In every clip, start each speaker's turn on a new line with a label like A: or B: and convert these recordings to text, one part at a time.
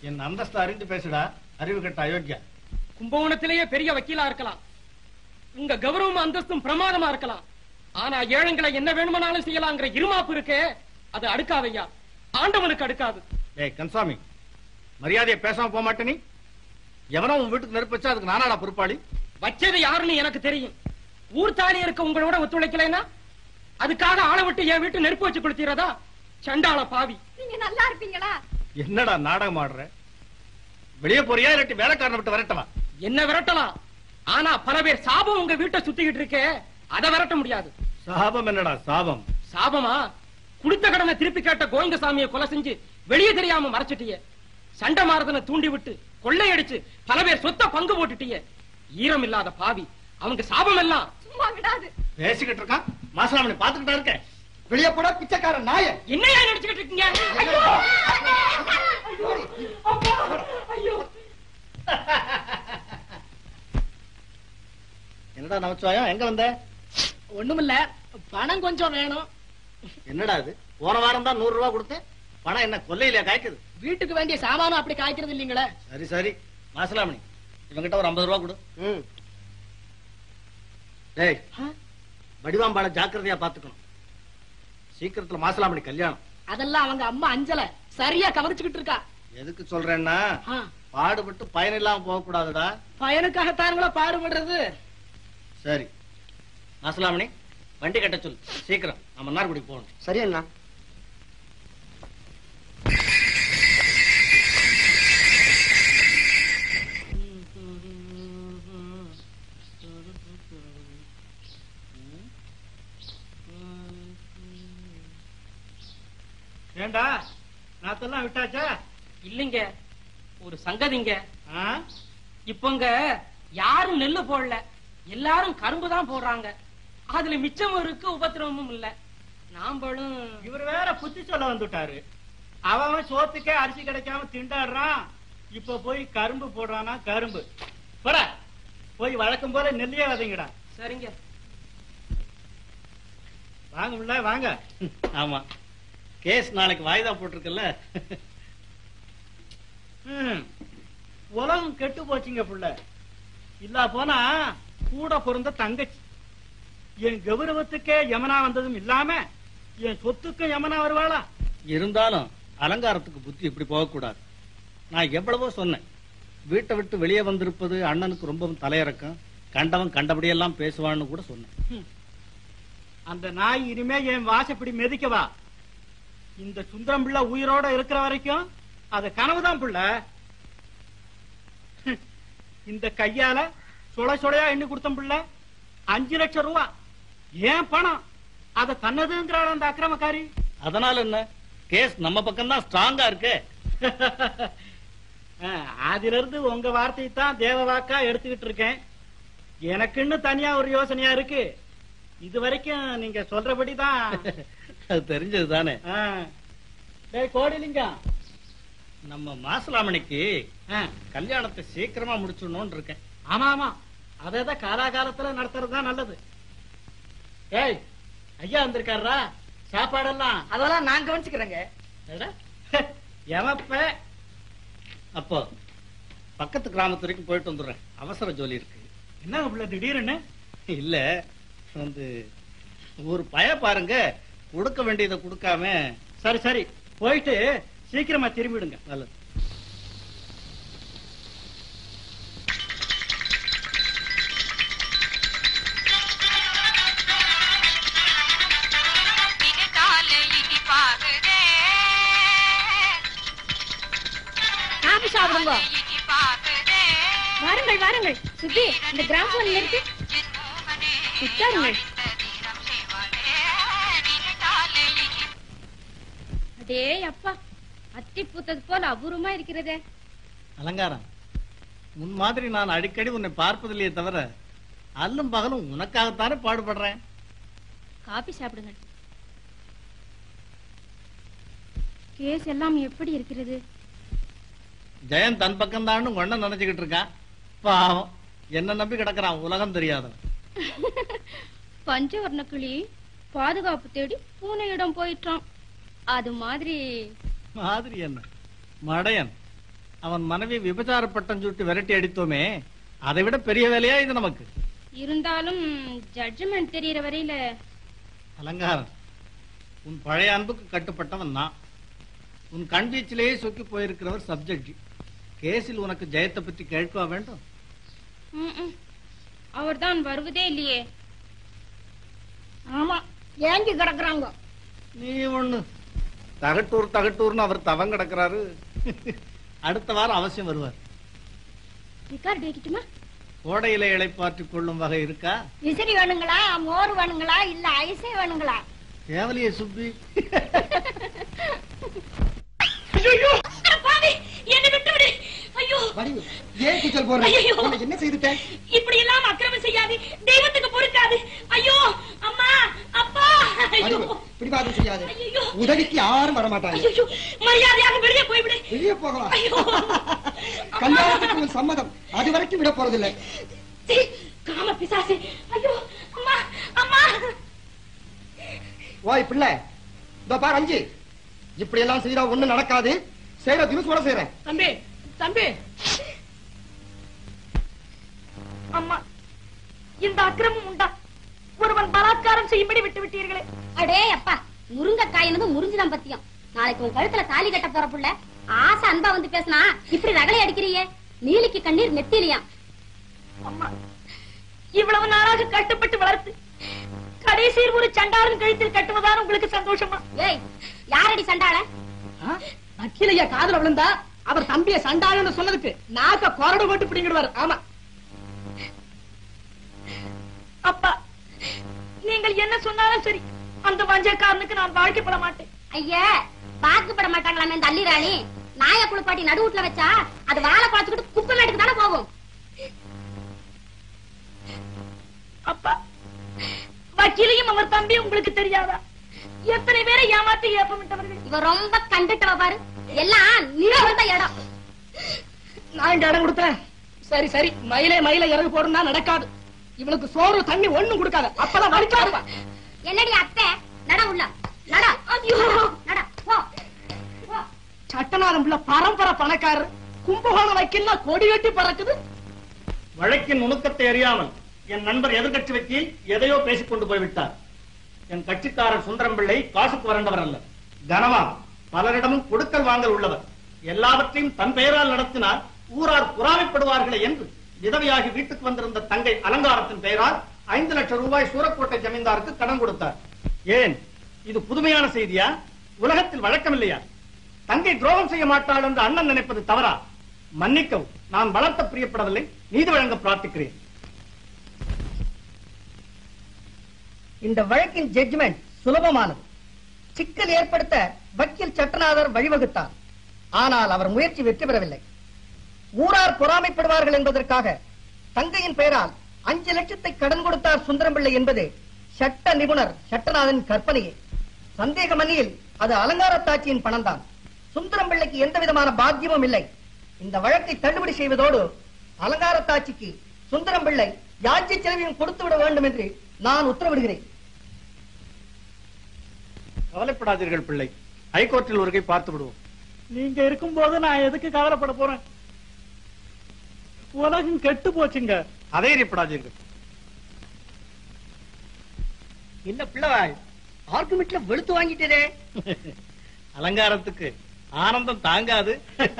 A: என் அந்தஸ்து அறிந்து பேசுடா அறிவு கட்ட அயோக்கியா
B: கும்பகோணத்திலேயே பெரிய வக்கீலா இருக்கலாம் உங்க கௌரவம் அந்தஸ்தும் பிரமாதமா இருக்கலாம் ஆனா ஏழைங்களை என்ன வேணுமானாலும் செய்யலாங்கிற இருமாப்பு இருக்கே அது அடுக்காதையா ஆண்டவனுக்கு அடுக்காது
A: ஏய் கன்சாமி மரியாதையை பேசாம போக மாட்டே நீ எவனோ உன் வீட்டுக்கு நெருப்பு வச்சா அதுக்கு நானாடா பொறுப்பாளி
B: வச்சது யாருன்னு எனக்கு தெரியும் ஊர் தாலி இருக்க உங்களோட ஒத்துழைக்கலைன்னா அதுக்காக ஆளை விட்டு என் வீட்டு நெருப்பு வச்சு கொடுத்தீரதா சண்டாள பாவி
C: நீங்க நல்லா இருப்பீங்களா
A: என்னடா நாடகம் ஆடுற வெளியே போறியா இல்லாட்டி வேலைக்காரனை விட்டு வரட்டவா
B: என்ன விரட்டலாம் ஆனா பல பேர் சாபம் உங்க வீட்டை சுத்திக்கிட்டு இருக்கே அதை விரட்ட முடியாது
A: சாபம் என்னடா சாபம்
B: சாபமா குடுத்த கடனை திருப்பி கேட்ட கோவிந்தசாமியை கொலை செஞ்சு வெளியே தெரியாம மறைச்சிட்டிய சண்டை மாறுதனை தூண்டி விட்டு கொள்ளையடிச்சு பல பேர் சொத்த பங்கு போட்டுட்டிய ஈரம் இல்லாத பாவி அவங்க சாபம் எல்லாம்
C: சும்மா விடாது
A: பேசிக்கிட்டு இருக்கான் மாசலாமணி பாத்துக்கிட்டா இருக்க வெளியே போடா பிச்சைக்கார நாய
B: என்னையா நினைச்சுக்கிட்டு இருக்கீங்க ஐயோ! அப்பா! ஐயோ!
A: என்னடா நமச்சிவாயம் எங்க வந்த
D: ஒண்ணுமில்ல பணம் கொஞ்சம் வேணும்
A: என்னடா இது போன வாரம் தான் நூறு ரூபாய் கொடுத்தேன் பணம் என்ன கொல்லையில காய்க்குது
D: வீட்டுக்கு வேண்டிய சாமானும் அப்படி காய்க்கிறது இல்லீங்களே
A: சரி சரி மாசலாமணி இவங்கிட்ட ஒரு ஐம்பது ரூபாய் கொடு டேய் வடிவாம்பாள ஜாக்கிரதையா பாத்துக்கணும் சீக்கிரத்துல மாசலாமணி கல்யாணம்
D: அதெல்லாம் அவங்க அம்மா அஞ்சல சரியா கவனிச்சுக்கிட்டு இருக்கா
A: எதுக்கு சொல்றேன்னா
D: ஆ,
A: பாடுபட்டு பயன் இல்லாம போக கூடாதுடா
D: பையனுக்காகத்தானுங்களா பாடுபடுறது
A: சரி மாசலாமணி வண்டி கட்ட சொல்லு சீக்கிரம் நம்ம மன்னார்குடி போகணும்
E: சரி அண்ணா
A: ஏண்டா நாத்தெல்லாம் விட்டாச்சா
B: இல்லைங்க ஒரு சங்கதிங்க
A: ஆ?
B: இப்பங்க யாரும் நெல்லு போடல எல்லாரும் கரும்பு தான் போடுறாங்க அதுல மிச்சமும் இருக்கு உபத்திரவமும் இல்ல நாம்பளும்
F: இவர் வேற புத்தி சொல்ல வந்துட்டாரு அவன் சோத்துக்கே அரிசி கிடைக்காம திண்டாடுறான் இப்ப போய் கரும்பு போடுறானா கரும்பு போடா போய் வழக்கம் போல நெல்லியே வதங்கடா
B: சரிங்க
F: வாங்க உள்ள வாங்க
A: ஆமா கேஸ் நாளைக்கு வாய்தா போட்டிருக்குல்ல
F: ம். உலகம் கெட்டு போச்சுங்க புள்ள இல்லா போனா கூட பிறந்த தங்கச்சி என் கௌரவத்துக்கே யமனா வந்ததும் இல்லாம என் சொத்துக்கும் யமனா வருவாளா
A: இருந்தாலும் அலங்காரத்துக்கு புத்தி இப்படி போகக்கூடாது நான் எவ்வளவோ சொன்னேன் வீட்டை விட்டு வெளியே வந்திருப்பது அண்ணனுக்கு ரொம்பவும் தலையிறக்கம் கண்டவன் கண்டபடியெல்லாம் பேசுவான்னு கூட சொன்னேன்
F: அந்த நாய் இனிமே என் வாசப்படி மிதிக்கவா இந்த சுந்தரம் பிள்ளை உயிரோட இருக்கிற வரைக்கும் அது கனவுதான் பிள்ளை இந்த கையால சுள சுளையா எண்ணி கொடுத்த பிள்ளை அஞ்சு லட்சம் ரூபா ஏன் பணம் அத தன்னதுங்கிறாள் அந்த அக்கிரமக்காரி
A: அதனால என்ன கேஸ் நம்ம பக்கம் தான் ஸ்ட்ராங்கா இருக்கு
F: அஹ், அதுல இருந்து உங்க வார்த்தையை தான் தேவ வாக்கா எடுத்துக்கிட்டு இருக்கேன் எனக்குன்னு தனியா ஒரு யோசனையா இருக்கு இது வரைக்கும் நீங்க சொல்றபடிதான்
A: அது தெரிஞ்சது தானே
F: அஹ். டேய் கோடிலிங்கம்
A: நம்ம மாசலாமணிக்கு
F: அஹ்,
A: கல்யாணத்தை சீக்கிரமா முடிச்சிடணும்னு இருக்கேன்
F: ஆமா ஆமா அதேதான் காலாகாலத்துல நடத்துறது தான் நல்லது ஏய் ஐயா வந்திருக்காரா சாப்பாடெல்லாம்
D: அதெல்லாம் நான் கவனிச்சுக்கிறேங்க
F: எடா, எவப்ப
A: அப்போ பக்கத்து கிராமத்து வரைக்கும் போயிட்டு வந்துடுறேன் அவசர ஜோலி இருக்கு
F: என்ன பிள்ளை திடீர்னு
A: இல்ல வந்து ஒரு பய பாருங்க கொடுக்க வேண்டியதை கொடுக்காம
F: சரி சரி போயிட்டு சீக்கிரமா திரும்பிடுங்க
A: நல்லது
C: காபி சாப்பிடுங்க வாருங்கள் வாருங்கள் சுத்தி இந்த கிராமம் நிறுத்தி உட்காருங்கள் அடே அப்பா அத்தி பூத்தது போல அபூர்வமா இருக்கிறதே
A: அலங்காரம் உன் மாதிரி நான் அடிக்கடி உன்னை பார்ப்பதில்லையே தவிர அல்லும் பகலும் உனக்காகத்தானே பாடுபடுறேன்
C: காபி சாப்பிடுங்கள் கேஸ் எல்லாம் எப்படி இருக்கிறது
A: ஜெயன் தன் பக்கம் தான் ஒன்ன நினைச்சுக்கிட்டு இருக்கான் பாவம் என்ன நம்பி கிடக்குறான் உலகம் தெரியாதவன்
C: பஞ்சவர்ண கிளி பாதுகாப்பு தேடி பூனையிடம் போயிட்டான் அது மாதிரி
A: மாதிரி என்ன மடையன் அவன் மனைவி விபச்சார பட்டம் சுட்டு விரட்டி அடித்தோமே அதை விட பெரிய வேலையா இது நமக்கு
C: இருந்தாலும் ஜட்ஜ்மெண்ட் தெரியற வரையில
A: அலங்காரம் உன் பழைய அன்புக்கு கட்டுப்பட்டவன் நான் உன் கண் வீச்சிலேயே சொக்கி போயிருக்கிறவர் சப்ஜெக்ட் கேஸில் உனக்கு ஜெயத்தை பற்றி கேட்கவா வேண்டும்
C: அவர்தான் வருவதே இல்லையே
D: ஆமா ஏங்கி கிடக்குறாங்க
A: நீ ஒண்ணு தகட்டூர் தகட்டூர்னு அவர் தவம் கிடக்குறாரு அடுத்த வாரம் அவசியம் வருவார்
C: ரிகார்டு வைக்கட்டுமா
A: கோடையில இளைப்பாற்றிக் கொள்ளும் வகை இருக்கா
E: விசிறி வேணுங்களா மோர் வேணுங்களா இல்ல ஐசே வேணுங்களா
A: கேவலிய சுப்பி
E: பாவி என்னை விட்டு விடு ஐயோ
G: வடிவு ஏன் கூச்சல் போடுற
E: ஐயையோ.
G: உனக்கு என்ன செய்துட்டேன்
E: இப்படி எல்லாம் அக்கிரமம் செய்யாது தெய்வத்துக்கு பொறுக்காது ஐயோ அம்மா அப்பா ஐயோ
G: வடிவு பிடிவாதம் செய்யாது
E: ஐயோ
G: உதவிக்கு யாரும் வர மாட்டாங்க
E: ஐயோ மரியாதையாக வெளியே போய்விடு
G: வெளியே போகலாம்
E: ஐயோ
G: கல்யாணத்துக்கு உன் சம்மதம் அது வரைக்கும் விட போறதில்லை
E: சீ, காம பிசாசு ஐயோ அம்மா அம்மா
G: ஓய் பிள்ளை இதோ பாரு அஞ்சு இப்படி எல்லாம் செய்யறா ஒண்ணு நடக்காது செய்யற தினசோட செய்யறேன்
D: தம்பி தம்பி
E: அம்மா இந்த அக்கிரமம் உண்டா ஒருவன் பலாத்காரம் செய்யும்படி விட்டு விட்டீர்களே
H: அடே அப்பா முருங்கைக்காயினது முறிஞ்சுதான் பத்தியம் நாளைக்கு உன் கழுத்துல தாலி கட்ட போற புள்ள ஆசை அன்பா வந்து பேசினா இப்படி ரகளை அடிக்கிறியே நீலிக்கு கண்ணீர் நெத்திலியாம்
E: அம்மா இவ்வளவு நாளாக கட்டுப்பட்டு வளர்த்து கடைசியில் ஒரு சண்டாளன் கழுத்தில் கட்டுவதான உங்களுக்கு சந்தோஷமா
H: ஏய் யாரடி சண்டாள
D: வக்கீலையா காதுல விழுந்தா அவர் தம்பிய சண்டாளன்னு சொன்னதுக்கு நாக்க கொரடு போட்டு பிடிங்கிடுவாரு ஆமா
E: அப்பா நீங்கள் என்ன சொன்னாலும் சரி அந்த வஞ்சக்காரனுக்கு நான் வாழ்க்கைப்பட மாட்டேன்
H: ஐயா பாக்குப்பட மாட்டாங்களாமே இந்த அல்லி ராணி நாய குளிப்பாட்டி நடுவுட்ல வச்சா அது வாழை குழச்சுக்கிட்டு குப்பை மேட்டுக்கு தானே போகும்
E: அப்பா வக்கீலையும் அவர் தம்பி உங்களுக்கு தெரியாதா எத்தனை பேரை ஏமாத்தி ஏப்பமிட்டவர்கள்
H: இவ ரொம்ப கண்டுட்டவ பாரு எல்லாம் நீ வந்த இடம்
D: நான் இங்க இடம் கொடுத்தேன் சரி சரி மயிலே மயில இறகு போடுனா நடக்காது இவளுக்கு சோறு தண்ணி ஒண்ணும் கொடுக்காத அப்பதான் வலிக்காதுப்பா
H: என்னடி அத்தை நட உள்ள நட
E: ஐயோ
H: நட போ போ.
D: சட்டநாதம் உள்ள பரம்பரை பணக்காரர் கும்பகோணம் வைக்கல கொடி வெட்டி பறக்குது
F: வழக்கின் நுணுக்கத்தை அறியாமல் என் நண்பர் எதிர்கட்சி வக்கீல் எதையோ பேசிக் கொண்டு போய்விட்டார் என் கட்சிக்காரர் சுந்தரம் பிள்ளை காசுக்கு வறண்டவர் அல்ல கனவான் பலரிடமும் கொடுக்கல் வாங்கல் உள்ளவர் எல்லாவற்றையும் தன் பெயரால் நடத்தினால் ஊரார் புறாமைப்படுவார்களே என்று விதவையாகி வீட்டுக்கு வந்திருந்த தங்கை அலங்காரத்தின் பெயரால் ஐந்து லட்சம் ரூபாய் சூரக்கோட்டை ஜமீன்தாருக்கு கடன் கொடுத்தார் ஏன் இது புதுமையான செய்தியா உலகத்தில் வழக்கம் இல்லையா தங்கை துரோகம் செய்ய மாட்டாள் என்று அண்ணன் நினைப்பது தவறா மன்னிக்கவும் நான் வளர்த்த பிரியப்படவில்லை நீதி வழங்க பிரார்த்திக்கிறேன்
I: இந்த வழக்கின் ஜட்ஜ்மெண்ட் சுலபமானது சிக்கல் ஏற்படுத்த வக்கீல் சட்டநாதர் வழிவகுத்தார் ஆனால் அவர் முயற்சி வெற்றி பெறவில்லை ஊரார் பொறாமைப்படுவார்கள் என்பதற்காக தங்கையின் பெயரால் அஞ்சு லட்சத்தை கடன் கொடுத்தார் சுந்தரம்பிள்ளை என்பது சட்ட நிபுணர் சட்டநாதன் கற்பனையே சந்தேகமணியில் அது அலங்காரத்தாட்சியின் பணம்தான் சுந்தரம்பிள்ளைக்கு எந்த விதமான பாத்தியமும் இல்லை இந்த வழக்கை தள்ளுபடி செய்வதோடு அலங்காரத்தாட்சிக்கு சுந்தரம்பிள்ளை யாட்சி செலவையும் கொடுத்து விட வேண்டும் என்று நான் உத்தரவிடுகிறேன்
A: கவலைப்படாதீர்கள் பிள்ளை ஹைகோர்ட்டில் ஒரு கை பார்த்து விடுவோம்
F: நீங்க இருக்கும்போது நான் எதுக்கு கவலைப்பட போறேன் உலகம் கெட்டு போச்சுங்க
A: அதைரியப்படாதீர்கள்
I: என்ன பிள்ளைவாள் ஆர்குமெண்ட்ல வெளுத்து வாங்கிட்டதே
A: அலங்காரத்துக்கு ஆனந்தம் தாங்காது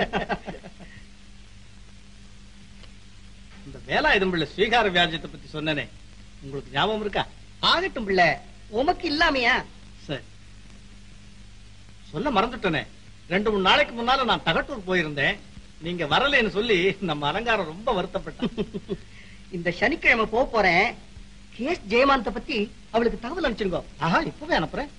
A: இந்த வேலாயுதம் பிள்ளை ஸ்வீகார வியாஜத்தை பத்தி சொன்னனே உங்களுக்கு ஞாபகம் இருக்கா
I: ஆகட்டும் பிள்ளை உமக்கு இல்லாமையா
A: சரி சொல்ல மறந்துட்டனே ரெண்டு மூணு நாளைக்கு முன்னால நான் தகட்டூர் போயிருந்தேன் நீங்க வரலைன்னு சொல்லி நம்ம அலங்காரம் ரொம்ப வருத்தப்பட்டேன்
I: இந்த சனிக்கிழமை போக போறேன் கேஸ் ஜெயமானத்தை பத்தி அவளுக்கு தகவல் அனுப்பிச்சிருங்க
A: ஆஹா இப்பவே அனுப்புறேன்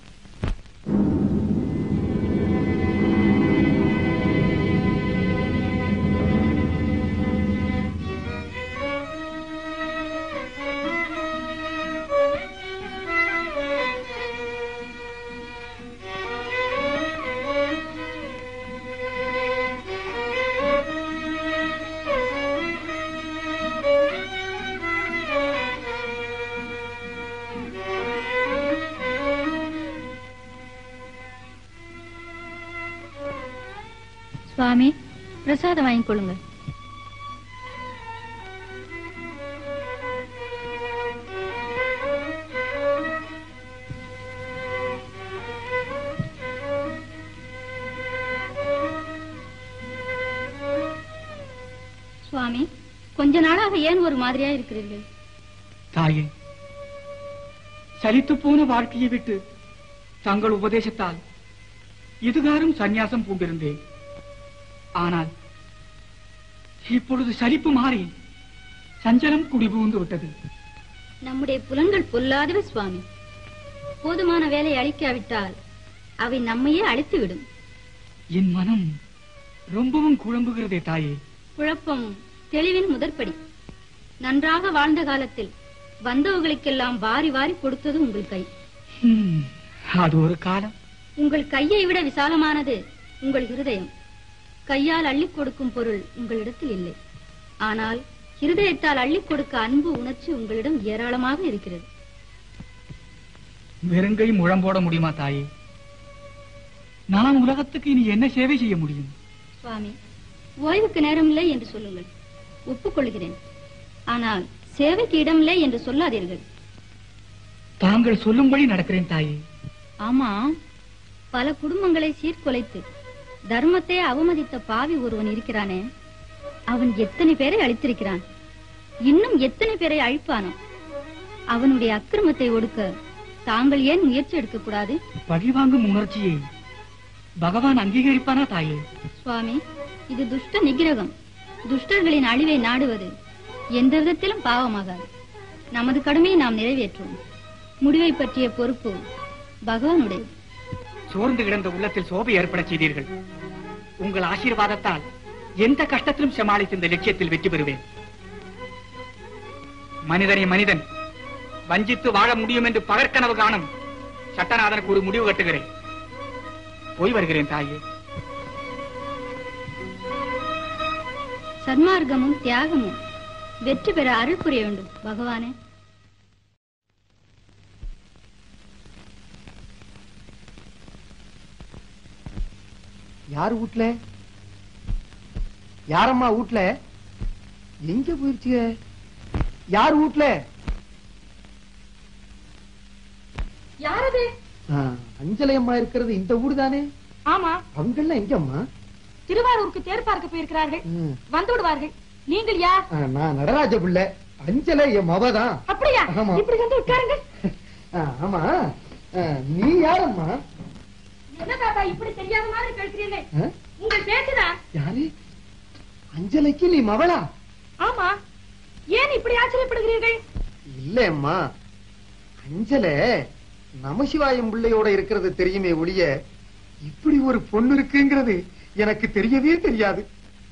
C: சுவாமி பிரசாதம் வாங்கிக்கொள்ளுங்க சுவாமி கொஞ்ச நாளாக ஏன் ஒரு மாதிரியா இருக்கிறீர்கள்
J: தாயே சலித்து போன வாழ்க்கையை விட்டு தங்கள் உபதேசத்தால் இதுகாரும் சந்நியாசம் பூண்டிருந்தேன் ஆனால் இப்பொழுது சலிப்பு மாறி சஞ்சலம் குடிபுகுந்து விட்டது
C: நம்முடைய புலன்கள் பொல்லாதவை சுவாமி போதுமான வேலை அளிக்காவிட்டால் அவை நம்மையே அழித்துவிடும்
J: என் மனம் ரொம்பவும் குழம்புகிறதே தாயே
C: குழப்பம் தெளிவின் முதற்படி நன்றாக வாழ்ந்த காலத்தில் வந்தவர்களுக்கெல்லாம் வாரி வாரி கொடுத்தது உங்கள் கை
J: ஹம், அது ஒரு காலம்
C: உங்கள் கையை விட விசாலமானது உங்கள் இருதயம் கையால் அள்ளிக் கொடுக்கும் பொருள் உங்களிடத்தில் இல்லை ஆனால் இருதயத்தால் அள்ளிக் கொடுக்க அன்பு உணர்ச்சி உங்களிடம் ஏராளமாக இருக்கிறது
J: வெறுங்கை முழம்போட முடியுமா தாயே நான் உலகத்துக்கு இனி என்ன சேவை செய்ய முடியும்
C: சுவாமி ஓய்வுக்கு நேரமில்லை என்று சொல்லுங்கள் ஒப்புக்கொள்கிறேன் ஆனால் சேவைக்கு இடமில்லை என்று சொல்லாதீர்கள்
J: தாங்கள் சொல்லும்படி நடக்கிறேன் தாயே
C: ஆமா பல குடும்பங்களை சீர்குலைத்து தர்மத்தை அவமதித்த பாவி ஒருவன் இருக்கிறானே அவன் எத்தனை பேரை அழித்திருக்கிறான் இன்னும் எத்தனை பேரை அழிப்பானோ அவனுடைய அக்கிரமத்தை ஒடுக்க தாங்கள் ஏன் முயற்சி எடுக்க கூடாது
J: பழிவாங்கும் உணர்ச்சியை பகவான் அங்கீகரிப்பானா தாயே
C: சுவாமி இது துஷ்ட நிகிரகம் துஷ்டர்களின் அழிவை நாடுவது எந்த விதத்திலும் பாவமாகாது நமது கடமையை நாம் நிறைவேற்றுவோம் முடிவை பற்றிய பொறுப்பு பகவானுடைய
J: சோர்ந்து கிடந்த உள்ளத்தில் சோபை ஏற்பட செய்தீர்கள் உங்கள் ஆசீர்வாதத்தால் எந்த கஷ்டத்திலும் சமாளித்து இந்த லட்சியத்தில் வெற்றி பெறுவேன் மனிதனை மனிதன் வஞ்சித்து வாழ முடியும் என்று பகற்கனவு காணும் சட்டநாதனுக்கு ஒரு முடிவு கட்டுகிறேன் போய் வருகிறேன் தாயே
C: சன்மார்க்கமும் தியாகமும் வெற்றி பெற அருள் புரிய வேண்டும் பகவானே
G: யார் வீட்ல யாரம்மா வீட்ல எங்க போயிருச்சுங்க யார் வீட்ல
E: யாரது
G: ஆ, அஞ்சலை அம்மா இருக்கிறது இந்த வீடு தானே
E: ஆமா
G: அவங்கெல்லாம் எங்க அம்மா
E: திருவாரூருக்கு தேர் பார்க்க போயிருக்கிறார்கள்
G: ம்.
E: வந்து விடுவார்கள் நீங்கள் யார்
G: ஆ, நான் நடராஜ பிள்ளை அஞ்சலை என் மவதான்
E: அப்படியா
G: ஆமா.
E: இப்படி வந்து உட்காருங்க
G: ஆ, ஆமா ஆ, நீ யாரம்மா
E: என்ன தாத்தா இப்படி தெரியாத மாதிரி பேசுறீங்க
G: ஆ?
E: உங்கள் பேச்சுதான்
G: யாரு அஞ்சலைக்கு நீ மவளா
E: ஆமா ஏன் இப்படி ஆச்சரியப்படுகிறீர்கள்
G: இல்ல அம்மா அஞ்சலை நமசிவாயம் பிள்ளையோட இருக்கிறது தெரியுமே ஒழிய இப்படி ஒரு பொண்ணு இருக்குங்கிறது எனக்கு தெரியவே தெரியாது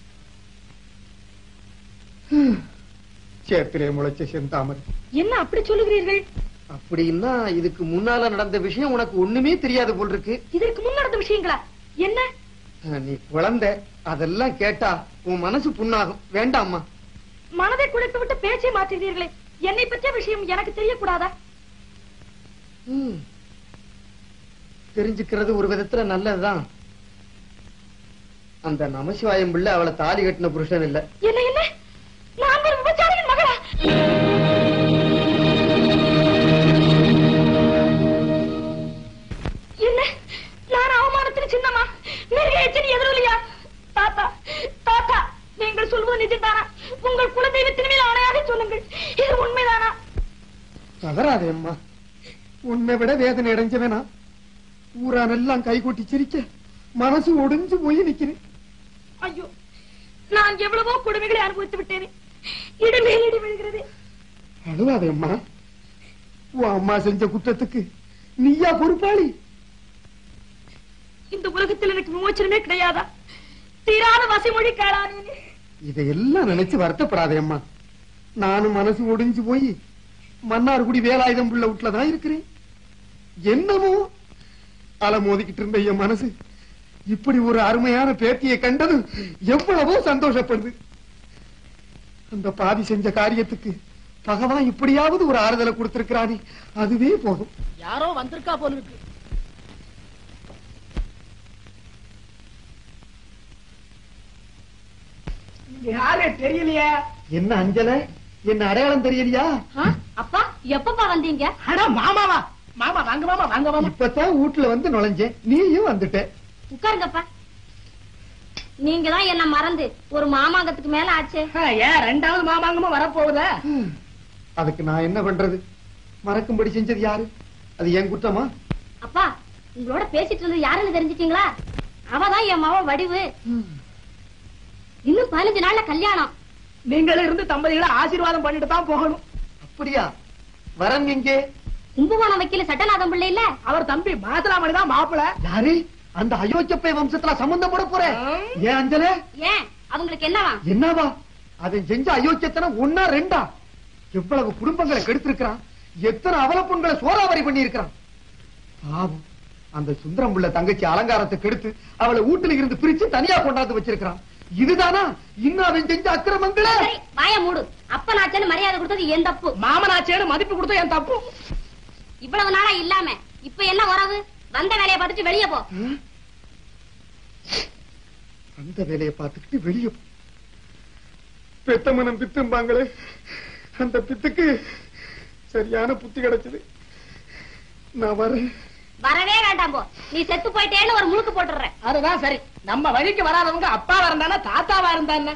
G: ஹம். சேத்திலே முளைச்ச செந்தாமரை
E: என்ன அப்படி சொல்லுகிறீர்கள்
G: அப்படின்னா இதுக்கு முன்னால நடந்த விஷயம் உனக்கு ஒண்ணுமே தெரியாது போல் இருக்கு
E: இதற்கு முன் நடந்த விஷயங்களா என்ன
G: அஹ், நீ குழந்தை அதெல்லாம் கேட்டா உன் மனசு புண்ணாகும் வேண்டாம்மா
E: மனதை குளித்து விட்டு பேச்சை மாற்றுகிறீர்களே என்னை பற்றிய விஷயம் எனக்கு தெரியக்கூடாதா
G: ஹம். தெரிஞ்சுக்கிறது ஒரு விதத்துல நல்லதுதான் அந்த நமசிவாயம் பிள்ளை அவளை தாலி கட்டின புருஷன் இல்ல
E: என்ன என்ன நான் ஒரு விபச்சாரியின் மகளா என்ன நான் அவமானத்தின் சின்னமா மிருகேச்சன் எதிரொலியா தாத்தா தாத்தா நீங்கள் சொல்வது நிஜம்தானா உங்கள் குலதெய்வத்தின் மேல் ஆணையாக சொல்லுங்கள் இது உண்மைதானா
G: தவறாதே அம்மா உன்னை விட வேதனை அடைஞ்சவனா ஊரானெல்லாம் கைகொட்டி சிரிக்க மனசு ஒடிஞ்சு போய் நிக்கிறேன்
E: ஐயோ நான் எவ்வளவோ கொடுமைகளை அனுபவித்து விட்டேனே இடமேல் இடி விழுகிறது
G: அழுவாதே அம்மா உன் அம்மா செஞ்ச குற்றத்துக்கு நீயா பொறுப்பாளி
E: இந்த உலகத்தில் எனக்கு விமோச்சனமே கிடையாதா தீராத வசைமொழி கேளானே
G: இதையெல்லாம் நினைச்சு வருத்தப்படாதே அம்மா நானும் மனசு ஒடிஞ்சு போய் மன்னார்குடி வேலாயுதம் புள்ள வீட்டுலதான் இருக்கிறேன் என்னமோ அலை மோதிக்கிட்டு இருந்த என் மனசு இப்படி ஒரு அருமையான பேத்தியை கண்டது எவ்வளவோ சந்தோஷப்படுது அந்த பாதி செஞ்ச காரியத்துக்கு பகவான் இப்படியாவது ஒரு ஆறுதலை கொடுத்திருக்கிறானே அதுவே போதும்
D: யாரோ வந்திருக்கா போல இருக்கு யாரு தெரியலையே
G: என்ன அஞ்சல என்ன அடையாளம் தெரியலையா
H: ஆ, அப்பா எப்பப்பா வந்தீங்க
D: அட மாமாவா மாமா வாங்க மாமா வாங்க மாமா
G: இப்பதான் வீட்டுல வந்து நுழைஞ்சேன் நீயும் வந்துட்ட
H: உட்காருங்கப்பா நீங்க தான் என்ன மறந்து ஒரு மாமாங்கத்துக்கு மேல ஆச்சு
D: ஆ, ஏன் ரெண்டாவது மாமாங்கமா வரப்போகுதா
G: அதுக்கு நான் என்ன பண்றது மறக்கும்படி செஞ்சது யாரு அது என் குற்றமா
H: அப்பா உங்களோட பேசிட்டு இருந்தது யாருன்னு தெரிஞ்சிட்டீங்களா அவதான் என் மவ வடிவு இன்னும் பதினஞ்சு நாள்ல கல்யாணம்
D: நீங்களும் இருந்து தம்பதிகளை ஆசீர்வாதம் பண்ணிட்டு தான் போகணும்
G: அப்படியா வரன் எங்கே
H: கும்பகோணம் வைக்கல சட்டநாதம் பிள்ளை இல்ல
D: அவர் தம்பி மாசலாமணி தான் மாப்பிள
G: யாரு அந்த அயோக்கியப்பை வம்சத்துல சம்பந்தம் போட போற ஏன் அஞ்சல
H: ஏன் அவங்களுக்கு என்னவா
G: என்னவா அவன் செஞ்ச அயோக்கியத்தனம் ஒன்னா ரெண்டா எவ்வளவு குடும்பங்களை கெடுத்திருக்கிறான் எத்தனை அவல பெண்களை சோறாவரி பண்ணி இருக்கிறான் பாவம் அந்த சுந்தரம் உள்ள தங்கச்சி அலங்காரத்தை கெடுத்து அவளை வீட்டுல இருந்து பிரிச்சு தனியா கொண்டாந்து வச்சிருக்கிறான் இதுதானா இன்னும் அவன் செஞ்ச அக்கிரமங்களே
H: சரி வாய மூடு அப்ப நாச்சேன்னு மரியாதை கொடுத்தது என் தப்பு
D: மாமனாச்சேன்னு மதிப்பு கொடுத்தா என் தப்பு
H: இவ்வளவு நாளா இல்லாம இப்ப என்ன உறவு வந்த வேலையை பார்த்துட்டு வெளியே போ
G: அந்த வேலையை பார்த்துக்கிட்டு வெளியே போ. பெத்த மனம் பித்தும்பாங்களே அந்த பித்துக்கு சரியான புத்தி கிடைச்சது நான் வரேன்
H: வரவே வேண்டாம் போ நீ செத்து போயிட்டேன்னு ஒரு முழுக்கு போட்டுறேன்
D: அதுதான் சரி நம்ம வழிக்கு வராதவங்க அப்பாவா இருந்தானே தாத்தாவா இருந்தானே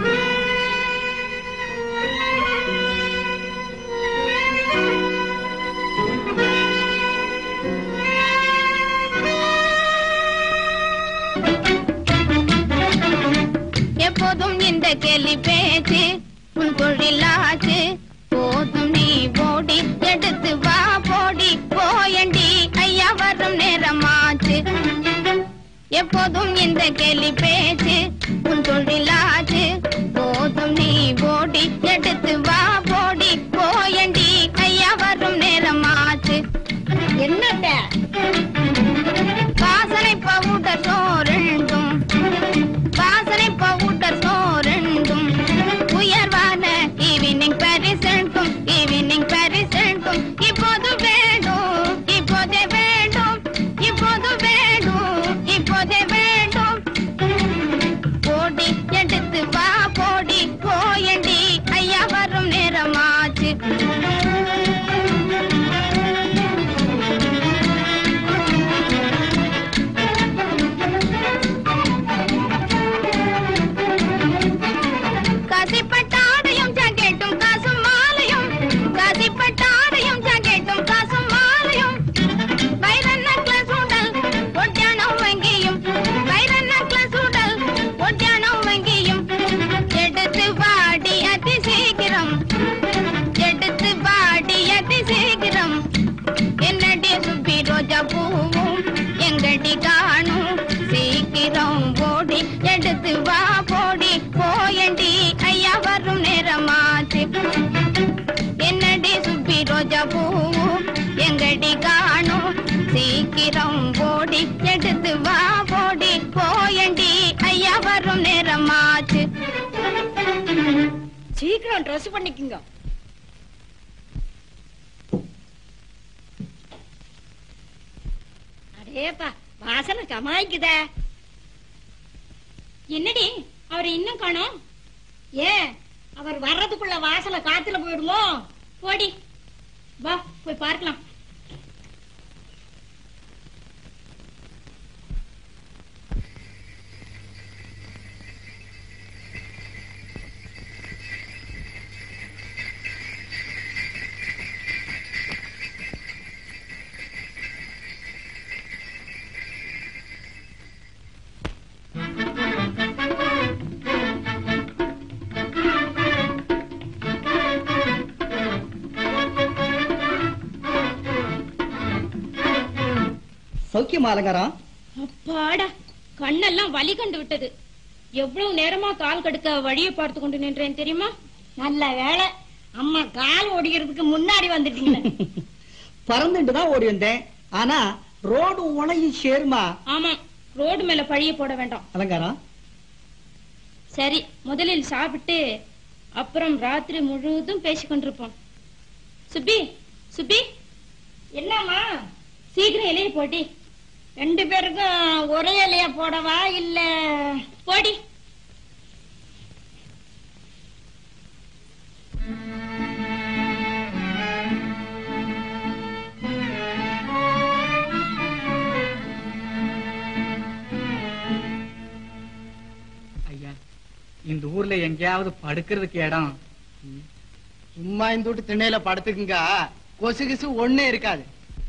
K: எப்போதும் இந்த கேலி பேச்சு உன் தொழிலாச்சு போதும் நீ ஓடி எடுத்து வா போடி போயண்டி ஐயா வரும் நேரமாச்சு எப்போதும் இந்த கேலி பேச்சு உன் தொழிலாச்சு போதும் நீ ஓடி எடுத்து வா போடி போயண்டி ஐயா வரும் நேரமாச்சு என்னட்ட வாசனை பவுடர் சோரெண்டும் வாசனை பவுடர் சோரெண்டும் உயர்வான ஈவினிங் பரிசெண்டும் ஈவினிங் பரிசெண்டும் இப்போது வேண்டும் இப்போதே வேண்டும் இப்போது வேண்டும் இப்போதே வேண்டும் போடி எடுத்து வா போடி போயண்டி ஐயா வரும் நேரமாச்சு காசிப்பட்டாடையும் ஜாக்கெட்டும் காசும் மாலையும் காசிப்பட்டாடையும் ஜாக்கெட்டும் காசும் மாலையும் வைர நக்லஸ் உடல் ஒட்டியானம் வங்கியும் வைர நக்லஸ் உடல் ஒட்டியானம் வங்கியும் எடுத்து வாடி அதி சீக்கிரம் எடுத்து வாடி அதி சீக்கிரம் என்னடி சுப்பி ரோஜா பூவும் எங்கடி காணும் சீக்கிரம் ஓடி எடுத்து வா போடி போயண்டி ஐயா வரும் நேரமாச்சு என்னடி சுப்பி ரோஜா பூவும் எங்கடி காணும் சீக்கிரம் ஓடி எடுத்து வா போடி போயண்டி ஐயா வரும் நேரமாச்சு
E: சீக்கிரம் ட்ரெஸ் பண்ணிக்கங்க அடேப்பா வாசனை கமாய்க்குதே
H: என்னடி அவர் இன்னும் காணோம்
E: ஏன் அவர் வர்றதுக்குள்ள வாசனை காத்துல போயிடுமோ
H: போடி வா போய் பார்க்கலாம்
I: சௌக்கியமா அலங்காரம்
H: அப்பாடா கண்ணெல்லாம் வலி கண்டு விட்டது எவ்வளவு நேரமா கால் கடுக்க வழியை பார்த்து கொண்டு நின்றேன் தெரியுமா
E: நல்ல வேலை அம்மா கால் ஓடிக்கிறதுக்கு முன்னாடி வந்துட்டீங்க
I: பறந்துட்டு தான் ஓடி வந்தேன் ஆனா ரோடு உனையும் சேருமா
H: ஆமா ரோடு மேல பழிய போட வேண்டாம்
I: அலங்காரம்
H: சரி முதலில் சாப்பிட்டு அப்புறம் ராத்திரி முழுவதும் பேசிக் கொண்டிருப்போம் சுப்பி சுப்பி
E: என்னம்மா
H: சீக்கிரம் இலையை போட்டி
E: ரெண்டு பேருக்கும் ஒரே இலையா போடவா இல்ல
H: போடி
J: இந்த ஊர்ல எங்கேயாவது படுக்கிறதுக்கு இடம்
L: சும்மா இந்த வீட்டு திண்ணையில படுத்துக்குங்க கொசு கிசு ஒண்ணே இருக்காது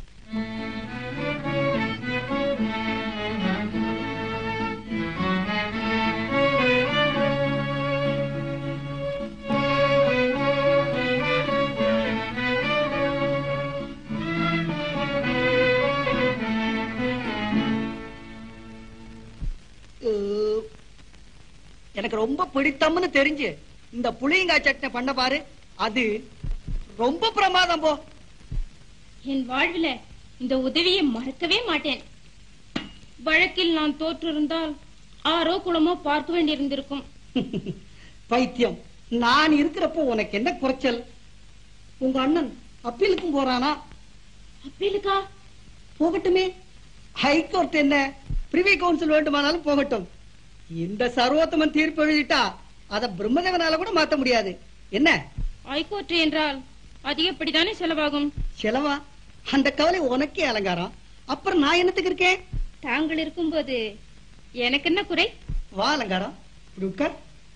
I: அஹ், எனக்கு ரொம்ப பிடித்தம்னு தெரிஞ்சு இந்த புளியங்காய் சட்னி பண்ண பாரு அது ரொம்ப பிரமாதம் போ
E: என் வாழ்வில இந்த உதவியை மறக்கவே மாட்டேன் வழக்கில் நான் தோற்றிருந்தால் ஆரோ குளமோ பார்க்க வேண்டியிருந்திருக்கும்
I: பைத்தியம் நான் இருக்கிறப்போ உனக்கு என்ன குறைச்சல் உங்க அண்ணன் அப்பீலுக்கும் போறானா
E: அப்பீலுக்கா
I: போகட்டுமே ஹைகோர்ட் என்ன பிரிவி கவுன்சில் வேண்டுமானாலும் போகட்டும் இந்த சர்வோத்தமன் தீர்ப்பு எழுதிட்டா அத பிரம்மதேவனால கூட மாத்த முடியாது என்ன
E: ஹைகோர்ட் என்றால் அதிகப்படிதானே செலவாகும்
I: செலவா அந்த கவலை உனக்கே அலங்காரம் அப்புறம் நான் என்னத்துக்கு இருக்கேன்
E: தாங்கள் இருக்கும்போது எனக்கு என்ன குறை
I: வா அலங்காரம் இப்படி உட்கார்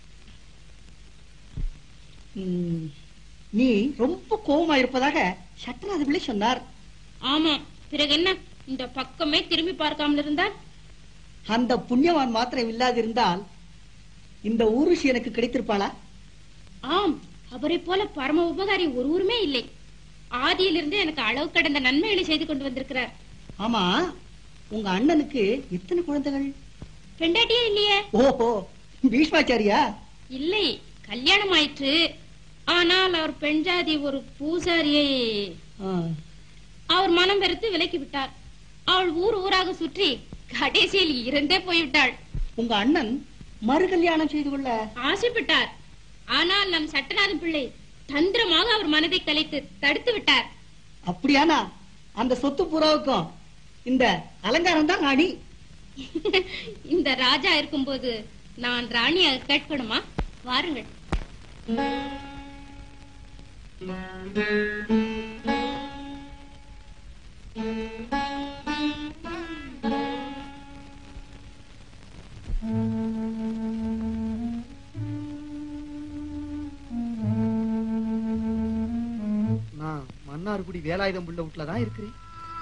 I: ம், நீ ரொம்ப கோபமா இருப்பதாக சட்டநாத பிள்ளை சொன்னார்
E: ஆமா பிறகு என்ன இந்த பக்கமே திரும்பி பார்க்காமல் இருந்தால்
I: அந்த புண்ணியவான் மாத்திரம் இல்லாதிருந்தால் இந்த ஊருஷி எனக்கு கிடைத்திருப்பாளா
E: ஆம் அவரை போல பரம உபகாரி ஒருவருமே இல்லை ஆதியிலிருந்து எனக்கு அளவு கடந்த நன்மைகளை செய்து கொண்டு வந்திருக்கிறார்
I: ஆமா உங்க அண்ணனுக்கு எத்தனை குழந்தைகள்
E: பெண்டாட்டியே இல்லையே
I: ஓஹோ பீஷ்மாச்சாரியா
E: இல்லை கல்யாணம் ஆயிற்று ஆனால் அவர் பெண் ஜாதி ஒரு பூசாரியை
I: ஆ,
E: அவர் மனம் வெறுத்து விலக்கி விட்டார் அவள் ஊர் ஊராக சுற்றி கடைசியில் இறந்தே போய்விட்டாள்
I: உங்க அண்ணன் மறு கல்யாணம் செய்து கொள்ள
E: ஆசைப்பட்டார் ஆனால் நம் சட்டநாதன் பிள்ளை தந்திரமாக அவர் மனதை கலைத்து தடுத்து விட்டார்
I: அப்படியானா அந்த சொத்து புறாவுக்கும் இந்த அலங்காரம் தான் ராணி
E: இந்த ராஜா இருக்கும்போது நான் ராணியாக கேட்கணுமா வாருங்கள்
G: நான் மன்னார்குடி வேலாயுதம் புள்ள வீட்டுல தான் இருக்கிறேன்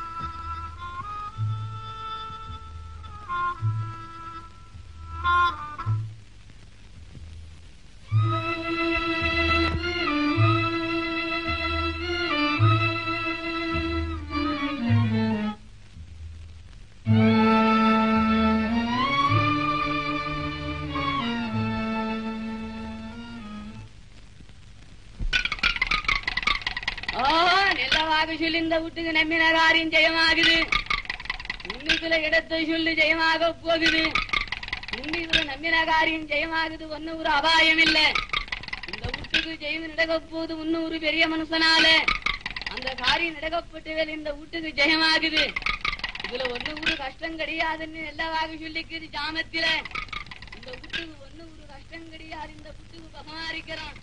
M: ஓ நிலவாக சொல்லி இந்த வீட்டுக்கு நம்பின காரியம் ஜெயமாகுது உன்னிக்குல இடத்தை சொல்லி ஜெயமாக போகுது உன்னிக்குல நம்பின காரியம் ஜெயமாகுது ஒன்னும் ஒரு அபாயம் இல்ல இந்த வீட்டுக்கு ஜெயம் நடக்க போகுது இன்னும் ஒரு பெரிய மனுஷனால அந்த காரியம் நடக்கப்பட்டவேல் இந்த வீட்டுக்கு ஜெயமாகுது இதுல ஒண்ணு ஒரு கஷ்டம் கிடையாதுன்னு எல்லாவாக சொல்லிக்குது ஜாமத்தில இந்த வீட்டுக்கு ஒண்ணு ஒரு கஷ்டம் கிடையாது இந்த வீட்டுக்கு பகமாரிக்கிறான்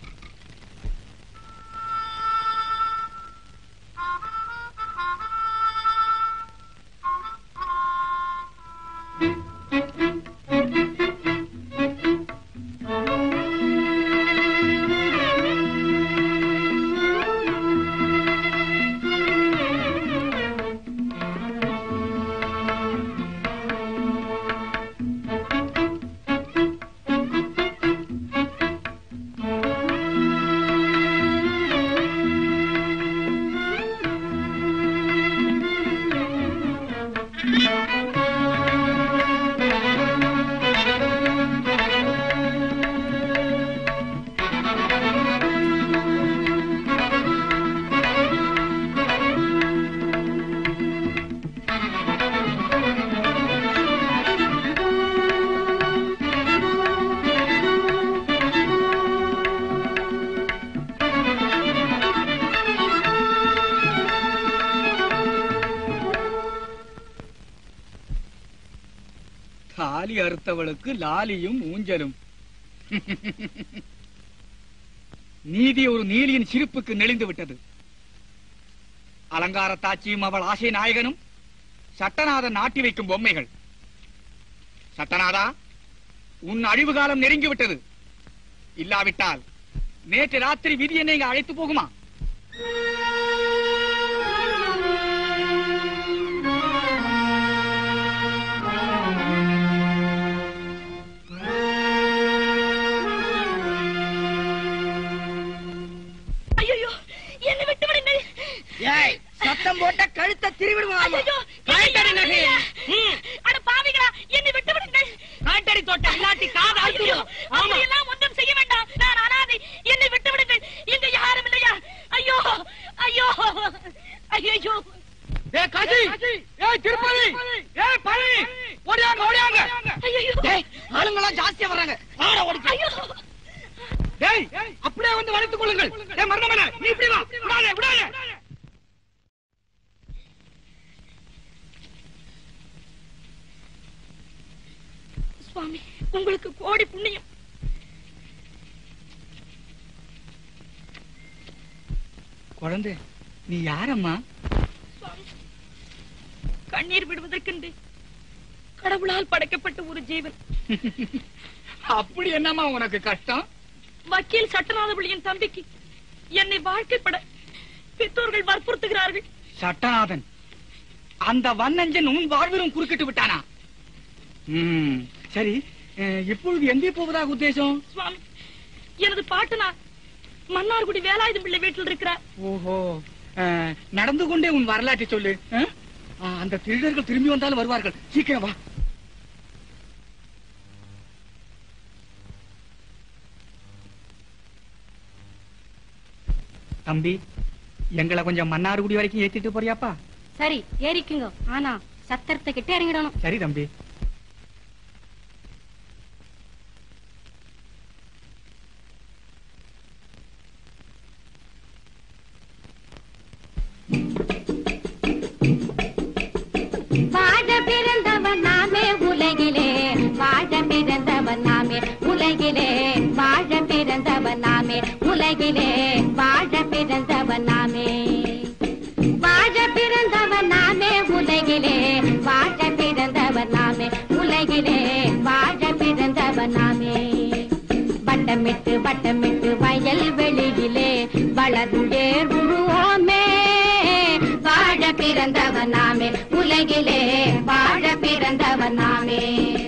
J: தாலி அறுத்தவளுக்கு லாலியும் ஊஞ்சலும் நீதி ஒரு நீலியின் சிரிப்புக்கு நெளிந்து விட்டது அலங்கார தாட்சியும் அவள் ஆசை நாயகனும் சட்டநாதன் நாட்டி வைக்கும் பொம்மைகள் சட்டநாதா உன் அழிவு காலம் நெருங்கி விட்டது இல்லாவிட்டால் நேற்று ராத்திரி விதி என்னை இங்க அழைத்து போகுமா
E: ஐயோ என்னை விட்டு விடுங்கள்
I: ஏய் சத்தம் போட்ட கழுத்தை திருவிடுவாங்க
E: ஐயோ
B: காய்கறி நகை.
E: அட பாவிகளா என்னை விட்டு விடுங்கள்
B: காய்கறி தோட்டம் இல்லாட்டி காது
E: ஐயோ
B: ஆமா
E: எல்லாம் ஒன்றும் செய்ய வேண்டாம் நான் அனாதை என்னை விட்டு விடுங்கள் இங்க யாரும் இல்லையா ஐயோ ஐயோ ஐயோ
J: ஏ காசி ஏ திருப்பதி ஏ பழனி ஓடியாங்க ஓடியாங்க
E: ஐயோ
I: டேய் ஆளுங்கெல்லாம் ஜாஸ்தியா வர்றாங்க ஆட ஓடி
E: ஐயோ
J: டேய் அப்படியே வந்து வளைத்துக் கொள்ளுங்கள் ஏ மர்மமன நீ இப்படி வா விடாதே விடாதே
E: சுவாமி உங்களுக்கு கோடி புண்ணியம்
J: குழந்தை நீ யாரம்மா
E: சுவாமி கண்ணீர் விடுவதற்கென்று கடவுளால் படைக்கப்பட்ட ஒரு ஜீவன்
J: அப்படி என்னம்மா உனக்கு கஷ்டம்
E: வக்கீல் சட்டநாதபடியின் தம்பிக்கு என்னை வாழ்க்கைப்பட பெற்றோர்கள் வற்புறுத்துகிறார்கள்
J: சட்டநாதன் அந்த வண்ணஞ்சன் உன் வாழ்விலும் குறுக்கிட்டு விட்டானா ம், சரி அஹ், இப்பொழுது எங்கே போவதாக உத்தேசம்
E: சுவாமி எனது பாட்டனார் மன்னார்குடி வேலாயுதம் பிள்ளை வீட்டில் இருக்கிறார்
J: ஓஹோ அஹ், நடந்து கொண்டே உன் வரலாற்றை சொல்லு அஹ்? அஹ், அந்த திருடர்கள் திரும்பி வந்தாலும் வருவார்கள் சீக்கிரம் வா தம்பி எங்களை கொஞ்சம் மன்னார்குடி வரைக்கும் ஏத்திட்டு போறியாப்பா
H: சரி ஏறிக்குங்க ஆனா சத்திரத்தை கிட்ட இறங்கிடணும்
J: சரி தம்பி
K: வாழ பிறந்தவன் நாமே உலகிலே வாழ பிறந்தவன் நாமே உலகிலே வாழ பிறந்தவன் நாமே உலகிலே வாழ பிறந்தவன் நாமே வாழ பிறந்தவன் நாமே உலகிலே வாழ பிறந்தவன் நாமே உலகிலே வாழ பிறந்தவன் நாமே வட்டமிட்டு வட்டமிட்டு வயல் வெளியிலே வளர்ந்தேர் உருவோமே வாழ பிறந்தவன் நாமே உலகிலே வாழ பிறந்தவன் நாமே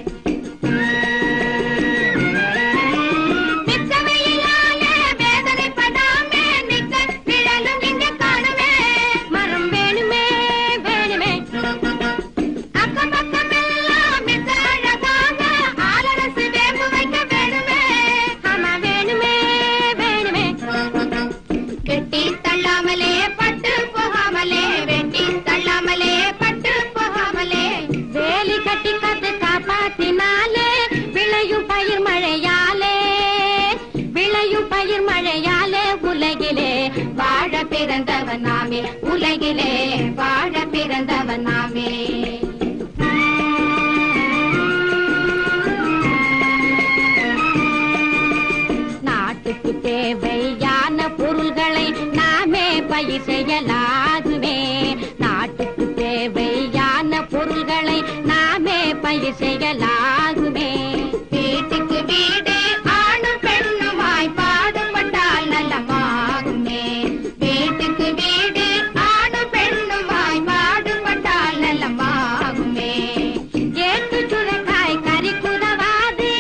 K: மிச்சவையிலாலே வேதனைப்படாமே நிக்க நிழலும் இங்க காணுமே மரம் வேணுமே வேணுமே அக்கம் பக்கமெல்லாம் மிச்ச அழகாக ஆலரசு வேம்பு வைக்க வேணுமே ஆமா வேணுமே வேணுமே கெட்டி தள்ளாமலே பட்டு போகாமலே வெட்டி தள்ளாமலே பட்டு போகாமலே வேலி கட்டி கத்து காப்பாத்தினாலே விளையும் பயிர் மழையாலே விளையும் பயிர் மழையாலே உலகிலே வாழ பிறந்தவன் நாமே உலகிலே வாழ பிறந்தவன் நாமே நாட்டுக்கு தேவையான பொருள்களை நாமே பயிர் செய்யலாகுமே நாட்டுக்கு தேவையான பொருள்களை நாமே பயிர் செய்யலாகுமே வீட்டுக்கு வீடு ஆணும் பெண்ணுமாய் பாடுபட்டால் நலமாகுமே வீட்டுக்கு வீடு ஆணும் பெண்ணுமாய் பாடுபட்டால் நலமாகுமே ஏற்று சுரக்காய் கறி குதவாது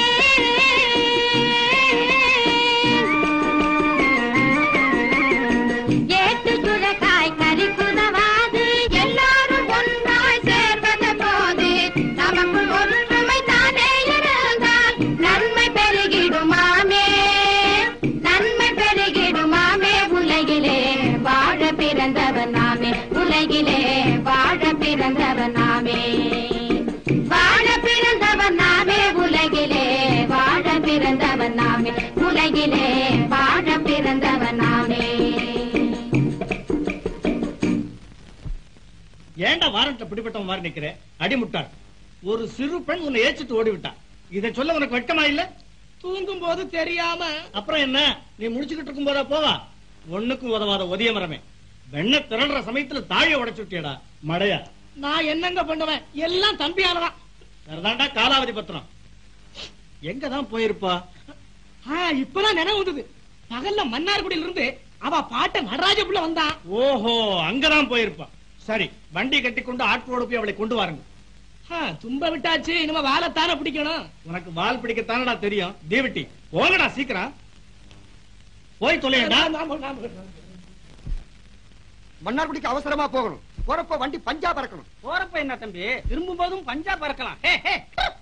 K: ஏட்டு சுரக்காய் கறி குதவாது எல்லாரும் ஒன்றாய் சேர்வத போது நமக்குள் ஒற்றுமை தானே இருந்தால் நன்மை பெருகிடுமாமே நன்மை பெருகிடுமாமே உலகிலே வாழ பிறந்தவன் நாமே உலகிலே வாழ பிறந்தவன் நாமே வாழ பிறந்தவன் நாமே உலகிலே வாழ பிறந்தவன் நாமே உலகிலே வாழ பிறந்தவன் நாமே
A: ஏன்டா வாரண்ட்ல பிடிப்பட்டவன் மாதிரி நிக்கிற அடிமுட்டாள் ஒரு சிறு பெண் உன்னை ஏச்சிட்டு ஓடி விட்டா இதை சொல்ல உனக்கு வெட்கமா இல்ல
D: தூங்கும் போது தெரியாம
A: அப்புறம் என்ன நீ முடிச்சுக்கிட்டு இருக்கும் போதா போவா ஒண்ணுக்கும் உதவாத ஒதிய மரமே வெண்ண திரள்ற சமயத்துல தாழிய உடைச்சு விட்டியடா மடையா
D: நான் என்னங்க பண்ணுவேன் எல்லாம் தம்பியாலதான்
A: சரிதான்டா காலாவதி பத்திரம் எங்கதான் போயிருப்பா
D: ஆ, இப்பதான் நினைவு வந்தது பகல்ல மன்னார்குடியில இருந்து அவ பாட்ட நடராஜ புள்ள வந்தான்
F: ஓஹோ அங்கதான் போயிருப்பா சரி வண்டி கட்டி கொண்டு ஆற்றோடு போய் அவளை கொண்டு வாருங்க
D: ஆ, தும்ப விட்டாச்சு இனிமே வாழைத்தானே பிடிக்கணும்
F: உனக்கு வால் பிடிக்கத்தானடா தெரியும் தேவட்டி போங்கடா சீக்கிரம் போய் தொலையடா
G: மன்னார்குடிக்கு அவசரமா போகணும் போறப்ப வண்டி பஞ்சா பறக்கணும்
B: போறப்ப என்ன தம்பி திரும்பும் போதும் பஞ்சா பறக்கலாம் ஹே, ஹே.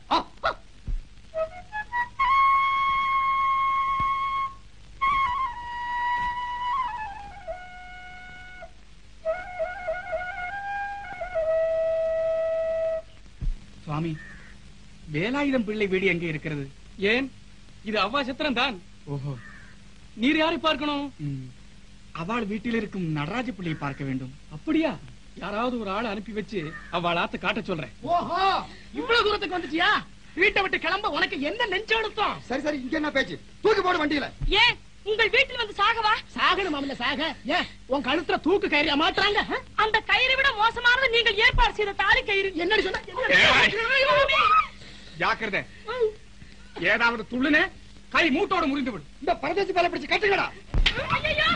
J: சுவாமி வேலாயுதம் பிள்ளை வீடு எங்கே இருக்கிறது
B: ஏன் இது அவ்வா சித்திரம் தான்
J: ஓஹோ
B: நீர் யாரை பார்க்கணும்
J: ம். அவள் வீட்டில் இருக்கும் நடராஜ பிள்ளையை பார்க்க வேண்டும்
B: அப்படியா யாராவது ஒரு ஆளை அனுப்பி வச்சு அவள் ஆத்த காட்ட சொல்றேன்
D: ஓஹோ இவ்வளவு தூரத்துக்கு வந்துச்சியா வீட்டை விட்டு கிளம்ப உனக்கு என்ன நெஞ்சு அழுத்தம்
G: சரி சரி இங்க என்ன பேச்சு தூக்கி போடு வண்டியில
E: ஏன் உங்கள் வீட்டில் வந்து சாகவா
D: சாகணும் மாமல சாக ஏன் உன் கழுத்துல தூக்கு கயிறியா மாட்டுறாங்க ஆ?
E: அந்த கயிறை விட மோசமானது நீங்கள் ஏற்பாடு செய்த தாலி கயிறு
D: என்னடி சொன்ன
J: ஜாக்கிரதை ஏதாவது துள்ளுனே கை மூட்டோட முறிந்து விடும்
G: இந்த பரதேசி பேல பிடிச்சு கட்டுங்கடா
E: ஐயையோ!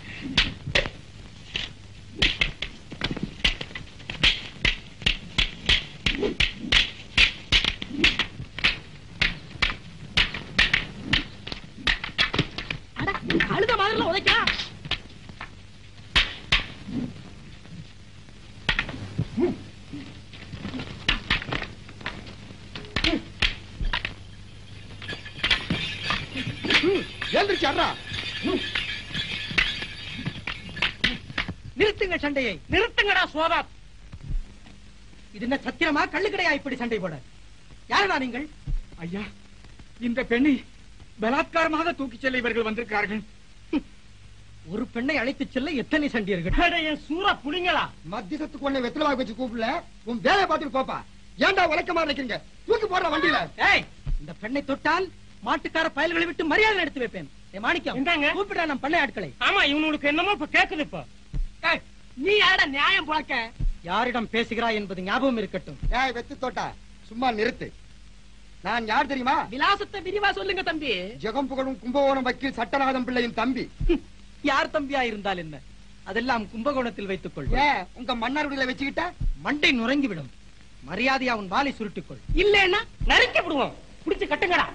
D: அட, அழுத மாதிரில உதைக்கா
G: எழுந்திருச்சு அட்ரா
I: நிறுத்துங்க சண்டையை
D: நிறுத்துங்கடா சோதா
I: இது என்ன சத்திரமா கள்ளுக்கடையா இப்படி சண்டை போட யாரடா நீங்கள்
J: ஐயா இந்த பெண்ணை பலாத்காரமாக தூக்கிச் செல்ல இவர்கள் வந்திருக்கிறார்கள்
I: ஒரு பெண்ணை அழைத்துச் செல்ல எத்தனை சண்டியர்கள்
D: என் சூற புடிங்களா
G: மத்தியசத்துக்கு ஒண்ணு வெத்தலவாக வச்சு கூப்பிடல உன் வேலையை பார்த்துட்டு போப்பா ஏன்டா உழைக்கமா நிக்கிறீங்க தூக்கி போடுற வண்டியில
I: ஏய் இந்த பெண்ணை தொட்டால் மாட்டுக்கார பயல்களை விட்டு மரியாதை எடுத்து வைப்பேன் ஏ மாணிக்கம்
D: இந்தாங்க.
I: கூப்பிட நம் பண்ணை ஆட்களை
D: ஆமா இவனுக்கு என்னமோ இப்ப கேக்குது இப்ப ஏய், நீ யாரடா நியாயம் புழக்க
I: யாரிடம் பேசுகிறாய் என்பது ஞாபகம் இருக்கட்டும்
G: ஏய் வெத்து தோட்டா சும்மா நிறுத்து நான் யார் தெரியுமா
D: விலாசத்தை விரிவா சொல்லுங்க தம்பி
G: ஜெகம் புகழும் கும்பகோணம் வக்கீல் சட்டநாதம் பிள்ளையின் தம்பி
I: யார் தம்பியா இருந்தால் என்ன அதெல்லாம் கும்பகோணத்தில் வைத்துக் கொள்
G: ஏன் உங்க மன்னார்குடியில வச்சுக்கிட்ட
I: மண்டை நுறங்கிவிடும் மரியாதையா உன் வாளை சுருட்டிக்கொள்
D: இல்லன்னா நறுக்கி விடுவோம் புடிச்சு கட்டுங்கடா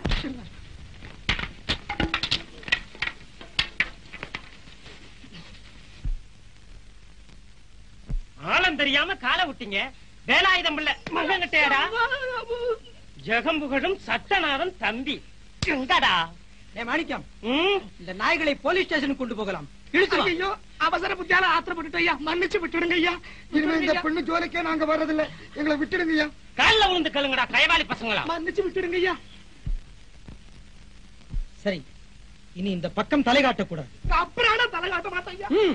D: ஆழம் தெரியாம காலை விட்டீங்க வேலாயுதம் இல்ல மகங்கிட்டேடா ஜெகம்புகழும் சட்டநாதன் தம்பி எங்கடா
I: ஏ மாணிக்கம்
D: ம்
I: இந்த நாய்களை போலீஸ் ஸ்டேஷனுக்கு கொண்டு போகலாம் இழுத்து வா.
D: ஐயோ அவசர புத்தியால ஆத்திரப்பட்டுட்டு ஐயா மன்னிச்சு விட்டுடுங்க ஐயா
G: இனிமே இந்த பெண்ணு ஜோலிக்கே நாங்க வர்றதில்ல எங்களை விட்டுடுங்க ஐயா
D: கால்ல விழுந்து கழுங்கடா கயவாளி பசங்களா மன்னிச்சு விட்டுடுங்க ஐயா
I: சரி இனி இந்த பக்கம் தலை காட்டக்கூடாது
D: அப்புறம் தலை காட்ட மாட்டேன் ஐயா
I: ம்.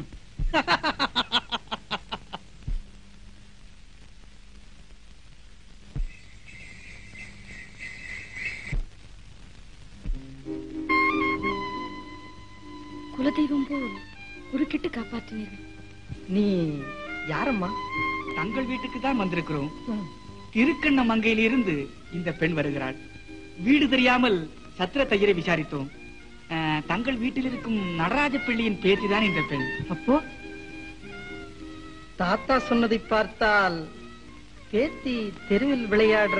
C: குலதெய்வம் போல் குறுக்கிட்டு காப்பாற்றினீர்கள்
I: நீ யாரம்மா
J: தங்கள் வீட்டுக்கு தான் வந்திருக்கிறோம் திருக்கண்ண மங்கையிலிருந்து இந்த பெண் வருகிறாள் வீடு தெரியாமல் சத்திர தையரை விசாரித்தோம் அஹ், தங்கள் வீட்டில் இருக்கும் நடராஜ பிள்ளையின் பேத்தி தான் இந்த பெண்
I: அப்போ தாத்தா சொன்னதை பார்த்தால் பேத்தி தெருவில் விளையாடுற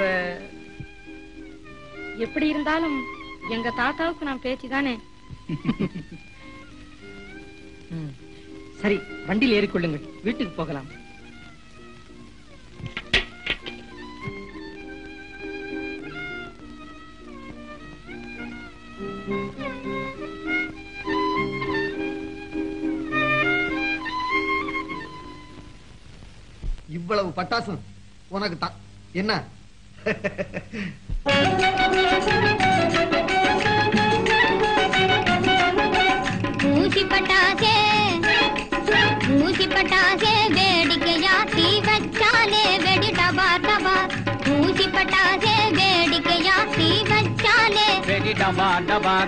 C: எப்படி இருந்தாலும் எங்க தாத்தாவுக்கு நான் பேச்சு தானே
I: ம். சரி வண்டியில் ஏறிக்கொள்ளுங்கள் வீட்டுக்கு போகலாம்
G: இவ்வளவு பட்டாசம் உனக்கு தான் என்ன
K: ஊசி பட்டாசே ஊசி பட்டாசே வேடிக்கையா தீ வச்சாலே வெடி டபா டபா ஊசி பட்டாசே வேடிக்கையா தீ வச்சாலே
B: வெடி டபா டபார்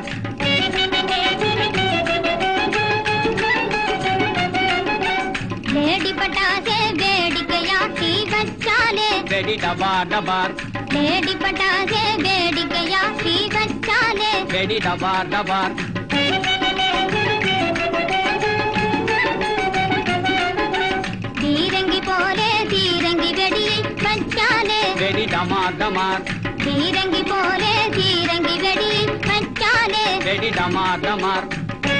K: வேடி பட்டாசே வேடிக்கையா தீ வச்சாலே
B: வெடி டபா டபார்
K: வேடி பட்டாசே வேடிக்கையா தீ வச்சாலே
N: வெடி டபார் டபார்
K: தீரங்கி போலே தீரங்கி வெடியை வச்சாலே
N: வெடி டமார் டமார்
K: தீரங்கி போலே தீரங்கி வெடியை வச்சாலே
N: வெடி டமார் டமார்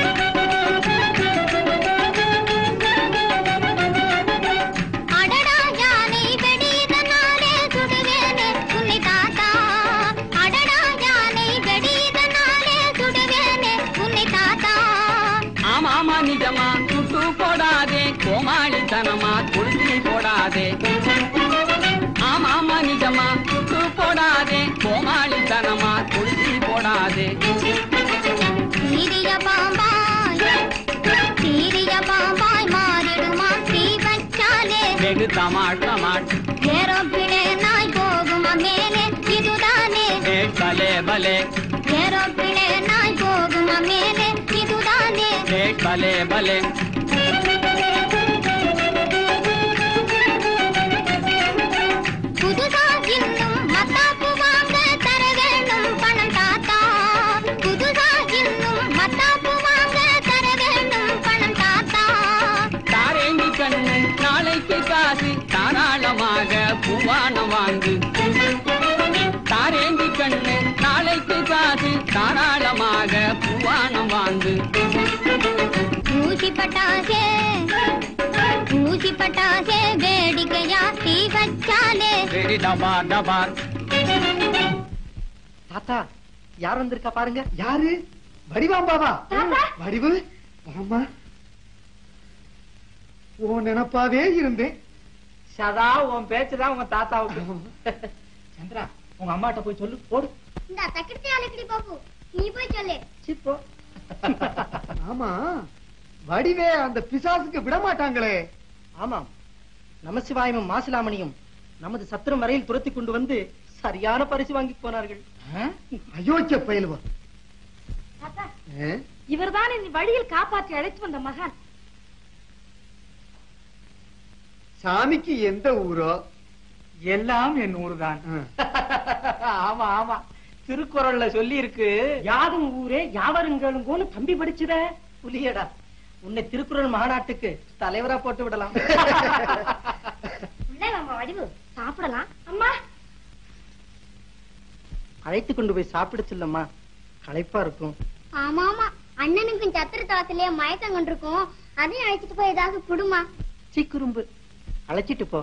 K: அடடா யானை வெடி இதனாலே சுடுவேனே உன்னை தாத்தா அடடா யானை வெடி இதனாலே சுடுவேனே உன்னை தாத்தா
N: ஆமா ஆமா நிஜமா சுட்டு போடாதே கோமாளித்தனமா கொளுத்தி போடாதே ஆமா ஆமா நிஜமா சுட்டு போடாதே கோமாளித்தனமா கொளுத்தி போடாதே
K: சீரிய பாம்பாய் சீரிய பாம்பாய் மாறிடுமா தீ வச்சாலே
N: வெகு தமாள் தமாள்
K: ஏரோப்பிளே நாய் போகுமா மேலே இதுதானே
N: ஏ பலே பலே
K: ஏரோப்பிளே நாய் போகுமா மேலே இதுதானே
N: ஏ பலே பலே
K: புதுசா இன்னும் மத்தாப்பு வாங்க தர வேணும் பணம் தாத்தா புதுசா இன்னும் மத்தாப்பு வாங்க தர வேணும் பணம் தாத்தா
N: தாரேங்கி கண்ணு நாளைக்கு காசு தாராளமாக பூவானம் வாங்கு தாரேங்கி கண்ணு நாளைக்கு காசு தாராளமாக பூவானம் வாங்கு
K: ஊசி பட்டாசே ஊசி பட்டாசே வேடிக்கையா தீ வச்சாலே
N: வெடி டபார் டபார்
I: தாத்தா யார் வந்திருக்கா பாருங்க யாரு வடிவாம்பாவா வடிவு வாம்மா ஓ நினப்பாவே இருந்தேன்
B: சதா உன் பேச்சுதான் உங்க தாத்தாவுக்கு சந்திரா உங்க அம்மாட்ட போய் சொல்லு போடு
K: இந்த தக்கத்தை அழைக்கடி பாப்பு நீ போய் சொல்லு
I: சிப்போ ஆமா வடிவே அந்த பிசாசுக்கு விட மாட்டாங்களே ஆமாம் நமசிவாயமும் மாசிலாமணியும் நமது சத்திரம் வரையில் துரத்தி கொண்டு வந்து சரியான பரிசு வாங்கி போனார்கள் அயோக்கிய பயிலுவா
E: தாத்தா இவர்தான் என்னை வழியில் காப்பாற்றி அழைத்து வந்த மகான்
G: சாமிக்கு எந்த ஊரோ
J: எல்லாம் என் ஊர்தான்
B: ஆமா ஆமா திருக்குறள்ல சொல்லி இருக்கு யாதும் ஊரே யாவருங்களுங்கோன்னு தம்பி படிச்சுத
I: புலியடா உன்னை திருக்குறள் மாநாட்டுக்கு தலைவரா போட்டு விடலாம்
K: உள்ளே நம்ம வடிவு சாப்பிடலாம்
E: அம்மா
I: அழைத்து கொண்டு போய் சாப்பிட சொல்லம்மா களைப்பா இருக்கும்
K: ஆமா ஆமா அண்ணனுக்கும் சத்திர தளத்திலேயே மயக்கம் கொண்டிருக்கும் அதையும் அழைச்சிட்டு போய் ஏதாவது குடுமா
I: சீக்குறும்பு அழைச்சிட்டு போ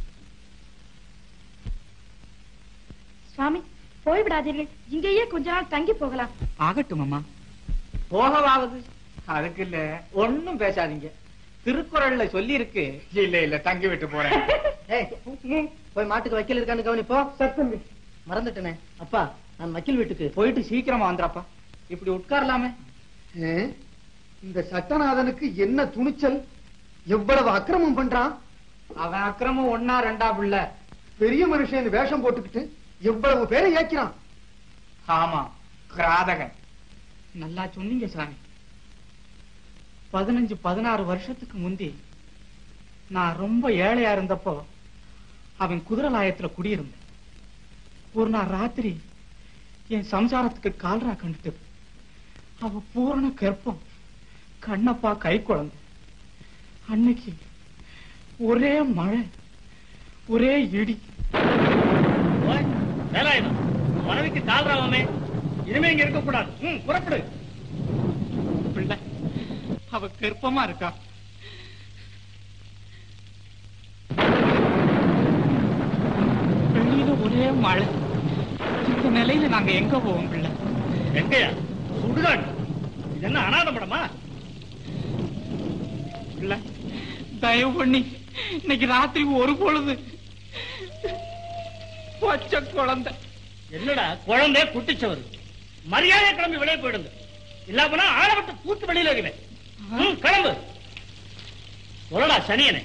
E: சுவாமி போய்விடாதீர்கள் இங்கேயே கொஞ்ச நாள் தங்கி போகலாம்
J: ஆகட்டும் அம்மா
B: போகவாவது அதுக்கு இல்ல ஒண்ணும் பேசாதீங்க திருக்குறள்ல சொல்லி இருக்கு
J: இல்ல இல்ல தங்கி விட்டு போறேன்
I: ஏய், போய் மாட்டுக்கு வக்கீல் இருக்கான்னு கவனிப்போ சத்தம்பி மறந்துட்டனே அப்பா நான் வக்கீல் வீட்டுக்கு
B: போயிட்டு சீக்கிரமா வந்துறாப்பா இப்படி உட்காரலாமே
G: ஏ, இந்த சட்டநாதனுக்கு என்ன துணிச்சல் எவ்வளவு அக்கிரமம் பண்றான்
B: அவன் அக்கிரமம் ஒன்னா ரெண்டா புள்ள
G: பெரிய மனுஷன் வேஷம் போட்டுக்கிட்டு எவ்வளவு பேரை ஏக்கிறான்
J: ஆமா கிராதகன் நல்லா சொன்னீங்க சாமி பதினஞ்சு பதினாறு வருஷத்துக்கு முந்தி நான் ரொம்ப ஏழையா இருந்தப்போ அவன் குதிரலாயத்துல குடியிருந்தேன் ஒரு நாள் ராத்திரி என் சம்சாரத்துக்கு கால்ரா கண்டுட்டது அவ பூரண கர்ப்பம் கண்ணப்பா கை குழந்தை அன்னைக்கு ஒரே மழை ஒரே இடி
A: வேலாயுதம் மனைவிக்கு கால்ராவமே இனிமே இங்க இருக்க கூடாது ம், புறப்படு
J: பிள்ளை அவ கர்ப்பமா இருக்கா வெளியில ஒரே மழை இந்த நிலையில நாங்க எங்க போவோம் பிள்ளை
A: எங்கயா சுடுகாடு இது என்ன அனாத படமா
J: பிள்ளை தயவு பண்ணி இன்னைக்கு ராத்திரி ஒரு பொழுது பச்சை குழந்தை
A: என்னடா குழந்தை குட்டிச்சவர் மரியாதை கிளம்பி வெளியே போயிடுங்க இல்ல போனா ஆளை விட்டு பூத்து வெளியில வைக்கிறேன் ம், கிளம்பு சொல்லடா சனியனை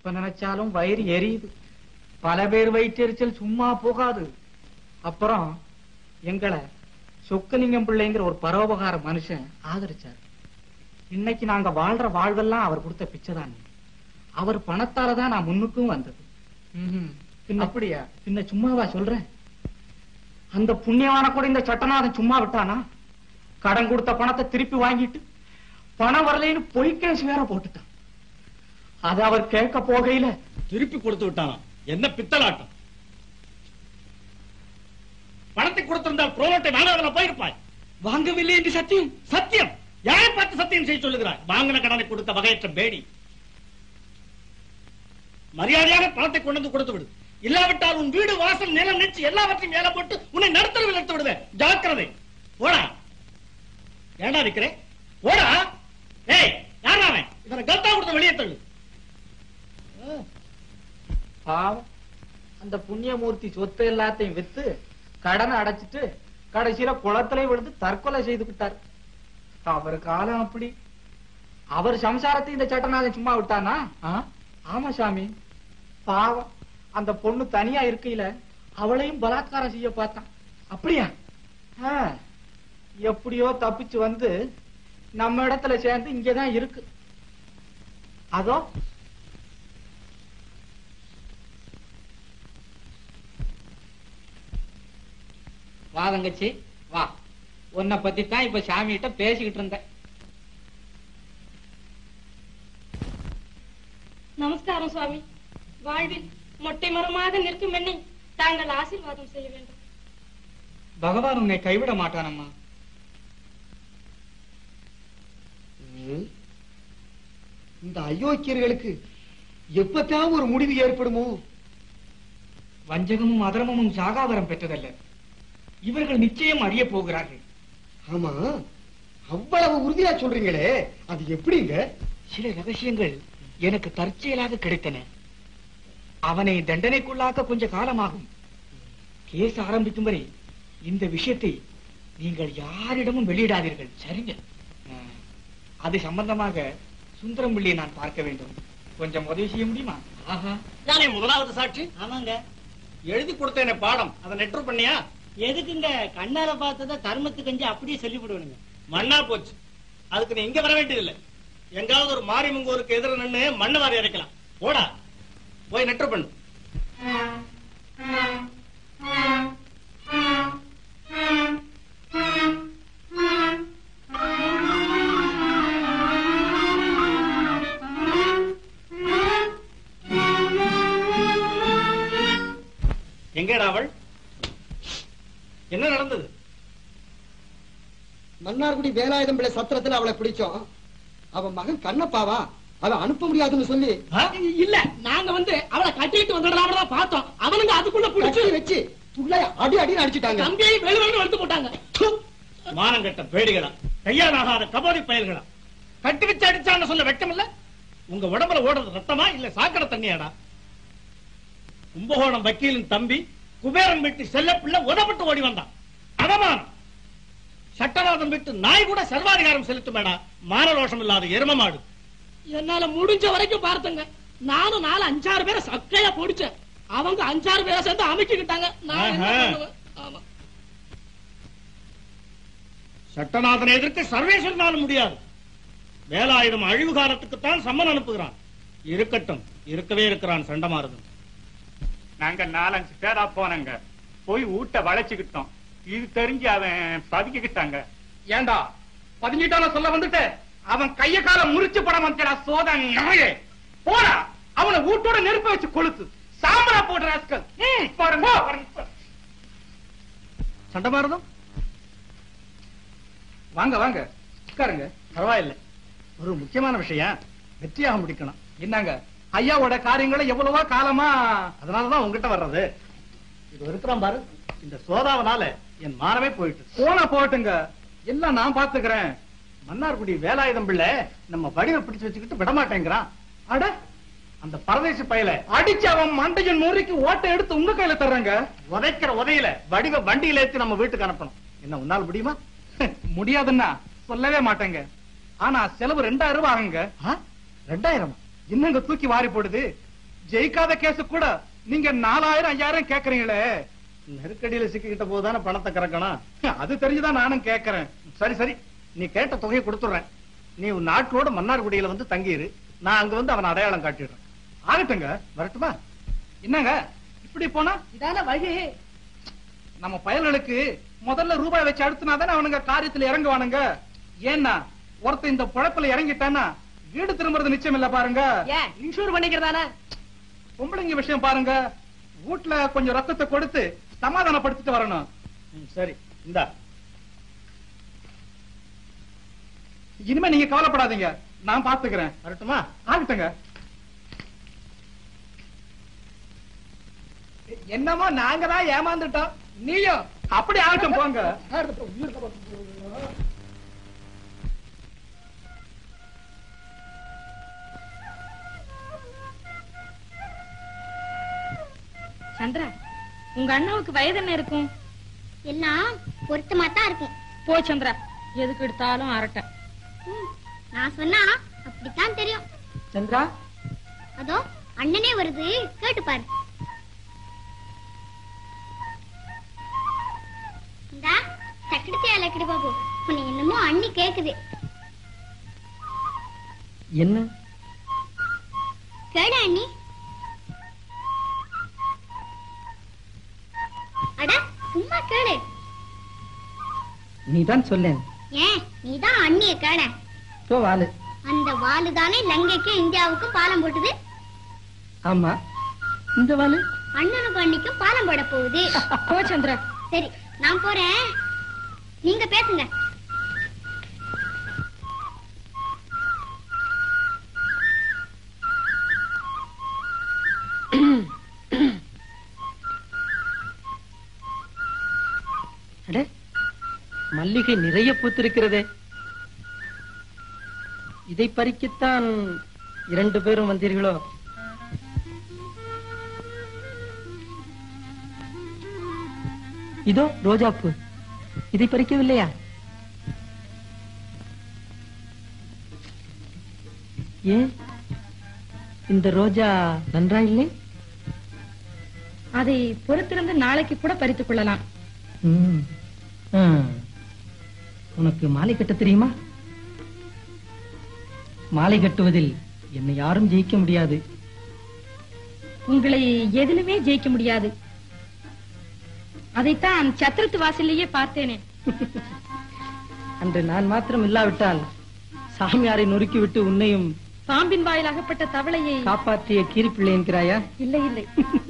J: இப்ப நினைச்சாலும் வயிறு எரியுது பல பேர் வயிற்றெரிச்சல் சும்மா போகாது அப்புறம் எங்களை சொக்கலிங்கம் பிள்ளைங்கிற ஒரு பரோபகார மனுஷன் ஆதரிச்சார் இன்னைக்கு நாங்க வாழ்ற வாழ்வெல்லாம் அவர் கொடுத்த பிச்சைதான் அவர் பணத்தால தான் நான் முன்னுக்கும் வந்தது பின்ன அப்படியா பின்ன சும்மாவா சொல்றேன் அந்த புண்ணியவான கூட இந்த சட்டநாதன் சும்மா விட்டானா கடன் கொடுத்த பணத்தை திருப்பி வாங்கிட்டு பணம் வரலைன்னு பொய் கேஸ் வேற போட்டுட்டான் அது அவர் கேட்க போகையில
A: திருப்பி கொடுத்து விட்டானா என்ன பித்தலாட்டம் பணத்தை கொடுத்திருந்தால் புரோலட்டை வாங்காதல போயிருப்பாய்
J: வாங்கவில்லை என்று சத்தியம்
A: சத்தியம் யாரை பார்த்து சத்தியம் செய்ய சொல்லுகிறாய் வாங்கின கடனை கொடுத்த வகையற்ற பேடி மரியாதையாக பணத்தை கொண்டு வந்து கொடுத்து விடு இல்லாவிட்டால் உன் வீடு வாசல் நிலம் நிச்சு எல்லாவற்றையும் மேல போட்டு உன்னை நடுத்தரவில் எடுத்து விடுவேன் ஜாக்கிரதை போடா ஏண்டா விக்கிறேன் போடா ஏய் யாரா அவன் இவனை கல்தா கொடுத்த வெளியே தள்ளு
J: பாவம் அந்த புண்ணியமூர்த்தி சொத்து எல்லாத்தையும் வித்து கடனை அடைச்சிட்டு கடைசியில குளத்திலே விழுந்து தற்கொலை செய்து விட்டார் அவர் காலம் அப்படி அவர் சம்சாரத்தை இந்த சட்டநாதன் சும்மா விட்டானா ஆ? ஆமா சாமி பாவம் அந்த பொண்ணு தனியா இருக்கையில அவளையும் பலாத்காரம் செய்ய பார்த்தான் அப்படியா ஆ, எப்படியோ தப்பிச்சு வந்து நம்ம இடத்துல சேர்ந்து இங்கதான் இருக்கு அதோ வா தங்கச்சி வா உன்னை பத்தி தான் இப்ப சாமி கிட்ட பேசிக்கிட்டு இருந்தேன்
E: நமஸ்காரம் சுவாமி வாழ்வில் மொட்டை மரமாக நிற்கும் என்னை தாங்கள் ஆசீர்வாதம் செய்ய வேண்டும்
J: பகவான் உன்னை கைவிட மாட்டானம்மா
G: ம். இந்த அயோக்கியர்களுக்கு எப்பத்தான் ஒரு முடிவு ஏற்படுமோ
J: வஞ்சகமும் அதர்மமும் சாகாவரம் பெற்றதல்ல இவர்கள் நிச்சயம் அறிய போகிறார்கள்
G: ஆமா அவ்வளவு உறுதியா சொல்றீங்களே அது எப்படிங்க
J: சில ரகசியங்கள் எனக்கு தற்செயலாக கிடைத்தன அவனை தண்டனைக்குள்ளாக்க கொஞ்ச காலமாகும் கேஸ் ஆரம்பிக்கும் வரை இந்த விஷயத்தை நீங்கள் யாரிடமும் வெளியிடாதீர்கள் சரிங்க ஆ, அது சம்பந்தமாக சுந்தரம் பிள்ளையை நான் பார்க்க வேண்டும் கொஞ்சம் உதவி செய்ய முடியுமா ஆஹா
A: நானே முதலாவது சாட்சி ஆமாங்க எழுதி கொடுத்தேனே பாடம் அதை நெட்ரு பண்ணியா
F: எதுக்குங்க கண்ணால பார்த்தத கர்மத்துக்கு கஞ்சி அப்படியே சொல்லி விடுவனுங்க
A: மண்ணா போச்சு அதுக்கு நீ இங்க வர வேண்டியதில்லை எங்காவது ஒரு மாரிமங்கூருக்கு எதிர நின்னு மண்ணு வாரி இறைக்கலாம் போடா போய் நெட்ரு பண்ணு எங்கடா அவள் என்ன நடந்தது
G: மன்னார்குடி வேலாயுதம் பிள்ளை சத்திரத்துல அவளை பிடிச்சோம் அவன் மகன் கண்ணப்பாவா அவன் அனுப்ப முடியாதுன்னு சொல்லி
D: இல்ல நாங்க வந்து அவளை கட்டிட்டு வந்துடலாம் தான் பார்த்தோம் அவனுங்க அதுக்குள்ள
G: பிடிச்சு
D: பிடிச்சு
G: வச்சு துள்ளைய அடி அடி அடிச்சுட்டாங்க
D: தம்பியை வெளு வெளு எடுத்து போட்டாங்க து.
A: மானங்கட்ட பேடிகளா கையாலாகாத கபோதி பயல்களா கட்டி வச்சு அடிச்சான்னு சொல்ல வெட்கம் இல்ல உங்க உடம்புல ஓடுறது ரத்தமா இல்ல சாக்கடை தண்ணியாடா கும்பகோணம் வக்கீலின் தம்பி குபேரன் வீட்டு செல்லப்பிள்ளை உதப்பட்டு ஓடி வந்தான் அவமானம் சட்டநாதன் வீட்டு நாய் கூட சர்வாதிகாரம் செலுத்துமேடா மானரோஷம் இல்லாத எரும மாடு
D: என்னால முடிஞ்ச வரைக்கும் பார்த்தங்க நானும் நாலு அஞ்சாறு பேரை சக்கையா பிடிச்சேன் அவங்க அஞ்சாறு பேரை சேர்ந்து அமைக்கிட்டாங்க நான் என்ன
A: ஆஹா.
D: பண்ணுவேன்? ஆமா
A: சட்டநாதனை எதிர்க்க சர்வேஸ்வரனாலும் முடியாது வேலாயுதம் அழிவு காலத்துக்குத்தான் சம்மன் அனுப்புகிறான் இருக்கட்டும் இருக்கவே இருக்கிறான் சண்டமாரதன்
O: நாங்க நாலஞ்சு பேரா போனங்க போய் ஊட்ட வளைச்சுக்கிட்டோம் இது தெரிஞ்சு அவன் பதுக்கிக்கிட்டாங்க
J: ஏண்டா பதிஞ்சிட்டான சொல்ல வந்துட்டு அவன் கைய கால முறிச்சு படம் வந்துடா சோதன் நாயே போடா அவனை வீட்டோட நெருப்ப வச்சு கொளுத்து சாம்பரா போடுற ராஸ்கல் ம், பாருங்க பாருங்க.
A: சண்டமாரதம்
J: வாங்க வாங்க உட்காருங்க
A: பரவாயில்லை ஒரு முக்கியமான விஷயம் வெற்றியாக முடிக்கணும்
J: என்னங்க ஐயாவோட காரியங்களை எவ்வளவோ காலமா
A: அதனாலதான் உங்ககிட்ட வர்றது இது இருக்கிறான் பாரு இந்த சோதாவனால என் மானமே போயிட்டு
J: போனா போட்டுங்க எல்லாம் நான் பாத்துக்கிறேன்
A: மன்னார்குடி வேலாயுதம் பிள்ளை நம்ம வடிவை பிடிச்சு வச்சுக்கிட்டு விடமாட்டேங்கிறான்
J: அட
A: அந்த பரதேசி பயல
J: அடிச்சு அவன் மண்டையின் முறைக்கு ஓட்டை எடுத்து உங்க கையில தர்றேங்க
A: உதைக்கிற உதையில வடிவ வண்டியில ஏத்தி நம்ம வீட்டுக்கு அனுப்பணும் என்ன உன்னால முடியுமா
J: முடியாதுன்னா சொல்லவே மாட்டேங்க ஆனா செலவு ரெண்டாயிரம் ரூபாய் ஆகுங்க
A: ரெண்டாயிரம்
J: என்னங்க தூக்கி வாரி போடுது
F: ஜெயிக்காத கேஸ் கூட நீங்க நாலாயிரம் ஐயாயிரம் கேக்குறீங்களே நெருக்கடியில சிக்கிக்கிட்ட போதுதானே பணத்தை கறக்கணும் அது தெரிஞ்சுதான் நானும் கேக்குறேன் சரி சரி நீ கேட்ட தொகையை கொடுத்துடுறேன் நீ உன் நாட்டோட மன்னார்குடியில வந்து தங்கியிரு நான் அங்க வந்து அவனை அடையாளம் காட்டிடுறேன் ஆகட்டுங்க வரட்டுமா என்னங்க இப்படி போனா
D: இதான வழி
F: நம்ம பயல்களுக்கு முதல்ல ரூபாய் வச்சு அடுத்துனாதானே அவனுங்க காரியத்துல இறங்குவானுங்க ஏன்னா ஒருத்தன் இந்த பொழப்புல இறங்கிட்டான்னா வீடு திரும்புறது நிச்சயம் இல்ல பாருங்க
D: ஏன் இன்சூர் பண்ணிக்கிறதானே
F: பொம்பளைங்க விஷயம் பாருங்க வீட்டுல கொஞ்சம் ரத்தத்தை கொடுத்து சமாதானப்படுத்திட்டு வரணும் ம், சரி இந்தா இனிமே நீங்க கவலைப்படாதீங்க நான் பாத்துக்கிறேன் வரட்டுமா ஆகட்டுங்க
D: என்னமோ நாங்க தான் ஏமாந்துட்டோம் நீயும்
F: அப்படி ஆகட்டும் போங்க
E: சந்திரா உங்க அண்ணாவுக்கு வயது என்ன இருக்கும்
K: எல்லாம் பொருத்தமா தான் இருக்கும்
E: போ சந்திரா எதுக்கு எடுத்தாலும் அரட்டை
K: ம், நான் சொன்னா அப்படித்தான் தெரியும்
D: சந்திரா
K: அதோ அண்ணனே வருது கேட்டு பாரு இந்தா தக்கடித்தியா லக்கடி பாபு உன்னை என்னமோ அண்ணி கேக்குது
I: என்ன
K: கேளு அண்ணி அட சும்மா கேளு
I: நீதான் சொல்லேன்
K: ஏன் நீதான் அண்ணிய கேள
I: போ வாலு
K: அந்த வாலு தானே லங்கைக்கு இந்தியாவுக்கும் பாலம் போட்டுது
I: ஆமா இந்த வாலு
K: அண்ணனுக்கும் அண்ணிக்கும் பாலம் போட போகுது
E: போ சந்திரா
K: சரி நான் போறேன் நீங்க பேசுங்க
I: அட மல்லிகை நிறைய பூத்திருக்கிறதே இதை பறிக்கத்தான் இரண்டு பேரும் வந்தீர்களோ இதோ ரோஜாப்பூ இதை பறிக்கவில்லையா ஏன் இந்த ரோஜா நன்றா இல்லை
E: அதை பொறுத்திருந்து நாளைக்கு கூட பறித்துக் கொள்ளலாம்
I: ம். ஆ. உனக்கு மாலை கட்ட தெரியுமா மாலை கட்டுவதில் என்னை யாரும் ஜெயிக்க முடியாது
E: உங்களை எதிலுமே ஜெயிக்க முடியாது அதைத்தான் சத்திரத்து வாசல்லையே பார்த்தேனே
I: அன்று நான் மாத்திரம் இல்லாவிட்டால் சாமியாரை நொறுக்கிவிட்டு உன்னையும்
E: பாம்பின் வாயில் அகப்பட்ட தவளையை
I: காப்பாற்றிய கீரிப்பிள்ளை என்கிறாயா
E: இல்லை இல்லை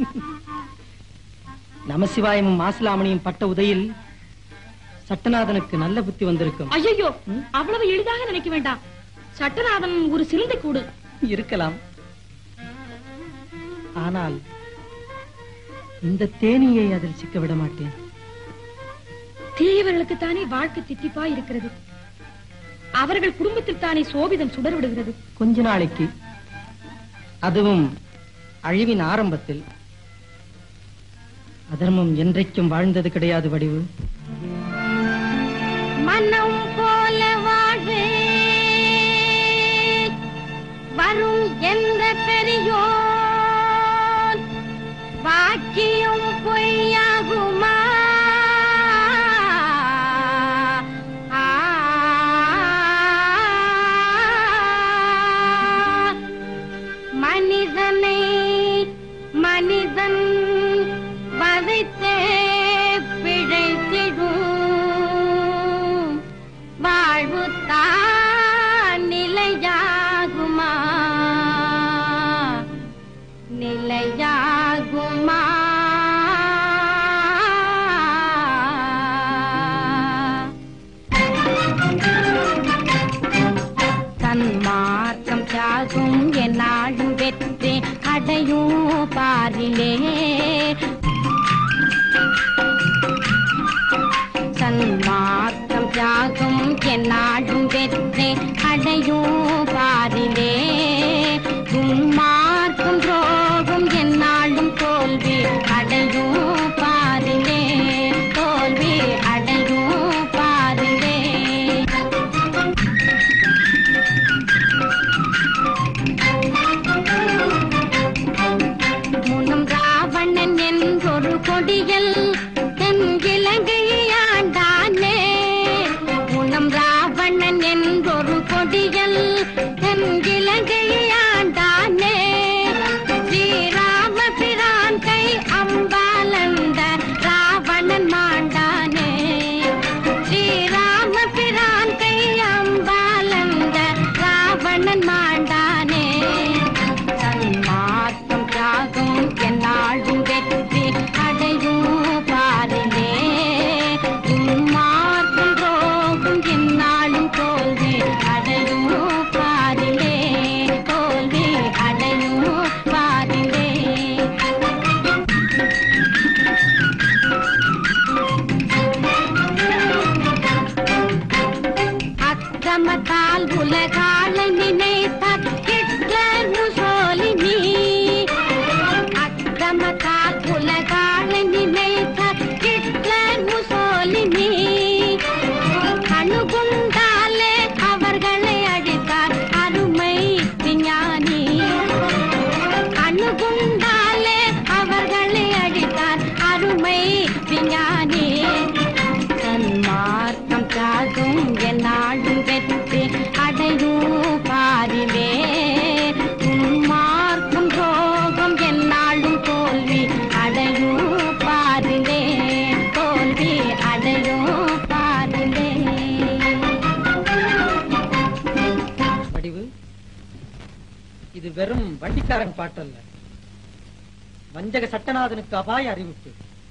I: நமசிவாயமும் மாசிலாமணியும் பட்ட உதையில் சட்டநாதனுக்கு நல்ல புத்தி வந்திருக்கும்
E: ஐயோ அவ்வளவு எளிதாக நினைக்க வேண்டாம் சட்டநாதன் ஒரு சிறந்த கூடு
I: இருக்கலாம் ஆனால் இந்த தேனியை அதில் சிக்க விட மாட்டேன்
E: தீயவர்களுக்கு தானே வாழ்க்கை தித்திப்பா இருக்கிறது அவர்கள் குடும்பத்தில் தானே சோபிதம் சுடர் விடுகிறது
I: கொஞ்ச நாளைக்கு அதுவும் அழிவின் ஆரம்பத்தில் அதர்மம் என்றைக்கும் வாழ்ந்தது கிடையாது வடிவு
K: மனம் போல வாழ்வே வரும் எந்த பெரியோர் வாக்கியம் பொய்யாகுமா ஆ. மனிதனை மனிதன் வதைத்தே பிழைத்திடும் வாழ்வு தான் நிலையாகுமா நிலையாகுமா தன்மார்க்கம் தியாகும் என்னாலும் வெற்றி அடையும் பாரிலே சன்மார்க்கம் தியாகம் என்னாடும் வெற்றி அடையும் பாரிலே துன்மார்க்கம் துரோகம் என்னாலும் தோல்வி அடையும் பாரிலே தோல்வி அடையும் பாரிலே
B: வடிவு இது வெறும் வண்டிக்காரன் பாட்டல்ல வஞ்சக சட்டநாதனுக்கு அபாய அறிவிப்பு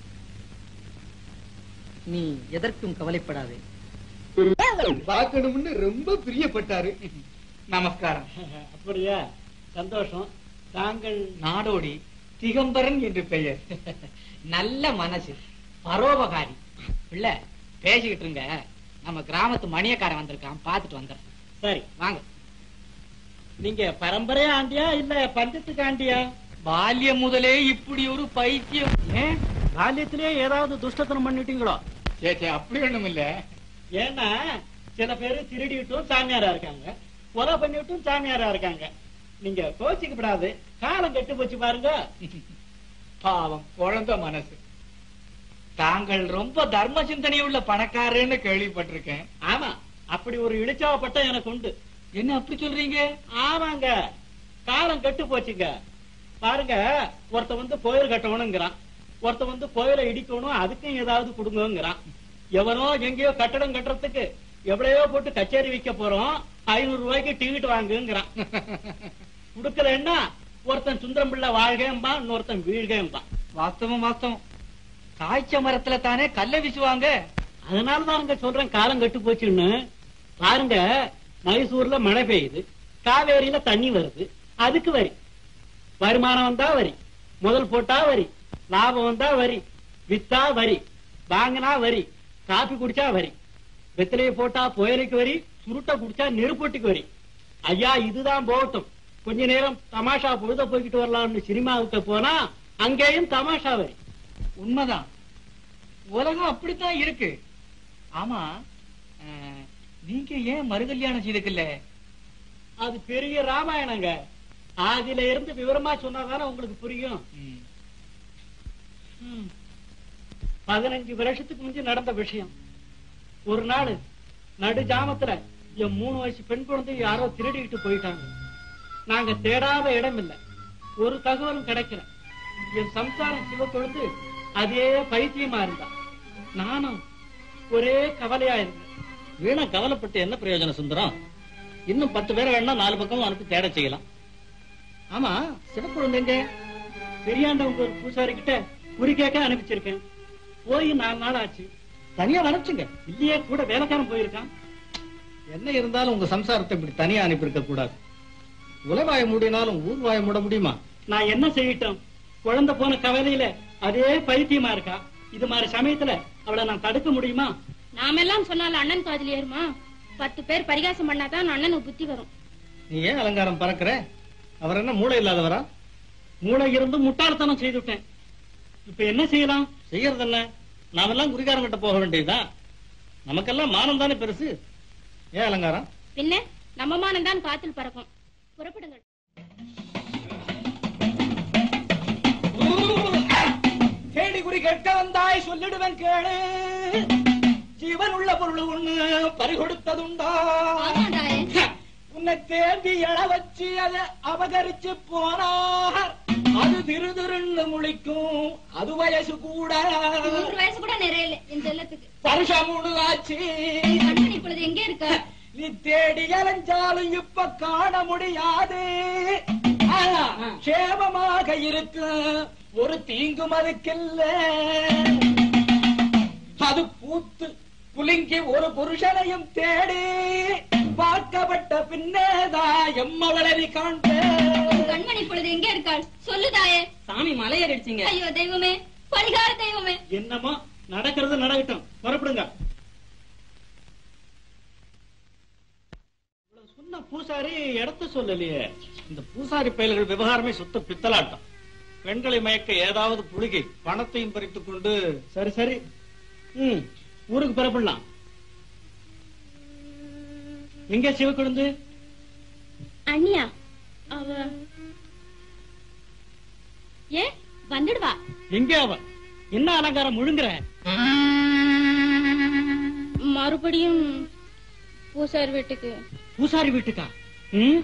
B: நீ எதற்கும் கவலைப்படாதே
G: பார்க்கணும்னு ரொம்ப பிரியப்பட்டாரு
J: நமஸ்காரம்
F: அப்படியா சந்தோஷம் தாங்கள்
J: நாடோடி திகம்பரன் என்று பெயர் நல்ல மனசு பரோபகாரி பிள்ளை பேசிக்கிட்டு இருங்க நம்ம கிராமத்து மணியக்காரன் வந்திருக்கான் பார்த்துட்டு வந்துடுறேன்
F: சரி
J: வாங்க
F: நீங்க பரம்பரையா ஆண்டியா இல்ல பஞ்சத்துக்கு ஆண்டியா
J: பால்யம் முதலே இப்படி ஒரு பைத்தியம்
F: ஏன் பால்யத்திலே ஏதாவது துஷ்டத்தனம் பண்ணிட்டீங்களோ
J: சே சே அப்படி ஒண்ணும் இல்ல
F: ஏன்னா சில பேரு திருடிட்டும் சாமியாரா இருக்காங்க கொலை பண்ணிட்டும் சாமியாரா இருக்காங்க நீங்க கோச்சிக்கப்படாது காலம் கெட்டு போச்சு பாருங்க
J: பாவம் குழந்தை மனசு தாங்கள் ரொம்ப தர்ம சிந்தனை உள்ள பணக்காரன்னு கேள்விப்பட்டிருக்கேன்
F: ஆமா அப்படி ஒரு இழிச்சாவ பட்டம் எனக்கு உண்டு
J: என்ன அப்படி சொல்றீங்க
F: ஆமாங்க காலம் கெட்டு போச்சுங்க பாருங்க ஒருத்த வந்து கோயில் கட்டணுங்கிறான் ஒருத்த வந்து கோயிலை இடிக்கணும் அதுக்கும் ஏதாவது கொடுங்கங்கிறான் எவனோ எங்கேயோ கட்டடம் கட்டுறதுக்கு எவ்வளையோ போட்டு கச்சேரி வைக்க போறோம் ஐநூறு ரூபாய்க்கு டிக்கெட் வாங்குங்கிறான் கொடுக்கலன்னா ஒருத்தன் சுந்தரம் பிள்ளை வாழ்கேம்பா இன்னொருத்தன் வீழ்கேம்பா
J: வாஸ்தவம் வாஸ்தவம் காய்ச்ச மரத்துல தானே கல்ல வீசுவாங்க
F: அதனாலதான் அங்க சொல்றேன் காலம் கெட்டு போச்சுன்னு பாருங்க மைசூர்ல மழை பெய்யுது காவேரியில தண்ணி வருது அதுக்கு வரி வருமானம் வந்தா வரி முதல் போட்டா வரி லாபம் வந்தா வரி வித்தா வரி வாங்கினா வரி காப்பி குடிச்சா வரி வெத்திலையை போட்டா புயலுக்கு வரி சுருட்டை குடிச்சா நெருப்பொட்டிக்கு வரி ஐயா இதுதான் போகட்டும் கொஞ்ச நேரம் தமாஷா பொழுத போய்கிட்டு வரலாம்னு சினிமாவுக்கு போனா அங்கேயும் தமாஷா வரி
J: உண்மைதான் உலகம் அப்படித்தான் இருக்கு ஆமா அஹ், நீங்க ஏன் மறுகல்யாணம் செய்துக்கல
F: அது பெரிய ராமாயணங்க அதுல இருந்து விவரமா சொன்னாதானே உங்களுக்கு புரியும் ம். பதினஞ்சு வருஷத்துக்கு முந்தி நடந்த விஷயம் ஒரு நாள் நடு ஜாமத்துல என் மூணு வயசு பெண் குழந்தை யாரோ திருடிக்கிட்டு போயிட்டாங்க நாங்க தேடாத இடம் இல்ல ஒரு தகவலும் கிடைக்கல என் சம்சாரம் சிவக்கொழுந்து அதே பைத்தியமா இருந்தா நானும் ஒரே கவலையா இருந்தேன் வீணா கவலைப்பட்டு என்ன பிரயோஜனம் சுந்தரம் இன்னும் பத்து பேரை வேணா நாலு பக்கம் அனுப்பி தேட செய்யலாம் ஆமா சிவக்குழந்தை எங்க பெரியாண்டவங்க ஒரு பூசாரி கிட்ட குறி கேட்க அனுப்பிச்சிருக்கேன் போய் நாலு நாள் ஆச்சு தனியா அனுப்பிச்சுங்க இல்லையே கூட வேலைக்காரன் போயிருக்கான்
A: என்ன இருந்தாலும் உங்க சம்சாரத்தை இப்படி தனியா அனுப்பியிருக்க கூடாது உலவாய மூடினாலும் ஊர் வாய மூட முடியுமா
F: நான் என்ன செய்யட்டும் குழந்தை போன கவலையில அதே பைத்தியமா இருக்கா இது மாதிரி சமயத்துல அவளை நான் தடுக்க முடியுமா
E: நாமெல்லாம் சொன்னாலும் அண்ணன் காதல் ஏறுமா பத்து பேர் பரிகாசம் பண்ணாதான் அண்ணனுக்கு புத்தி வரும்
A: நீ ஏன் அலங்காரம் பறக்கிற அவர் என்ன மூளை இல்லாதவரா
F: மூளை இருந்து முட்டாள்தனம் செய்துட்டேன் இப்ப என்ன செய்யலாம் செய்யறது என்ன நாமெல்லாம் குறிகாரங்கிட்ட போக வேண்டியதா நமக்கெல்லாம் மானம் தானே பெருசு
A: ஏன் அலங்காரம்
E: பின்ன நம்ம மானம் தான் காத்தில் பறக்கும் புறப்படுங்கள்
J: கேடி குறி கேட்க வந்தாய் சொல்லிடுவேன் கேளு ஜீவன் உள்ள பொருள் ஒண்ணு பறிகொடுத்ததுண்டா உன்னை தேம்பி எழ வச்சு அதை அபகரிச்சு போனார் அது திரு திருன்னு முழிக்கும் அது வயசு கூட
C: மூன்று வயசு கூட நிறைய இல்லை என் செல்லத்துக்கு
J: வருஷம் மூணு ஆச்சு
C: கண்மணி இப்பொழுது எங்கே இருக்க
J: நீ தேடி அலைஞ்சாலும் இப்ப காண முடியாது ஆனா சேமமாக இருக்கு ஒரு தீங்கும் அதுக்கில்ல அது பூத்து குலுங்கி ஒரு புருஷனையும் தேடி பார்க்கப்பட்ட பின்னேதா எம்மவளவி காண்பேன்
C: கண்மணி இப்பொழுது எங்கே இருக்காள் சொல்லுதாயே
M: சாமி மலையடிச்சிங்க
C: ஐயோ தெய்வமே பரிகார தெய்வமே
F: என்னமோ நடக்கிறது நடக்கட்டும் புறப்படுங்க இவ்வளவு சொன்ன பூசாரி இடத்த சொல்லலையே இந்த பூசாரி பயல்கள் விவகாரமே சுத்த பித்தலாட்டம் பெண்களை மயக்க ஏதாவது புழுகி பணத்தையும் பறித்துக் கொண்டு சரி சரி ம் ஊருக்கு புறப்படலாம் எங்க சிவக்குழுந்து
E: அண்ணியா அவ ஏ வந்துடுவா
F: எங்க அவ என்ன அலங்காரம் முழுங்குற
E: மறுபடியும் பூசார் வீட்டுக்கு
F: பூசாரி வீட்டுக்கா ம்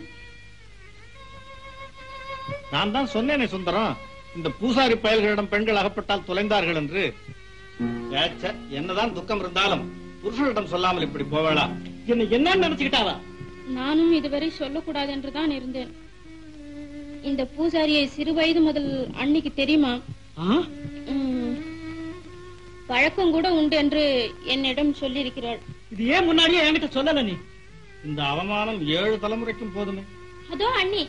F: நான் தான் சொன்னேனே சுந்தரம் இந்த பூசாரி பயல்களிடம் பெண்கள் அகப்பட்டால் தொலைந்தார்கள் என்று ஏச்ச, என்னதான் துக்கம் இருந்தாலும் புருஷனிடம் சொல்லாமல் இப்படி போவேளா என்ன என்னன்னு நினைச்சுக்கிட்டாவா
E: நானும் இதுவரை சொல்லக்கூடாது என்றுதான் இருந்தேன் இந்த பூசாரியை சிறு வயது முதல் அன்னைக்கு தெரியுமா ம், பழக்கம் கூட உண்டு என்று என்னிடம் சொல்லியிருக்கிறாள்
A: இது ஏன் முன்னாடியே என்கிட்ட சொல்லல நீ இந்த அவமானம் ஏழு தலைமுறைக்கும் போதுமே
E: அதோ அண்ணி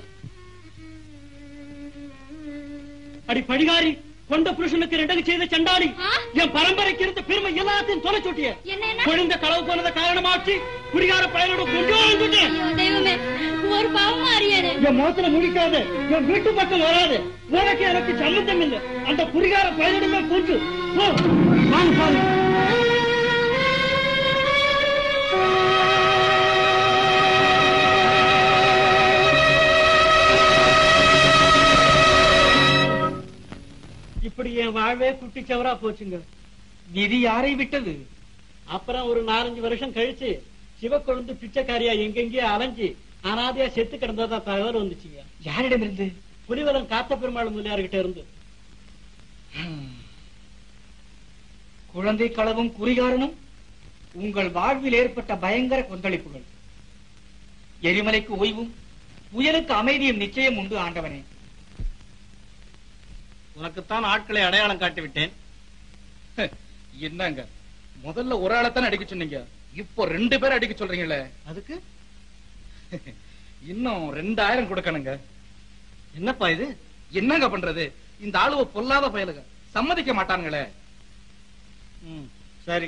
A: அடி படிகாரி கொண்ட புருஷனுக்கு ரெண்டகு செய்த சண்டாடி என் பரம்பரைக்கு இருந்த பெருமை எல்லாத்தையும் தொலை சுட்டிய குழந்தை களவு போனத காரணமாச்சு குடிகார பயனோட கொண்டு வந்துட்டேன்
E: தெய்வமே ஒரு பாவமா அறியானே
A: என் முகத்துல முடிக்காத என் வீட்டு பக்கம் வராது உனக்கு எனக்கு சம்மந்தம் இல்லை அந்த குடிகார பயனோட கொண்டு போ வாங்க பாருங்க இப்படி என் வாழ்வே குட்டிச்சவரா போச்சுங்க
J: விதி யாரை விட்டது
A: அப்புறம் ஒரு நாலஞ்சு வருஷம் கழிச்சு சிவக்கொழுந்து பிச்சைக்காரியா எங்கெங்கேயோ அலைஞ்சு அனாதையா செத்து கிடந்ததா தகவல் வந்துச்சுங்க
J: யாரிடமிருந்து
A: புலிவலம் காத்த பெருமாள் முதலியார்கிட்ட இருந்து
J: குழந்தை களவும் குறிகாரனும் உங்கள் வாழ்வில் ஏற்பட்ட பயங்கர கொந்தளிப்புகள் எரிமலைக்கு ஓய்வும் புயலுக்கு அமைதியும் நிச்சயம் உண்டு ஆண்டவனே
A: உனக்குத்தான் ஆட்களை அடையாளம் காட்டி விட்டேன்
P: என்னங்க முதல்ல ஒரு ஆளைத்தானே அடிக்க சொன்னீங்க இப்போ ரெண்டு பேரும் அடிக்க சொல்றீங்களே
A: அதுக்கு
P: இன்னும் ரெண்டாயிரம் கொடுக்கணுங்க
A: என்னப்பா இது
P: என்னங்க பண்றது இந்த ஆளுவ பொல்லாத பயலுக சம்மதிக்க மாட்டாங்களே
A: ம், சரி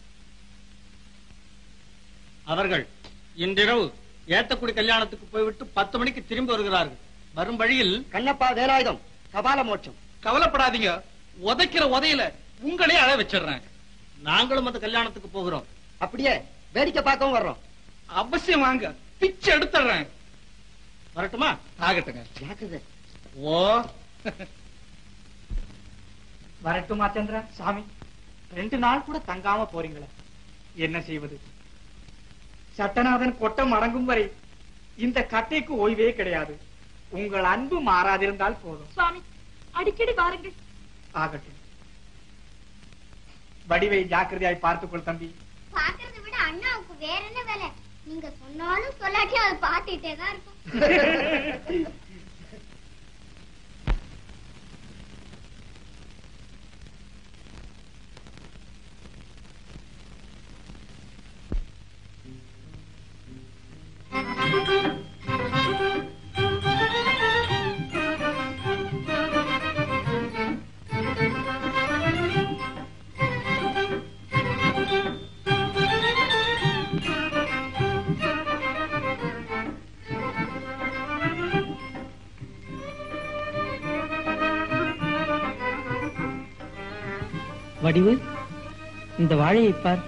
A: அவர்கள் இன்றிரவு ஏத்தக்குடி கல்யாணத்துக்கு போய்விட்டு பத்து மணிக்கு திரும்பி வருகிறார்கள் வரும் வழியில்
I: கண்ணப்பா வேலாயுதம் கபால மோட்சம்
P: கவலைப்படாதீங்க உதைக்கிற உதையில உங்களே அழ வச்சிடுறேன்
A: நாங்களும் அந்த கல்யாணத்துக்கு போகிறோம்
I: அப்படியே வேடிக்கை பார்க்கவும் வர்றோம்
P: அவசியம் வாங்க பிச்சை எடுத்துடுறேன்
A: வரட்டுமா
P: ஆகட்டுங்க
I: ஜாக்கிரதை
P: ஓ
J: வரட்டுமா சந்திரா சாமி ரெண்டு நாள் கூட தங்காம போறீங்களே என்ன செய்வது சட்டநாதன் கொட்டம் அடங்கும் வரை இந்த கட்டைக்கு ஓய்வே கிடையாது உங்கள் அன்பு மாறாதிருந்தால் போதும்
E: சுவாமி அடிக்கடி வாருங்கள்
J: ஆகட்டும் வடிவை ஜாக்கிரதையாய் பார்த்துக்கொள் தம்பி
K: பாக்குறதை விட அண்ணாவுக்கு வேற என்ன வேலை நீங்க சொன்னாலும் சொல்லாட்டியும் அதை பார்த்துட்டே தான் இருக்கும்
B: வடிவு இந்த வாழையை பார்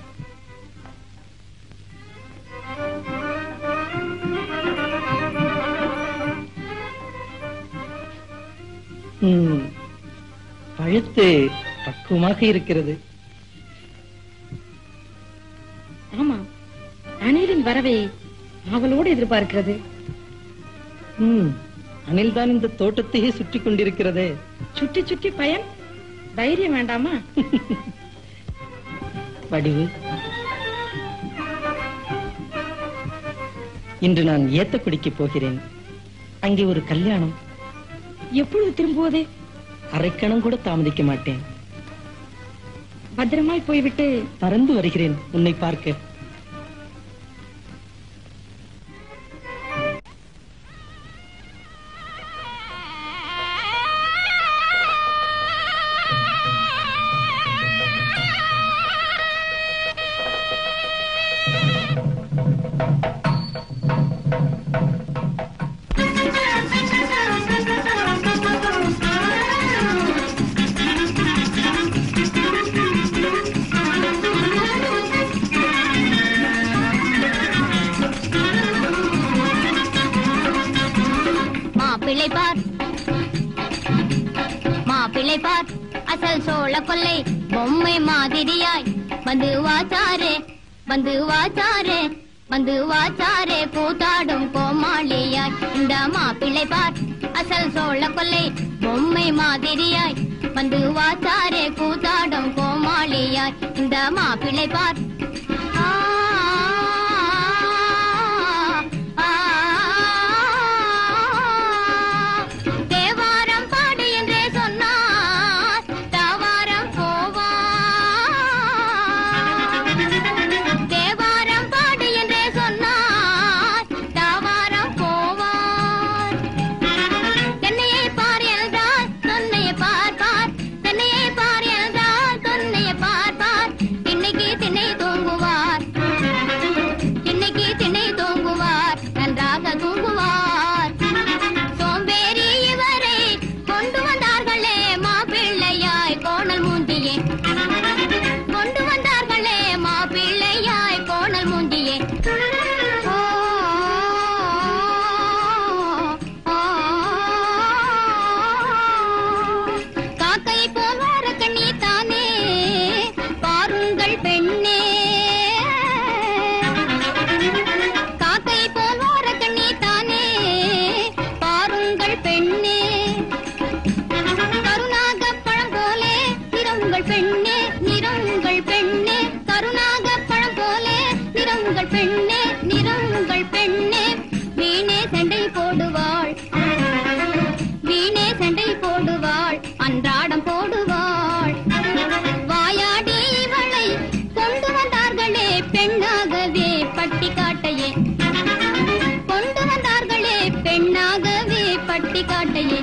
B: ம், பழுத்து பக்குவமாக இருக்கிறது
E: ஆமா அணிலின் வரவை அவளோடு எதிர்பார்க்கிறது
B: ம், அணில்தான் இந்த தோட்டத்தையே சுற்றி கொண்டிருக்கிறதே
E: சுற்றி சுற்றி பயன் தைரியம் வேண்டாமா
B: வடிவு இன்று நான் ஏத்தக்குடிக்கு போகிறேன் அங்கே ஒரு கல்யாணம்
E: எப்பொழுது திரும்புவதே
B: அரைக்கணம் கூட தாமதிக்க மாட்டேன்
E: பத்திரமாய் போய்விட்டு
B: பறந்து வருகிறேன் உன்னை பார்க்க
K: மாப்பிள்ளை பார் மாப்பிள்ளை பார் அசல் சோழ கொல்லை பொம்மை மாதிரியாய் வந்து வாச்சாரே வந்து வாச்சாரே வந்து வாச்சாரே கூத்தாடும் கோமாளியாய் இந்த மாப்பிள்ளை பார் அசல் சோழ கொல்லை பொம்மை மாதிரியாய் வந்து வாச்சாரே கூத்தாடும் கோமாளியாய் இந்த மாப்பிள்ளை பார் ஆ, ஆ, சண்டையே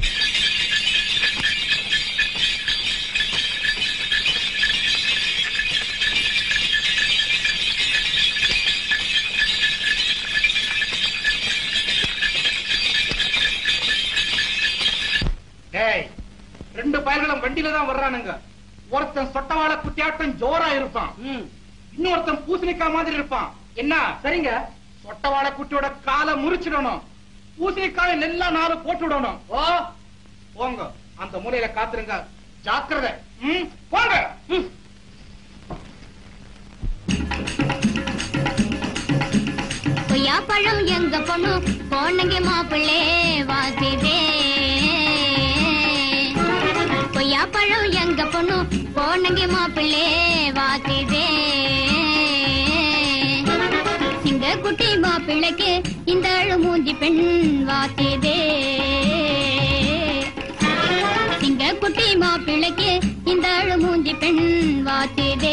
P: டேய் ரெண்டு பயல்களும் வண்டியில தான் வர்றானுங்க ஒருத்தன் சொட்டவாள குட்டியாட்டம் ஜோரா இருப்பான் இன்னொருத்தன் பூசணிக்காய் மாதிரி இருப்பான் என்ன சரிங்க சொட்டவாள குட்டியோட காலை முறிச்சிடணும் பூசணிக்காய நெல்லா நாலு போட்டு விடணும் ஓ போங்க அந்த மூலையில காத்துருங்க ஜாக்கிரதை ம், போங்க ம்.
K: கொய்யா பழம் எங்க பொண்ணு பொண்ணுங்க மாப்பிள்ளே வாசிதே கொய்யா பழம் எங்க பொண்ணு பொண்ணுங்க மாப்பிள்ளே வாசிதே சிங்க குட்டி மாப்பிள்ளைக்கு இந்த அழு மூஞ்சி பெண் வாசிதே சிங்க குட்டி மாப்பிள்ளைக்கு இந்த அழு மூஞ்சி பெண் வாசிதே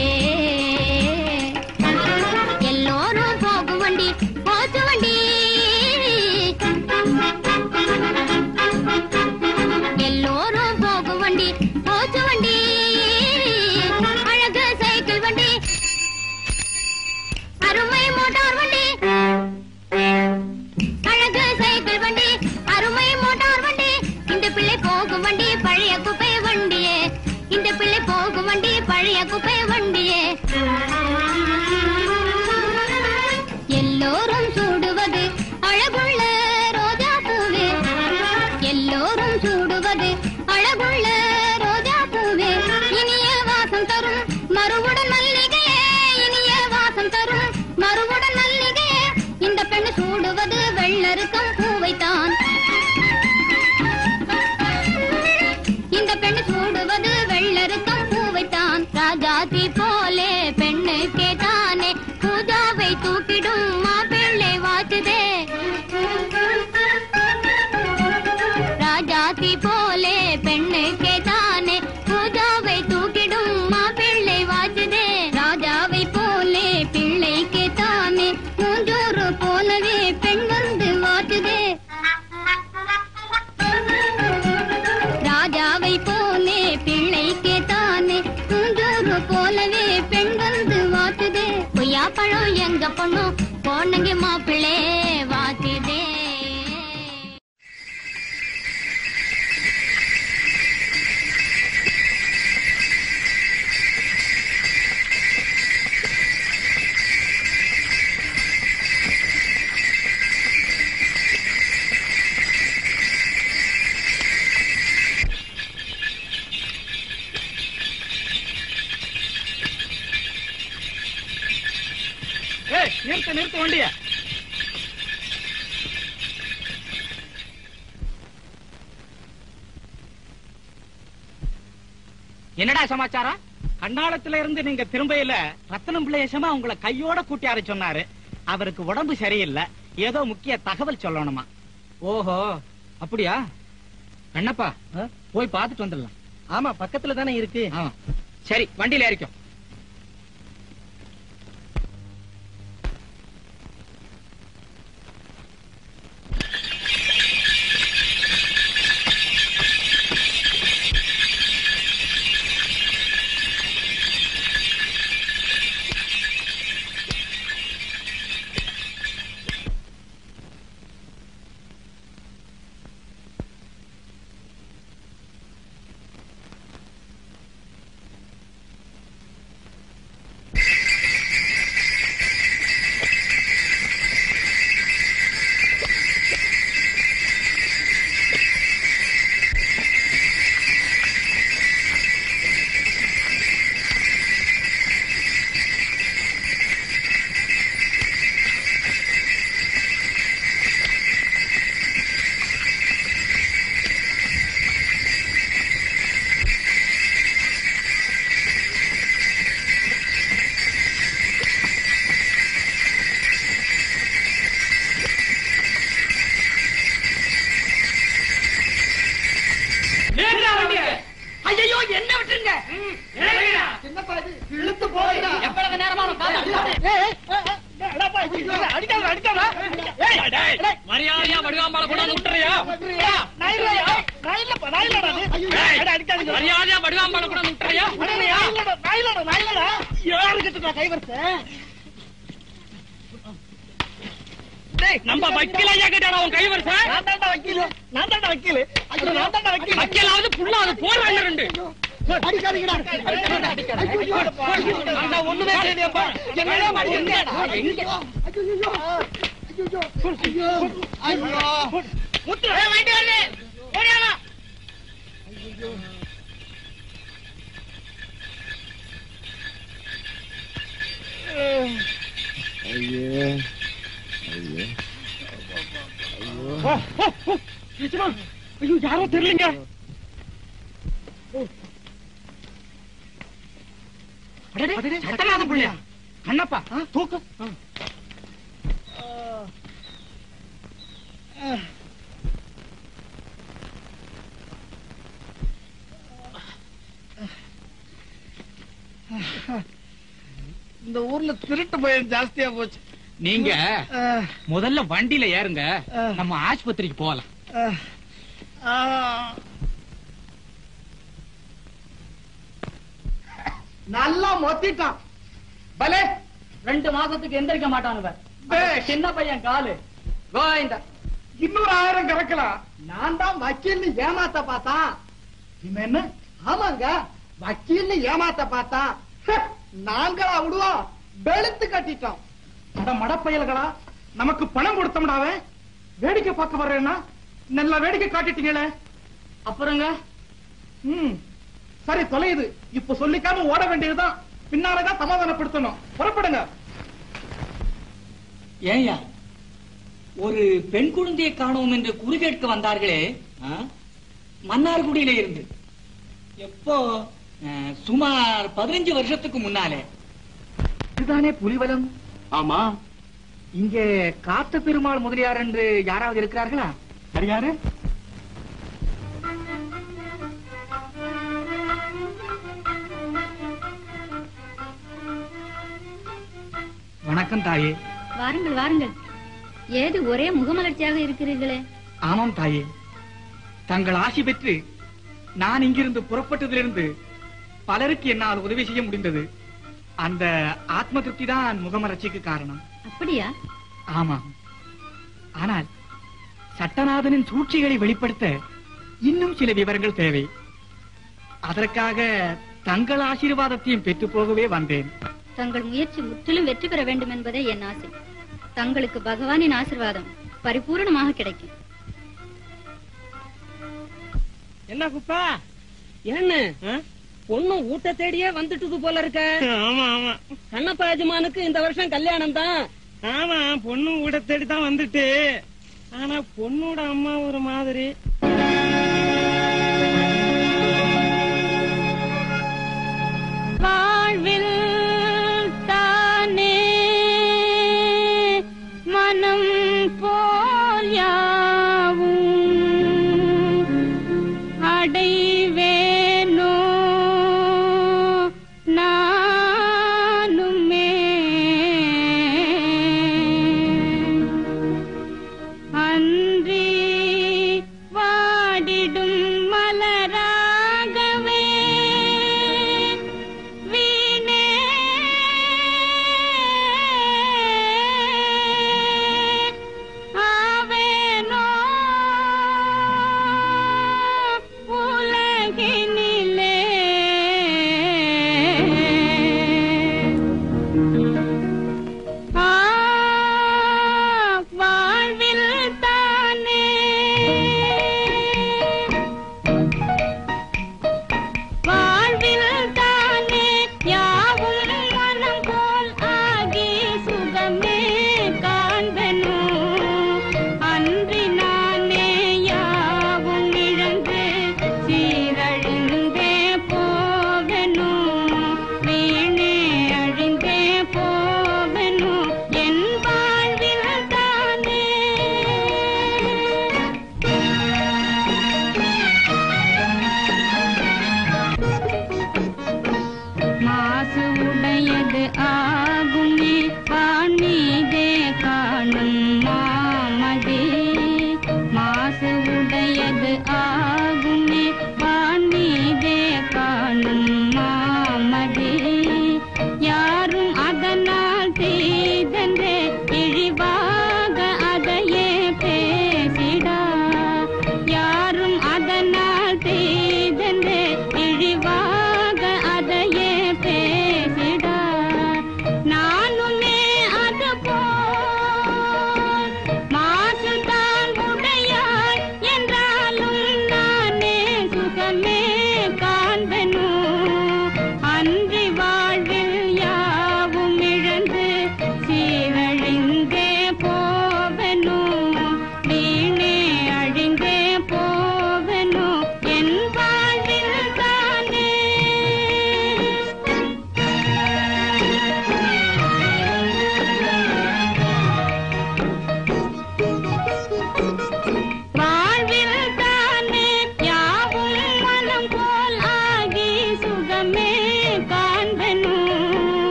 K: எல்லோரும் போகும் வண்டி போச்சு வண்டி எல்லோரும் போகும் வண்டி போச்சு வண்டி அழகு சைக்கிள் வண்டி அருமை மோட்டார் வண்டி அழகு சைக்கிள் வண்டி அருமை மோட்டார் வண்டி இந்த பிள்ளை போகும் வண்டி பழைய குப்பை வண்டியே இந்த பிள்ளை போகும் வண்டி பழைய குப்பை வண்டியே எல்லோரும் சூடுவது அழகுள்ள ரோஜா பூவே எல்லோரும் சூடுவது அழகுள்ள ரோஜா பூவே இனிய வாசம் தரும் மறுவுடன் மல்லிகையே இனிய வாசம் தரும் மறுவுடன் மல்லிகையே இந்த பெண் சூடுவது வெள்ளருக்கம் பூவைத்தான் இந்த பெண் சூடுவது வெள்ளருக்கம் பூவைத்தான் ராஜாதி போலே பெண்ணுக்கே தானே பூஜாவை தூக்கிடும் மாப்பிள்ளை வாச்சுதே ராஜாதி போலே பெண்ணுக்கே தானே பூஜாவை தூக்கிடும் மாப்பிள்ளை வாச்சுதே ராஜாவை போலே பிள்ளைக்கு தானே மூஞ்சூறு போலவே பெண் வந்து வாச்சுதே ராஜாவை போலே பிள்ளைக்கு தானே மூஞ்சூறு போலவே பெண் வந்து வாத்துதே பொய்யா பழம் எங்க பொண்ணும் பொண்ணுங்க மாப்பிள்ளை வாத்துதே
F: ஏய் நிறுத்து நிறுத்து வண்டிய
J: என்னடா சமாச்சாரம்
F: கண்ணாளத்துல இருந்து நீங்க திரும்பையில ரத்தனம் பிள்ளையசமா உங்களை கையோட கூட்டியார சொன்னாரு அவருக்கு உடம்பு சரியில்லை ஏதோ முக்கிய தகவல் சொல்லணுமா
J: ஓஹோ அப்படியா கண்ணப்பா போய் பார்த்துட்டு வந்துடலாம்
I: ஆமா பக்கத்துல தானே இருக்கு
J: சரி வண்டியில ஏறிக்கும்
B: மரியாதையா வடிவாம்பால கொண்டாந்து விட்டுறியா
A: நான் இல்லையா? நான் இல்லப்பா, நான் இல்லடா அது. அட, அடிக்காதீங்க.
B: மரியாதையா வடிவாம்பால கொண்டாந்து விட்டுறியா
A: அட, நான் இல்லடா, நான் இல்லடா, நான் இல்லடா. யாருக்கிட்ட நான் கைவரிசை? டேய்,
B: நம்ம வக்கீல் ஐயா கிட்ட உன் கைவரிசை
A: நான் தான்டா வக்கீலு. நான் தான்டா வக்கீலு. ஐயோ, நான் தான்டா வக்கீலு.
B: வக்கீலாவது புண்ணாவது போடுறாங்க ரெண்டு
A: அடிக்காதீங்கடா. அடிக்காதீங்கடா, அடிக்காதீங்க. ஐயோ, ஐயோ, நான் ஒண்ணுமே செய்யலையேப்பா. என்னடா பண்ணீங்க? ஐயோ, ஐயோ, ஐயோ, ஐயோ. முத்து, ஏய், வண்டி வரல. ஓடியானா.
G: ஐயோ ஐயோ
A: ஓ, ஓ, ஓ, நிஜமா? ஐயோ யாரோ தெரியலங்க
F: சட்டநாத பிள்ளையா கண்ணப்பா தூக்கு
A: இந்த ஊர்ல திருட்டு பயம் ஜாஸ்தியா போச்சு
J: நீங்க
A: அஹ்,
J: முதல்ல வண்டியில ஏறுங்க
A: அஹ்.
J: நம்ம ஆஸ்பத்திரிக்கு போகலாம்
A: அஹ், ஆஹ்.
I: நல்லா மொத்திட்டான் பலே ரெண்டு மாசத்துக்கு எந்திரிக்க மாட்டானுவ சின்ன பையன் காலு கோவிந்தா
P: இன்னொரு ஆயிரம் கறக்கலாம்
I: நான் தான் வக்கீல்னு ஏமாத்த பார்த்தான்
P: இவன் என்ன
I: ஆமாங்க வக்கீல்னு ஏமாத்த பார்த்தான் ஹ, நாங்களா விடுவோம் வெளுத்து கட்டிட்டோம்
P: அட மடப்பயல்களா நமக்கு பணம் கொடுத்தோம்டாவே வேடிக்கை பார்க்க வர்றேன்னா நல்ல வேடிக்கை காட்டிட்டீங்களே
I: அப்புறங்க
P: ம் சரி தொலையுது இப்ப சொல்லிக்காம ஓட வேண்டியதுதான் பின்னாலதான் சமாதானப்படுத்தணும் புறப்படுங்க
J: ஏயா ஒரு பெண் குழந்தையை காணோம் என்று குறி கேட்க வந்தார்களே ஆ? மன்னார்குடியில இருந்து எப்போ ஆ, சுமார் பதினஞ்சு வருஷத்துக்கு முன்னாலே
P: இதுதானே புலிவலம் ஆமா இங்கே காத்த பெருமாள் முதலியார் என்று யாராவது இருக்கிறார்களா யாரு
J: வணக்கம் தாயே
C: வாருங்கள் வாருங்கள் ஏது ஒரே முகமலர்ச்சியாக இருக்கிறீர்களே
J: ஆமாம் தாயே தங்கள் ஆசி பெற்று நான் இங்கிருந்து புறப்பட்டதிலிருந்து பலருக்கு என்னால் உதவி செய்ய முடிந்தது அந்த ஆத்ம திருப்தி தான் முகமலர்ச்சிக்கு காரணம்
C: அப்படியா
J: ஆமாம் ஆனால் சட்டநாதனின் சூழ்ச்சிகளை வெளிப்படுத்த இன்னும் சில விவரங்கள் தேவை அதற்காக தங்கள் ஆசீர்வாதத்தையும் பெற்று போகவே வந்தேன்
C: தங்கள் முயற்சி முற்றிலும் வெற்றி பெற வேண்டும் என்பதே என் ஆசை தங்களுக்கு பகவானின் ஆசிர்வாதம் பரிபூரணமாக கிடைக்கும்
B: என்ன குப்பா
M: என்ன பொண்ணு ஊட்ட தேடியே வந்துட்டுது போல இருக்க
B: ஆமா ஆமா
M: கண்ணப்பா எஜமானுக்கு இந்த வருஷம் கல்யாணம் தான்
B: ஆமா பொண்ணு கூட தேடி தான் வந்துட்டு ஆனா பொண்ணோட அம்மா ஒரு மாதிரி
K: வாழ்வில் தானே மனம் போல் யாவும் அடைவேனோ நானுமே அன்றி வாடிடும்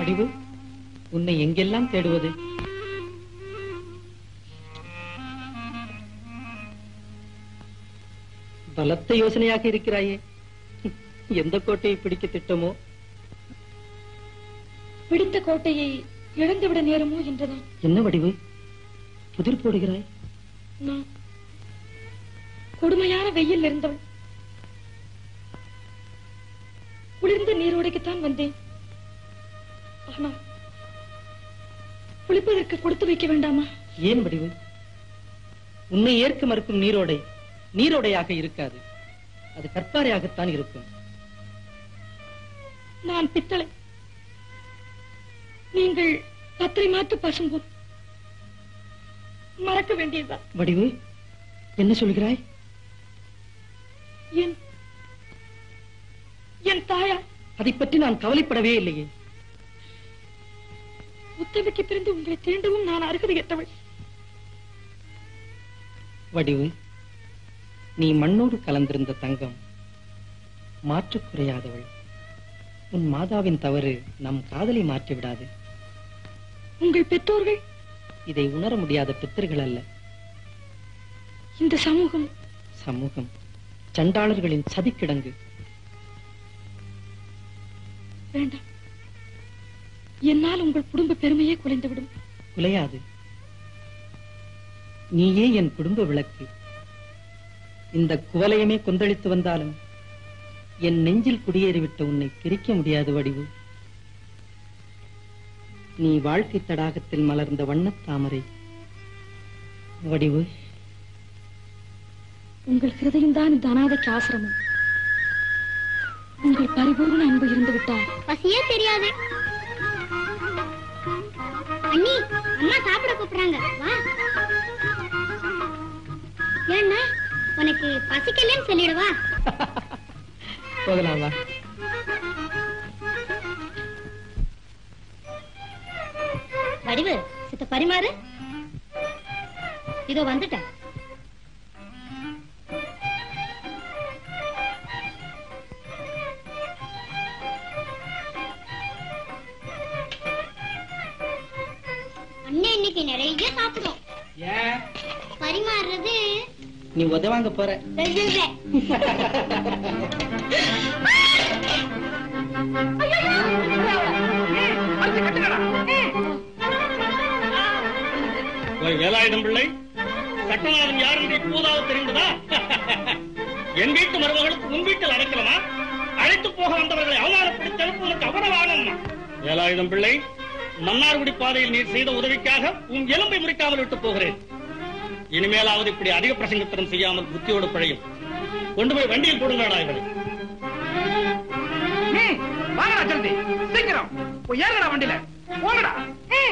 Q: வடிவு உன்னை எங்கெல்லாம் தேடுவது பலத்த யோசனையாக இருக்கிறாயே எந்த கோட்டையை பிடிக்க திட்டமோ
E: பிடித்த கோட்டையை இழந்துவிட நேருமோ என்றுதான்
Q: என்ன வடிவு புதிர் போடுகிறாய்
E: நான் கொடுமையான வெயில் இருந்தவள் குளிர்ந்த நீரோடைக்குத்தான் வந்தேன் ஆனால் குளிப்பதற்கு கொடுத்து வைக்க வேண்டாமா
Q: ஏன் வடிவு உன்னை ஏற்க மறுக்கும் நீரோடை நீரோடையாக இருக்காது அது கற்பாறையாகத்தான் இருக்கும்
E: நான் பித்தளை நீங்கள் பத்திரை மாற்று பசும்பொன் மறக்க வேண்டியதுதான்
Q: வடிவு என்ன சொல்கிறாய்
E: என் என் தாயா
Q: அதை பற்றி நான் கவலைப்படவே இல்லையே
E: உத்தமிக்கு பிறந்து உங்களை தீண்டவும் நான் அருகதை கெட்டவள்
Q: வடிவு நீ மண்ணோடு கலந்திருந்த தங்கம் மாற்றுக் குறையாதவள் உன் மாதாவின் தவறு நம் காதலை மாற்றி விடாது
E: உங்கள் பெற்றோர்கள்
Q: இதை உணர முடியாத பித்தர்கள் அல்ல
E: இந்த சமூகம்
Q: சமூகம் சண்டாளர்களின் சதிக்கிடங்கு
E: வேண்டாம் என்னால் உங்கள் குடும்ப பெருமையே குலைந்துவிடும்
Q: குலையாது நீயே என் குடும்ப விளக்கு இந்த குவலயமே கொந்தளித்து வந்தாலும் என் நெஞ்சில் குடியேறிவிட்ட உன்னை பிரிக்க முடியாது வடிவு நீ வாழ்க்கை தடாகத்தில் மலர்ந்த வண்ணத் தாமரை வடிவு
E: உங்கள் ஹிருதயம் தான் இந்த அனாதைக்கு ஆசிரமம் உங்கள் பரிபூர்ண அன்பு இருந்து விட்டால்
K: பசியே தெரியாது அண்ணி அம்மா சாப்பிட கூப்பிடுறாங்க வா ஏன்னா உனக்கு பசிக்கலன்னு சொல்லிடுவா
Q: போகலாம் வா
H: வடிவு சித்த பரிமாறு இதோ வந்துட்டேன்
K: அண்ணன் இன்னைக்கு நிறைய சாப்பிடும்
Q: ஏன்
K: பரிமாறுறது
Q: நீ உதவாங்க போற
K: வெவ்வேறு.
A: ஓய் வேலாயுதம் பிள்ளை சட்டநாதன் யார் என்று இப்போதாவது தெரிந்ததா என் வீட்டு மருமகளுக்கு உன் வீட்டில் அடைக்கலமா அழைத்து போக வந்தவர்களை அவமானப்படுத்தி அனுப்புவதற்கு அவரவானம் வேலாயுதம் பிள்ளை மன்னார்குடி பாதையில் நீர் செய்த உதவிக்காக உன் எலும்பை முறிக்காமல் விட்டு போகிறேன் இனிமேலாவது இப்படி அதிக பிரசங்கத்தினம் செய்யாமல் புத்தியோடு பழையும் கொண்டு போய் வண்டியில் போடுங்கடா இவரை
P: ம், வாங்கடா ஜல்தி சீக்கிரம் போய் ஏறுங்கடா வண்டியில போங்கடா ம்.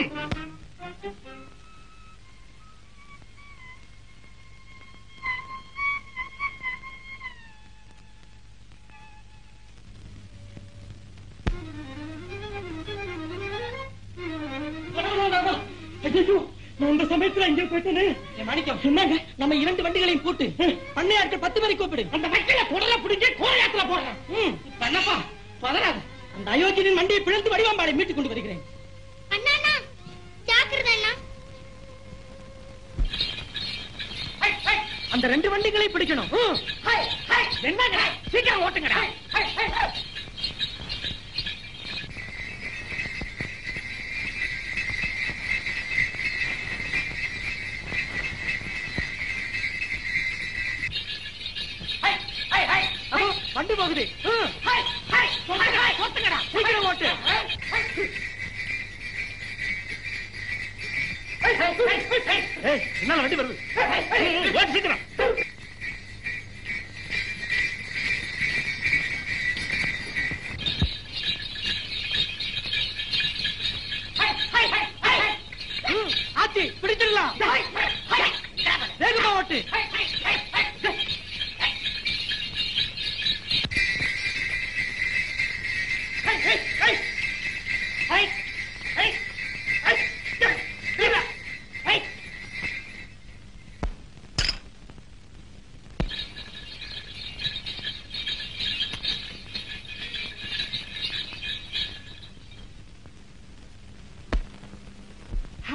B: ஐயோ நான் இந்த சமயத்துல இங்கே போயிட்டேனே மாணிக்கம் சொன்னாங்க நம்ம இரண்டு வண்டிகளையும் போட்டு பண்ணையாட்கள் பத்து பேரை கூப்பிடு அந்த வண்டியில குடல பிடிச்சி கோரையாத்துல போடுறேன் ம், பண்ணப்பா பதறாத அந்த அயோக்கியனின் வண்டியை பிளந்து வடிவாம்பாளை மீட்டுக் கொண்டு வருகிறேன்
K: அண்ணா அண்ணா ஜாக்கிரதை அண்ணா
B: அந்த ரெண்டு வண்டிகளை பிடிக்கணும் ம். என்னங்க சீக்கிரம் ஓட்டுங்கடா அதோ, வண்டி போகுது ம். ஓட்டுங்கடா சீக்கிரம் ஓட்டு
A: ஏய், என்னால வண்டி வருது ம், ஓட்டு சீக்கிரம்
B: ம், ஆச்சி பிடிச்சிடலாம் வேகமா ஓட்டு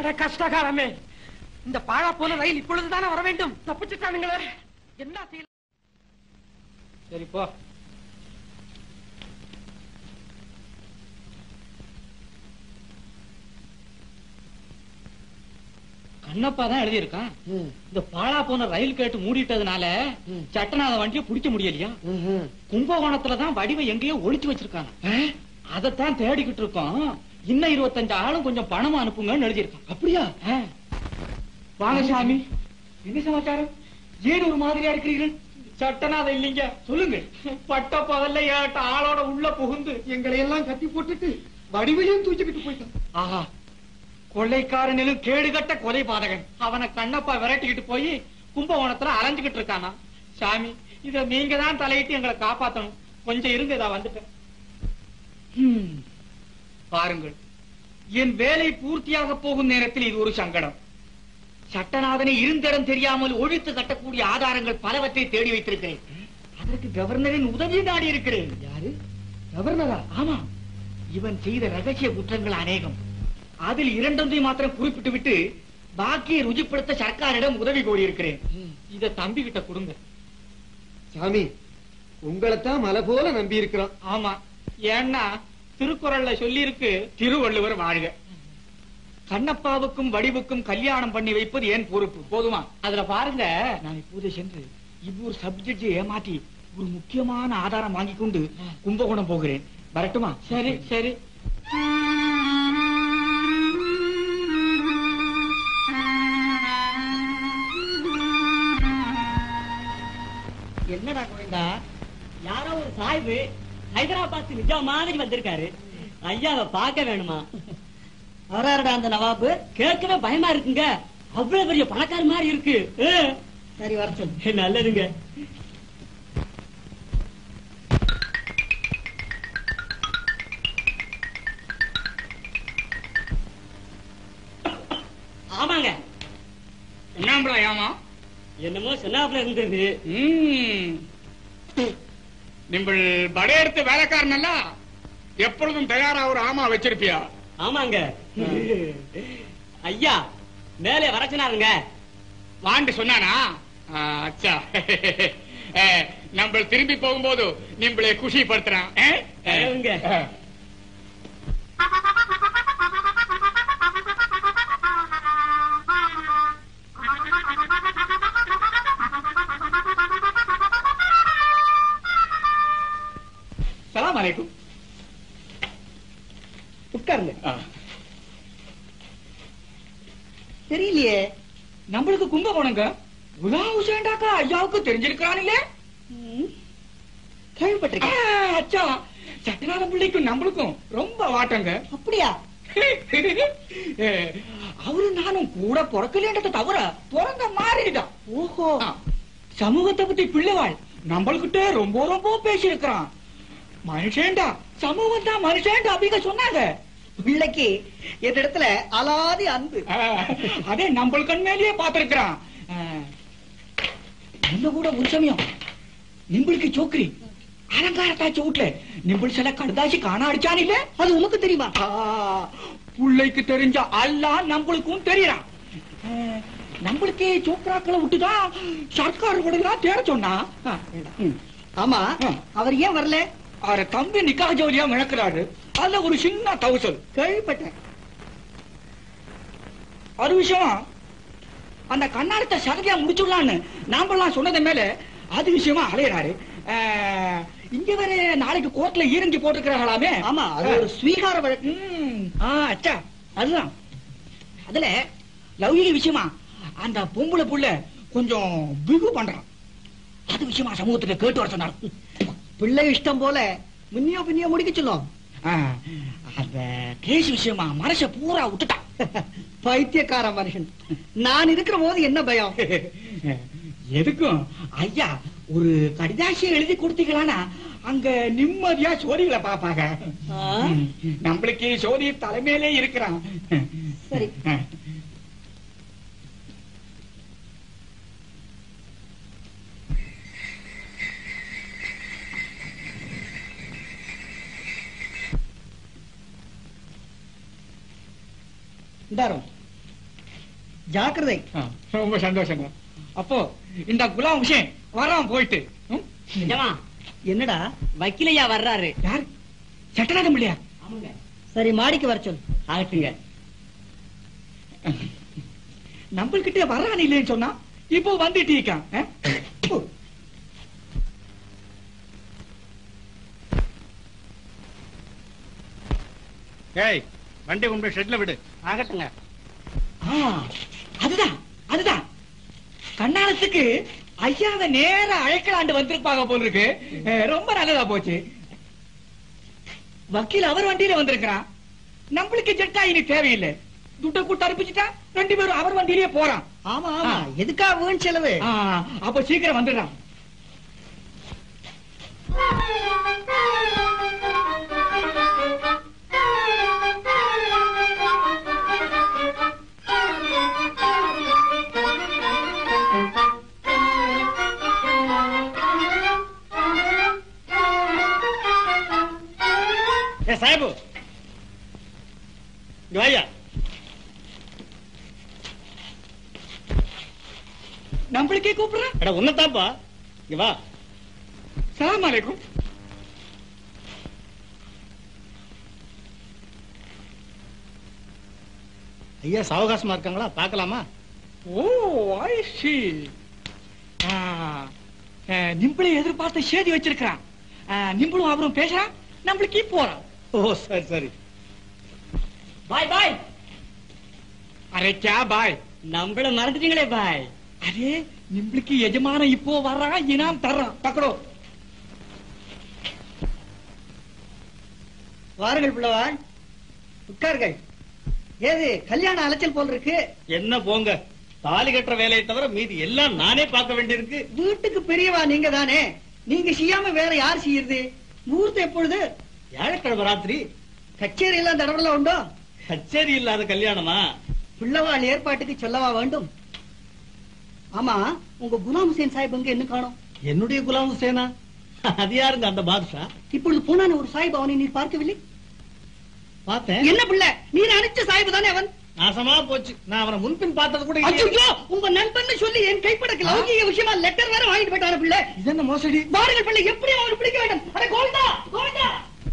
B: அட கஷ்டகாலமே இந்த பாழா போன ரயில் இப்பொழுதுதானே வர வேண்டும் தப்பிச்சுட்டானுங்களே என்ன செய்யலாம்
J: சரி போ கண்ணப்பா தான் எழுதியிருக்கான் இந்த பாழா போன ரயில் கேட்டு மூடிட்டதுனால சட்டநாத வண்டியை பிடிக்க முடியலையா கும்பகோணத்துல தான் வடிவை எங்கேயோ ஒளிச்சு வச்சிருக்காங்க அதைத்தான் தேடிக்கிட்டு இருக்கோம் இன்னும் இருபத்தஞ்சு ஆளும் கொஞ்சம் பணம் அனுப்புங்கன்னு எழுதியிருக்கான் அப்படியா வாங்க சாமி என்ன சமாச்சாரம் ஏன் ஒரு மாதிரியா இருக்கிறீர்கள் சட்டநாதம் இல்லைங்க சொல்லுங்க பட்ட பகல்ல ஏட்ட ஆளோட உள்ள புகுந்து
G: எங்களை எல்லாம் கட்டி போட்டுட்டு வடிவிலையும் தூக்கிக்கிட்டு போயிட்டான்
J: ஆஹா கொள்ளைக்காரனிலும் கேடுகட்ட கொலை பாதகன் அவனை கண்ணப்பா விரட்டிக்கிட்டு போய் கும்பகோணத்துல அலைஞ்சுகிட்டு இருக்கானா சாமி இத நீங்க தான் தலையிட்டு எங்களை காப்பாத்தணும் கொஞ்சம் இருங்க இதா வந்துட்டேன் ஹம். பாருங்கள் என் வேலை பூர்த்தியாக போகும் நேரத்தில் இது ஒரு சங்கடம் சட்டநாதனை இருந்திடம் தெரியாமல் ஒழித்து கட்டக்கூடிய ஆதாரங்கள் பலவற்றை தேடி வைத்திருக்கிறேன் அதற்கு கவர்னரின் உதவி நாடி இருக்கிறேன் யாரு கவர்னரா ஆமா இவன் செய்த ரகசிய குற்றங்கள் அநேகம் அதில் இரண்டொன்றை மாத்திரம் குறிப்பிட்டு விட்டு பாக்கியை ருஜிப்படுத்த சர்க்காரிடம் உதவி கோரியிருக்கிறேன் இத தம்பி கிட்ட கொடுங்க
G: சாமி உங்களைத்தான் மலை போல நம்பி இருக்கிறான்
J: ஆமா ஏன்னா திருக்குறள்ல சொல்லி இருக்கு திருவள்ளுவர் வாழ்க கண்ணப்பாவுக்கும் வடிவுக்கும் கல்யாணம் பண்ணி வைப்பது ஏன் பொறுப்பு போதுமா அதுல பாருங்க நான் இப்போது சென்று இவ்வொரு சப்ஜெக்ட் ஏமாற்றி ஒரு முக்கியமான ஆதாரம் வாங்கி கொண்டு கும்பகோணம் போகிறேன் வரட்டுமா சரி சரி
R: என்னடா கோவிந்தா யாரோ ஒரு சாய்வு ஹைதராபாத் நிஜாம் மாதிரி வந்திருக்காரு ஐயாவை பார்க்க வேணுமா வராருடா அந்த நவாபு கேட்கவே பயமா இருக்குங்க அவ்வளவு பெரிய பணக்கார மாதிரி இருக்கு சரி வர சொல்லு நல்லதுங்க ஆமாங்க
J: என்ன ஏமா
R: என்னமோ சொன்னாப்ல இருந்தது
O: நீங்கள் படையெடுத்து வேலைக்காரனல்ல எப்பொழுதும் தயாரா ஒரு ஆமா வச்சிருப்பியா
R: ஆமாங்க ஐயா மேலே வர சொன்னாருங்க
O: வாண்டு சொன்னானா ஆ, அச்சா ஏ, நம்ம திரும்பி போகும்போது நம்மளை குஷிப்படுத்துறான் ஏ?
R: சரிங்க.
O: ஆ.
J: சலாம் அலைக்கும்
I: உட்காருங்க
O: ஆ.
I: தெரியலையே
J: நம்மளுக்கு கும்பகோணங்க உலா உசேண்டாக்கா ஐயாவுக்கு தெரிஞ்சிருக்கிறானில்ல
I: கேள்விப்பட்டிருக்கேன்
J: அச்சா சட்டநாத பிள்ளைக்கும் நம்மளுக்கும் ரொம்ப வாட்டங்க
I: அப்படியா
J: ஏ, அவரு நானும் கூட பிறக்கலேன்றத தவிர பிறந்த மாதிரிதான்
I: ஓஹோ
J: சமூகத்தை பத்தி பிள்ளைவாள் நம்மள்கிட்ட ரொம்ப ரொம்ப பேசியிருக்கிறான் மனுஷன்டா சமூகம் தான் மனுஷன்டா அப்படிங்க சொன்னாங்க
I: பிள்ளைக்கு இந்த இடத்துல அலாதி அன்பு
J: ஆ, அதே நம்ம கண் மேலேயே பார்த்திருக்கிறான் ஆ, இன்ன கூட ஒரு சமயம் நிம்பிளுக்கு சோக்கரி அலங்காரத்தாச்சு வீட்டுல நிம்பிள் சில கடுதாசி காண அடிச்சான் இல்ல
I: அது உனக்கு தெரியுமா
J: பிள்ளைக்கு தெரிஞ்ச அல்லா நம்மளுக்கும் தெரியறான் ஆ, நம்மளுக்கே சோக்கராக்களை விட்டுதான் சர்க்கார் கூட தேட சொன்னா ஆ, ம்.
I: ஆமா அவர் ஏன் வரல
J: அவரை தம்பி நிக்கா ஜோலியா மிளக்குறாரு அதுல ஒரு சின்ன தவசல்
I: கேள்விப்பட்டேன்
J: ஒரு விஷயம் அந்த கண்ணாடத்தை சகதியா முடிச்சுடலான்னு நாமெல்லாம் சொன்னது மேல அது விஷயமா அலையறாரு ஆஹ், இங்க வேற நாளைக்கு கோர்ட்ல ஈரங்கி போட்டுக்கிறாங்களாமே
I: ஆமா அது ஒரு ஸ்வீகார வழக்கு
J: ம், ஆ, அச்சா அதுதான் அதுல லௌகிக விஷயமா அந்த பொம்பளை புள்ள கொஞ்சம் பிகு பண்றான் அது விஷயமா சமூகத்துக்கு கேட்டு வர சொன்னாரு
I: பிள்ளை இஷ்டம் போல முன்னியோ பின்னியோ முடிக்க சொல்லும்
J: ஆ, அந்த கேஸ் விஷயமா மனச பூரா விட்டுட்டான்
I: பைத்தியக்கார மனுஷன் நான் இருக்கிற போது என்ன பயம்
J: எதுக்கும் ஐயா ஒரு கடிதாசியை எழுதி கொடுத்தீங்களானா அங்க நிம்மதியா சோதிகளை பாப்பாங்க ம், நம்மளுக்கு சோதி தலைமையிலே இருக்கிறான்
I: சரி இந்தாரம் ஜாக்கிரதை
J: ரொம்ப சந்தோஷங்க அப்போ இந்த குலாம் விஷயம் வராம போயிட்டு ம்?
I: என்னடா
R: வக்கீலையா வர்றாரு
J: யார் சட்டநாதம் இல்லையா
I: சரி மாடிக்கு வர சொல்
R: ஆகட்டுங்க
J: நம்மள்கிட்ட வர்றான் இல்லைன்னு சொன்னா இப்போ வந்துட்டு இருக்கான் ஆ? பு.
F: ஏய் வண்டி கொண்டு போய் ஷெட்ல விடு
A: ஆகட்டுங்க
J: ஆ, அதுதான் அதுதான் கண்ணாலத்துக்கு ஐயாவை நேரா அழைக்கலாண்டு வந்திருப்பாங்க போல இருக்கு அஹ், ரொம்ப நல்லதா போச்சு வக்கீல் அவர் வண்டியில வந்திருக்கிறான் நம்மளுக்கு ஜெட்டா இனி தேவையில்லை துட்டை கூட்டு அனுப்பிச்சுட்டா ரெண்டு பேரும் அவர் வண்டியிலேயே போறான்
I: ஆமா ஆமா எதுக்கா வீண் செலவு
J: ஆ, அப்ப சீக்கிரம் வந்துடுறான்
A: ஏ சாஹிபு இங்க வாயா
J: நம்மளுக்கே கூப்பிடுறான்
A: அட உன்னதாப்பா இங்க வா
J: சலாம் அலைக்கும்
A: ஐயா சாவகாசமா இருக்காங்களா பார்க்கலாமா
J: ஓ ஐ சி நிம்பிளை எதிர்பார்த்த சேதி வச்சிருக்கிறான் ஆ, நிம்பிளும் அவரும் பேசுறான் நம்மளுக்கு போறான்
A: ஓ சரி சரி
R: பாய் பாய்
J: அரே கே பாய்
R: நம்மள மறந்துட்டீங்களே பாய்
J: அரே நிம்பிளுக்கு எஜமான இப்போ வர்றான் இனாம் தர்றான் பக்கடோ
I: வாருங்கள் பிள்ளவாள் உட்கார்கள் ஏது கல்யாண அலைச்சல் போல் இருக்கு
A: என்ன போங்க தாலி கட்டுற வேலையை தவிர மீதி எல்லாம் நானே பார்க்க வேண்டியிருக்கு
I: வீட்டுக்கு பெரியவா நீங்க தானே நீங்க செய்யாம வேற யார் செய்யறது முகூர்த்தம் எப்பொழுது
A: வியாழக்கிழமை ராத்திரி
I: கச்சேரி எல்லாம் தடவல உண்டோ
A: கச்சேரி இல்லாத கல்யாணமா
I: பிள்ளவாள் ஏற்பாட்டுக்கு சொல்லவா வேண்டும் ஆமா உங்க குலாம் ஹுசேன் சாஹிப் அங்க என்ன காணும்
A: என்னுடைய குலாம் ஹுசேனா அது யாருங்க அந்த பாதுஷா
I: இப்பொழுது போனான ஒரு சாஹிப் அவனை நீர் பார்க்கவில்லை
A: பார்த்தேன்
I: என்ன பிள்ளை நீர் அனுப்பிச்ச சாஹிப் தானே அவன்
A: நாசமா போச்சு நான் அவனை முன்பின் பார்த்தது கூட இல்லையே.
I: அச்சோ உங்க நண்பன் சொல்லி என் கைப்படக்கு லௌகிக விஷயமா லெட்டர் வேற வாங்கிட்டு போயிட்டாரு பிள்ளை
J: இது என்ன மோசடி
I: பாருங்கள் பிள்ளை எப்படி அவனை பிடிக்க வேண்டும் அட கோவிந்தா கோவிந்தா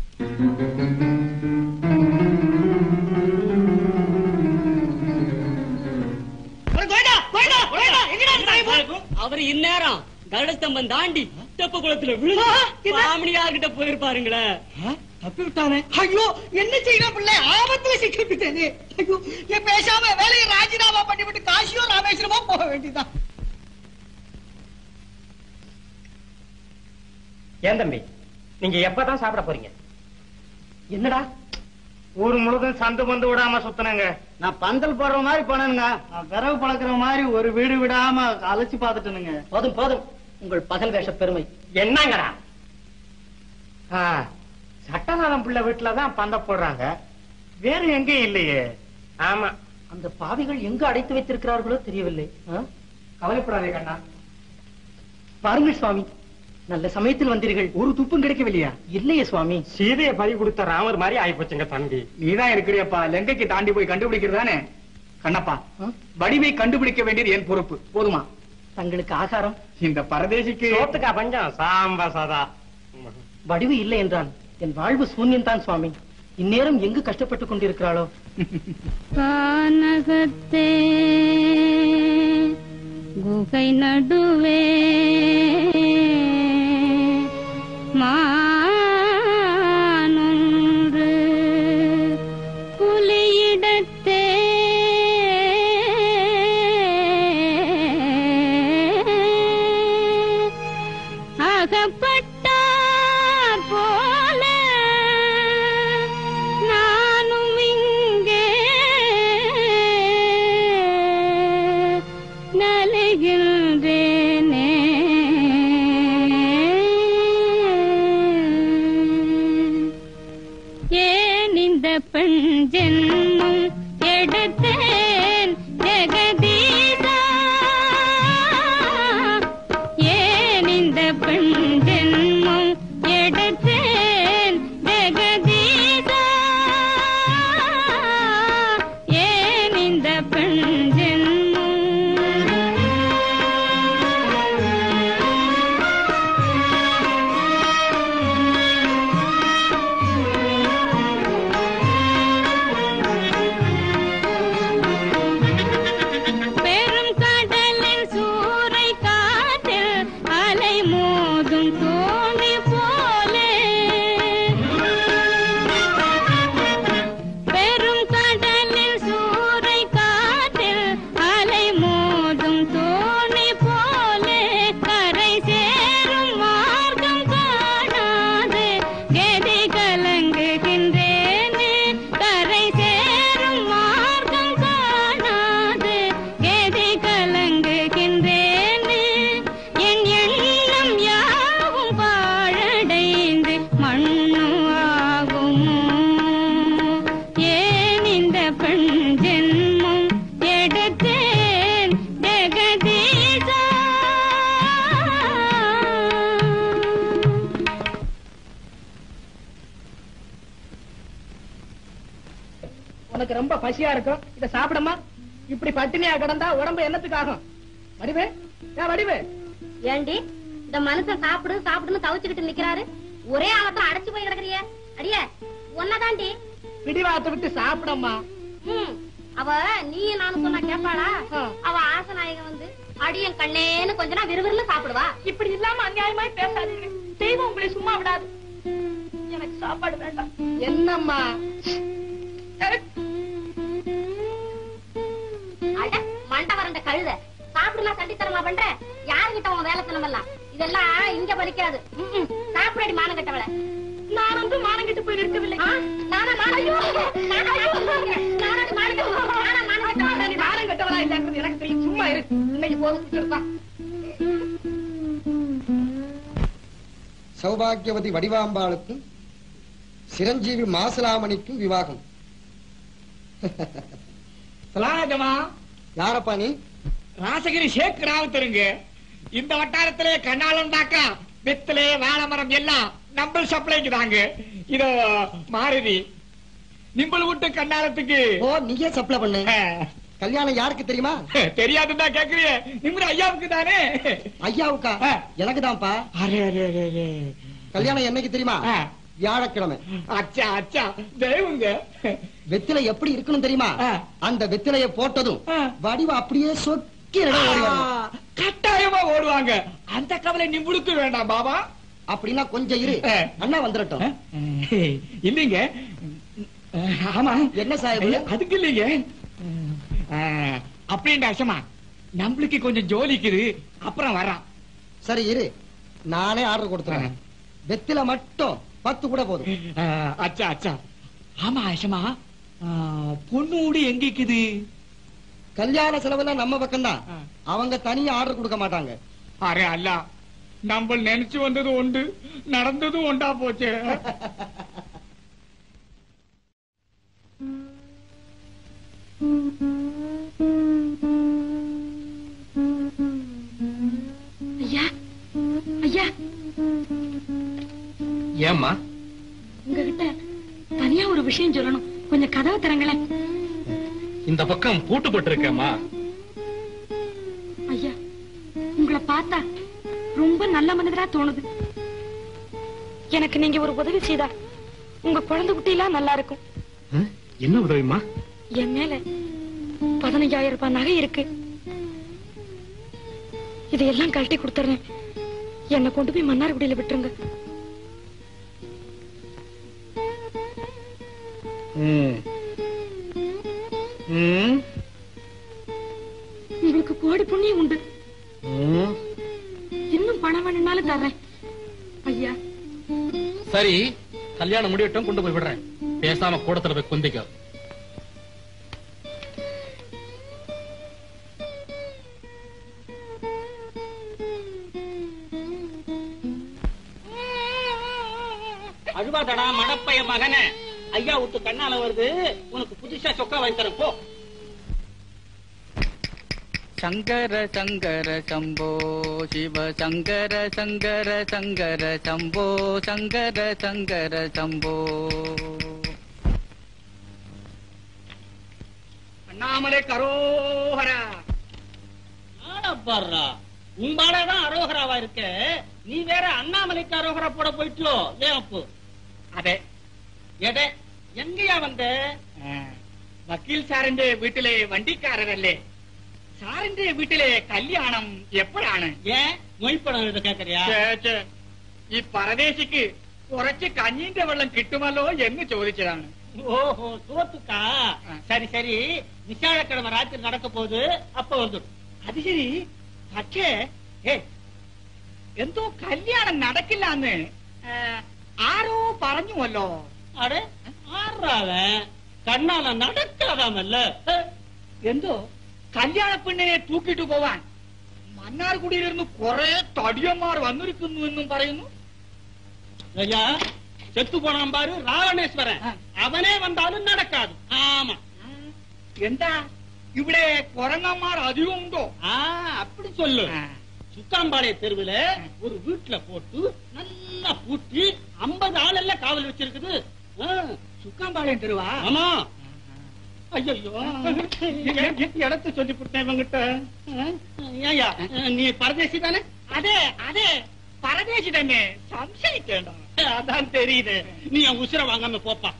I: அட கோவிந்தா கோவிந்தா கோவிந்தா எங்கடா அந்த சாஹிப்
R: அவர் இந்நேரம் கருடஸ்தம்பம் தாண்டி தெப்ப குளத்துல விழுந்து
I: ஆ, என்ன?
R: மாமனியார்கிட்ட போயிருப்பாருங்களே
I: தப்பி விட்டானே ஐயோ என்ன செய்யணும் பிள்ளை ஆபத்துல சிக்கிவிட்டேனே ஐயோ என் பேசாம வேலையை ராஜினாமா பண்ணிவிட்டு காசியோ ராமேஸ்வரமோ போக வேண்டியதான்
B: ஏன் தம்பி நீங்க எப்பதான் சாப்பிட போறீங்க
I: என்னடா
F: ஊர் முழுதும் சந்து பந்து விடாம சுத்தினங்க
L: நான் பந்தல் போடுற மாதிரி போனேனுங்க நான் விறகு பழக்கிற மாதிரி ஒரு வீடு விடாம அழைச்சு பார்த்துட்டேனுங்க
I: போதும் போதும் உங்கள் பகல் வேஷ பெருமை
F: என்னங்கடா ஆ, சட்டநாதம் பிள்ளை வீட்டுலதான் பந்த போடுறாங்க வேற எங்கேயும் இல்லையே
B: ஆமா
I: அந்த பாவிகள் எங்கு அடைத்து வைத்திருக்கிறார்களோ தெரியவில்லை ஆ?
J: கவலைப்படாதே கண்ணா
I: பாருங்கள் சுவாமி நல்ல சமயத்தில் வந்தீர்கள் ஒரு துப்பும் கிடைக்கவில்லையா இல்லையே சுவாமி
B: சீதையை பறி கொடுத்த ராமர் மாதிரி ஆயிப்போச்சுங்க தம்பி
J: நீதான் இருக்கிறியப்பா லங்கைக்கு தாண்டி போய் கண்டுபிடிக்கிறதானே கண்ணப்பா வடிவை கண்டுபிடிக்க வேண்டியது என் பொறுப்பு போதுமா
I: தங்களுக்கு ஆகாரம்
J: இந்த பரதேசிக்கு
B: சோத்துக்கா பஞ்சம் சாம்ப சதா
I: வடிவு இல்லை என்றால் என் வாழ்வு சூன்யம் தான் சுவாமி இந்நேரம் எங்கு கஷ்டப்பட்டுக் கொண்டிருக்கிறாளோ
K: கானகத்தே குகை நடுவே மானொன்று புலியிடத்தே அகப்பட்டார் போல நானும் இங்கே நலிகின்றேனே ஏன் இந்த பெண் ஜென்மம் எடுத்தேன் ஜெகதீசா ஏன் இந்த பெண் ஜென்மம் எடுத்தேன் ஜெகதீசா ஏன் இந்த பெண் ஜென்மம்
D: உனக்கு ரொம்ப பசியா இருக்கும் இத சாப்பிடமா இப்படி பட்டினியா கிடந்தா உடம்பு என்னத்துக்கு ஆகும் வடிவு ஏன் வடிவு
H: ஏண்டி இந்த மனுஷன் சாப்பிடு சாப்பிடுன்னு தவிச்சுக்கிட்டு நிக்கிறாரு ஒரே ஆளத்தான் அடைச்சு போய் கிடக்குறியே அடியே ஒன்னதாண்டி
D: பிடிவாத்த விட்டு சாப்பிடம்மா
H: ம், அவ நீ நானும் சொன்னா கேப்பாளா அவ ஆசநாயகம் வந்து அடியன் கண்ணேன்னு கொஞ்ச நாள் விறுவிறுன்னு சாப்பிடுவா
D: இப்படி இல்லாம அநியாயமாய் பேசாதீங்க தெய்வம் உங்களை சும்மா விடாது எனக்கு சாப்பாடு வேண்டாம் என்னம்மா
H: அட மண்டை வறண்ட கழுத சாப்பிடுனா சண்டித்தனமா பண்ற யாருகிட்ட உன் வேலை எல்லாம் இதெல்லாம் இங்க பலிக்காது ம்ம். சாப்பிடடி மானம் கட்டவள நான் வந்து மானம் கெட்டு போய் நிற்கவில்லை ஆ, நானா மானம் ஐயோ, நானா ஐயோ, நானா மானம் கெட்டவளா? நானா மானம் கெட்டவளா?
D: நீ மானம் கட்டவளா இல்லைன்றது எனக்கு தெரியும் சும்மா இரு இன்னைக்கு போதும் எடுத்தா
G: சௌபாகியவதி வடிவாம்பாளுக்கும் சிரஞ்சீவி மாசலாமணிக்கும் விவாகம்
J: சலாஜமா
G: யாரப்பா நீ
J: ராசகிரி ஷேக் ராவத்தருங்க இந்த வட்டாரத்திலே கண்ணாலந்தாக்கா வெத்திலே வாழைமரம் எல்லாம் நம்ம சப்ளைக்கு தாங்க இதோ மாருதி நிம்பல் விட்டு கண்ணாலத்துக்கு
G: ஓ நீயே சப்ளை பண்ணு கல்யாணம் யாருக்கு தெரியுமா
J: தெரியாதுன்னா கேக்குறிய நிம்மதி ஐயாவுக்கு தானே
G: ஐயாவுக்கா எனக்கு தான்ப்பா
J: அரே அரே அரே, அரே
G: கல்யாணம் என்னைக்கு தெரியுமா வியாழக்கிழமை
J: அச்சா அச்சா தெய்வங்க
G: வெத்திலை எப்படி இருக்கணும் தெரியுமா அந்த வெத்திலைய போட்டதும் வடிவ அப்படியே சொக்கி இடம் ஓடி வரணும்.
J: கட்டாயமா ஓடுவாங்க அந்த கவலை நிம்புளுக்கு வேண்டாம் பாபா
G: அப்படின்னா கொஞ்சம் இரு அண்ணா வந்துடட்டும்
J: இல்லைங்க ஆமா
G: என்ன சாஹிபு?
J: அதுக்கு இல்லைங்க அப்படின்ற அசமா நம்மளுக்கு கொஞ்சம் ஜோலிக்குது அப்புறம் வர்றான்
G: சரி இரு நானே ஆர்டர் கொடுத்துறேன் வெத்தில மட்டும் பத்து கூட போதும்
J: அச்சா அச்சா ஆமா அசமா பொண்ணு ஊடி எங்க இருக்குது
G: கல்யாண செலவெல்லாம் நம்ம பக்கம்தான் அவங்க தனியா ஆர்டர் கொடுக்க மாட்டாங்க
J: அரே அல்ல நம்ம நினைச்சு வந்தது உண்டு நடந்ததும் ஒண்டா போச்சு
E: ஐயா ஐயா
S: ஏம்மா
E: உங்ககிட்ட தனியா ஒரு விஷயம் சொல்லணும் கொஞ்சம் கதவை திறங்களேன்
S: இந்த பக்கம் பூட்டு போட்டிருக்கேம்மா
E: ஐயா உங்களை பார்த்தா ரொம்ப நல்ல மனிதரா தோணுது எனக்கு நீங்க ஒரு உதவி செய்தா உங்க குழந்தை குட்டி எல்லாம் நல்லா இருக்கும்
S: என்ன உதவிமா
E: என் மேல பதினஞ்சாயிரம் ரூபாய் நகை இருக்கு இதையெல்லாம் கழட்டி கொடுத்துறேன் என்னை கொண்டு போய் மன்னார்குடியில விட்டுருங்க
S: ம். ம்.
E: உங்களுக்கு கோடி புண்ணியம் உண்டு
S: ம்.
E: இன்னும் பணம் வேணும்னாலும் தர்றேன் ஐயா
S: சரி கல்யாணம் முடியட்டும் கொண்டு போய் விடுறேன் பேசாம கூடத்துல போய் குந்திக்க
R: அழுவாதடா மடப்பைய மகனே ஐயா விட்டு கண்ணால வருது உனக்கு புதுசா சொக்கா வாங்கி தரேன் போ
N: சங்கர சங்கர சம்போ சிவ சங்கர சங்கர சங்கர சம்போ சங்கர சங்கர சம்போ
J: அண்ணாமலை கரோஹரா
R: பாடுறா உம்பாலதான் அரோகராவா இருக்க நீ வேற அண்ணாமலைக்கு அரோகரா போட போயிட்டியோ ஏன் அப்பு
J: அதே
R: எடே எங்கயா வந்த
J: വക്കീൽ സാറിന്റെ വീട്ടിലെ വണ്ടിക്കാരനല്ലേ സാറിന്റെ വീട്ടിലെ കല്യാണം എപ്പോഴാണ്
R: ഏൻ മൊയ്പ്പടം ഇത് കേക്കറിയാ
J: ഛേ, ഛേ. ഈ പരദേശിക്ക് കുറച്ച് കഞ്ഞിന്റെ വെള്ളം കിട്ടുമല്ലോ എന്ന് ചോദിച്ചതാണ്
R: ஓஹோ சோத்துக்கா சரி சரி விசாழக்கிழமை ராத்திரி நடக்க போகுது அப்ப வந்துடும்
J: അത് ശരി പക്ഷേ ഏ എന്തോ കല്യാണം നടക്കില്ല എന്ന് ആരോ പറഞ്ഞുവല്ലോ
R: அடே ஆறாவன் கண்ணால நடக்காதாமல்ல
J: എന്തോ കല്യാണ പെണ്ണിനെ തൂക്കിട്ട് പോവാൻ മന്നാർകുടിയിലിരുന്ന് കുറെ തടിയന്മാർ വന്നിരിക്കുന്നു എന്നും പറയുന്നു
R: ஐயா செத்து போனான் பாரு ராவணேஸ்வரன் அவனே வந்தாலும் நடக்காது ஆமா
J: എന്താ ഇവിടെ കുരങ്ങന്മാർ അധികം ഉണ്ടോ
R: ஆ அப்படி சொல்லு சுக்காம்பாளைய தெருவுல ஒரு வீட்டுல போட்டு நல்லா பூட்டி ஐம்பது ஆள் எல்லாம் காவல் வச்சிருக்குது ஆ,
J: சுக்காம்பாளையம் தெருவா
R: ஆமா
A: ஐயோ இடத்த சொல்லி கொடுத்தேன் இவங்கிட்ட ஏயா நீ பரதேசி தானே அதே அதே பரதேசி தானே சம்சயிக்கேண்டாம் அதான் தெரியுது நீ என் உசுர வாங்காம போப்பா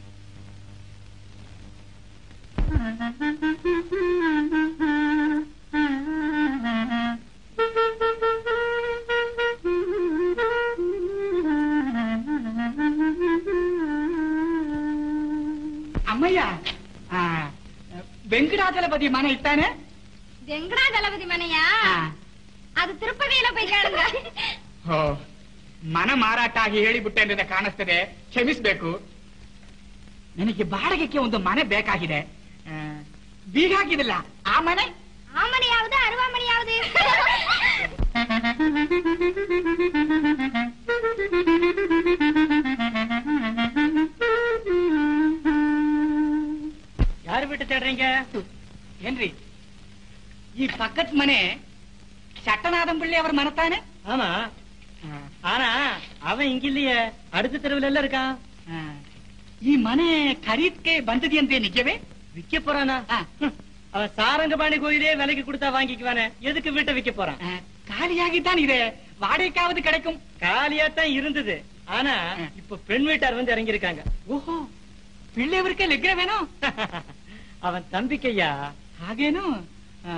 J: அம்மையா ஆ, வெங்கடாச்சலபதி மனை இட்டானே
H: வெங்கடாஜலபதி மனையா ಅದು ತಿರುಪತಿயில போய் கேளுங்க
J: ಓ ಮನ ಮಾರಾಟ ಆಗಿ ಹೇಳಿಬಿಟ್ಟೆ ಅಂತ ಕಾಣಿಸ್ತದೆ ಕ್ಷಮಿಸ್ಬೇಕು ನನಗೆ ಬಾಡಿಗೆಗೆ ಒಂದು ಮನೆ ಬೇಕಾಗಿದೆ ಆ, ಬೀಗ ಹಾಕಿದಿಲ್ಲ ಆ ಮನೆ
H: ஆமணி யாவது அருவாமணி யாவது
J: ಯಾರು ಬಿಟ್ಟು ತೇಡ್ರೀங்க ಏನ್ರಿ ಈ ಪಕ್ಕದ ಮನೆ சட்டநாதம்பிள்ளை அவர் மனத்தானே
R: ஆமா ஆனா அவன் இங்க இல்லையே அடுத்த தெருவுல எல்லாம் இருக்கான்
J: ಈ ಮನೆ ಖರೀದ್ಕೆ ಬಂದದಿಯಂತೆ ನಿಜವೇ
R: விக்க போறானா ஹம், அவன் சாரங்கபாணி கோயிலே விலைக்கு கொடுத்தா வாங்கிக்குவானே எதுக்கு வீட்டை விக்க போறான்
J: காலியாகித்தான் இது வாடகைக்காவது கிடைக்கும்
R: காலியா தான் இருந்தது ஆனா இப்ப பெண் வீட்டார் வந்து இறங்கி இருக்காங்க
J: ಓಹೋ ಪಿಳ್ಳೆಯವರಿಗೆ ಲೆಗ್ರವೇನೋ
R: அவன் தம்பிக்கையா
J: ಹಾಗೇನು ಆ.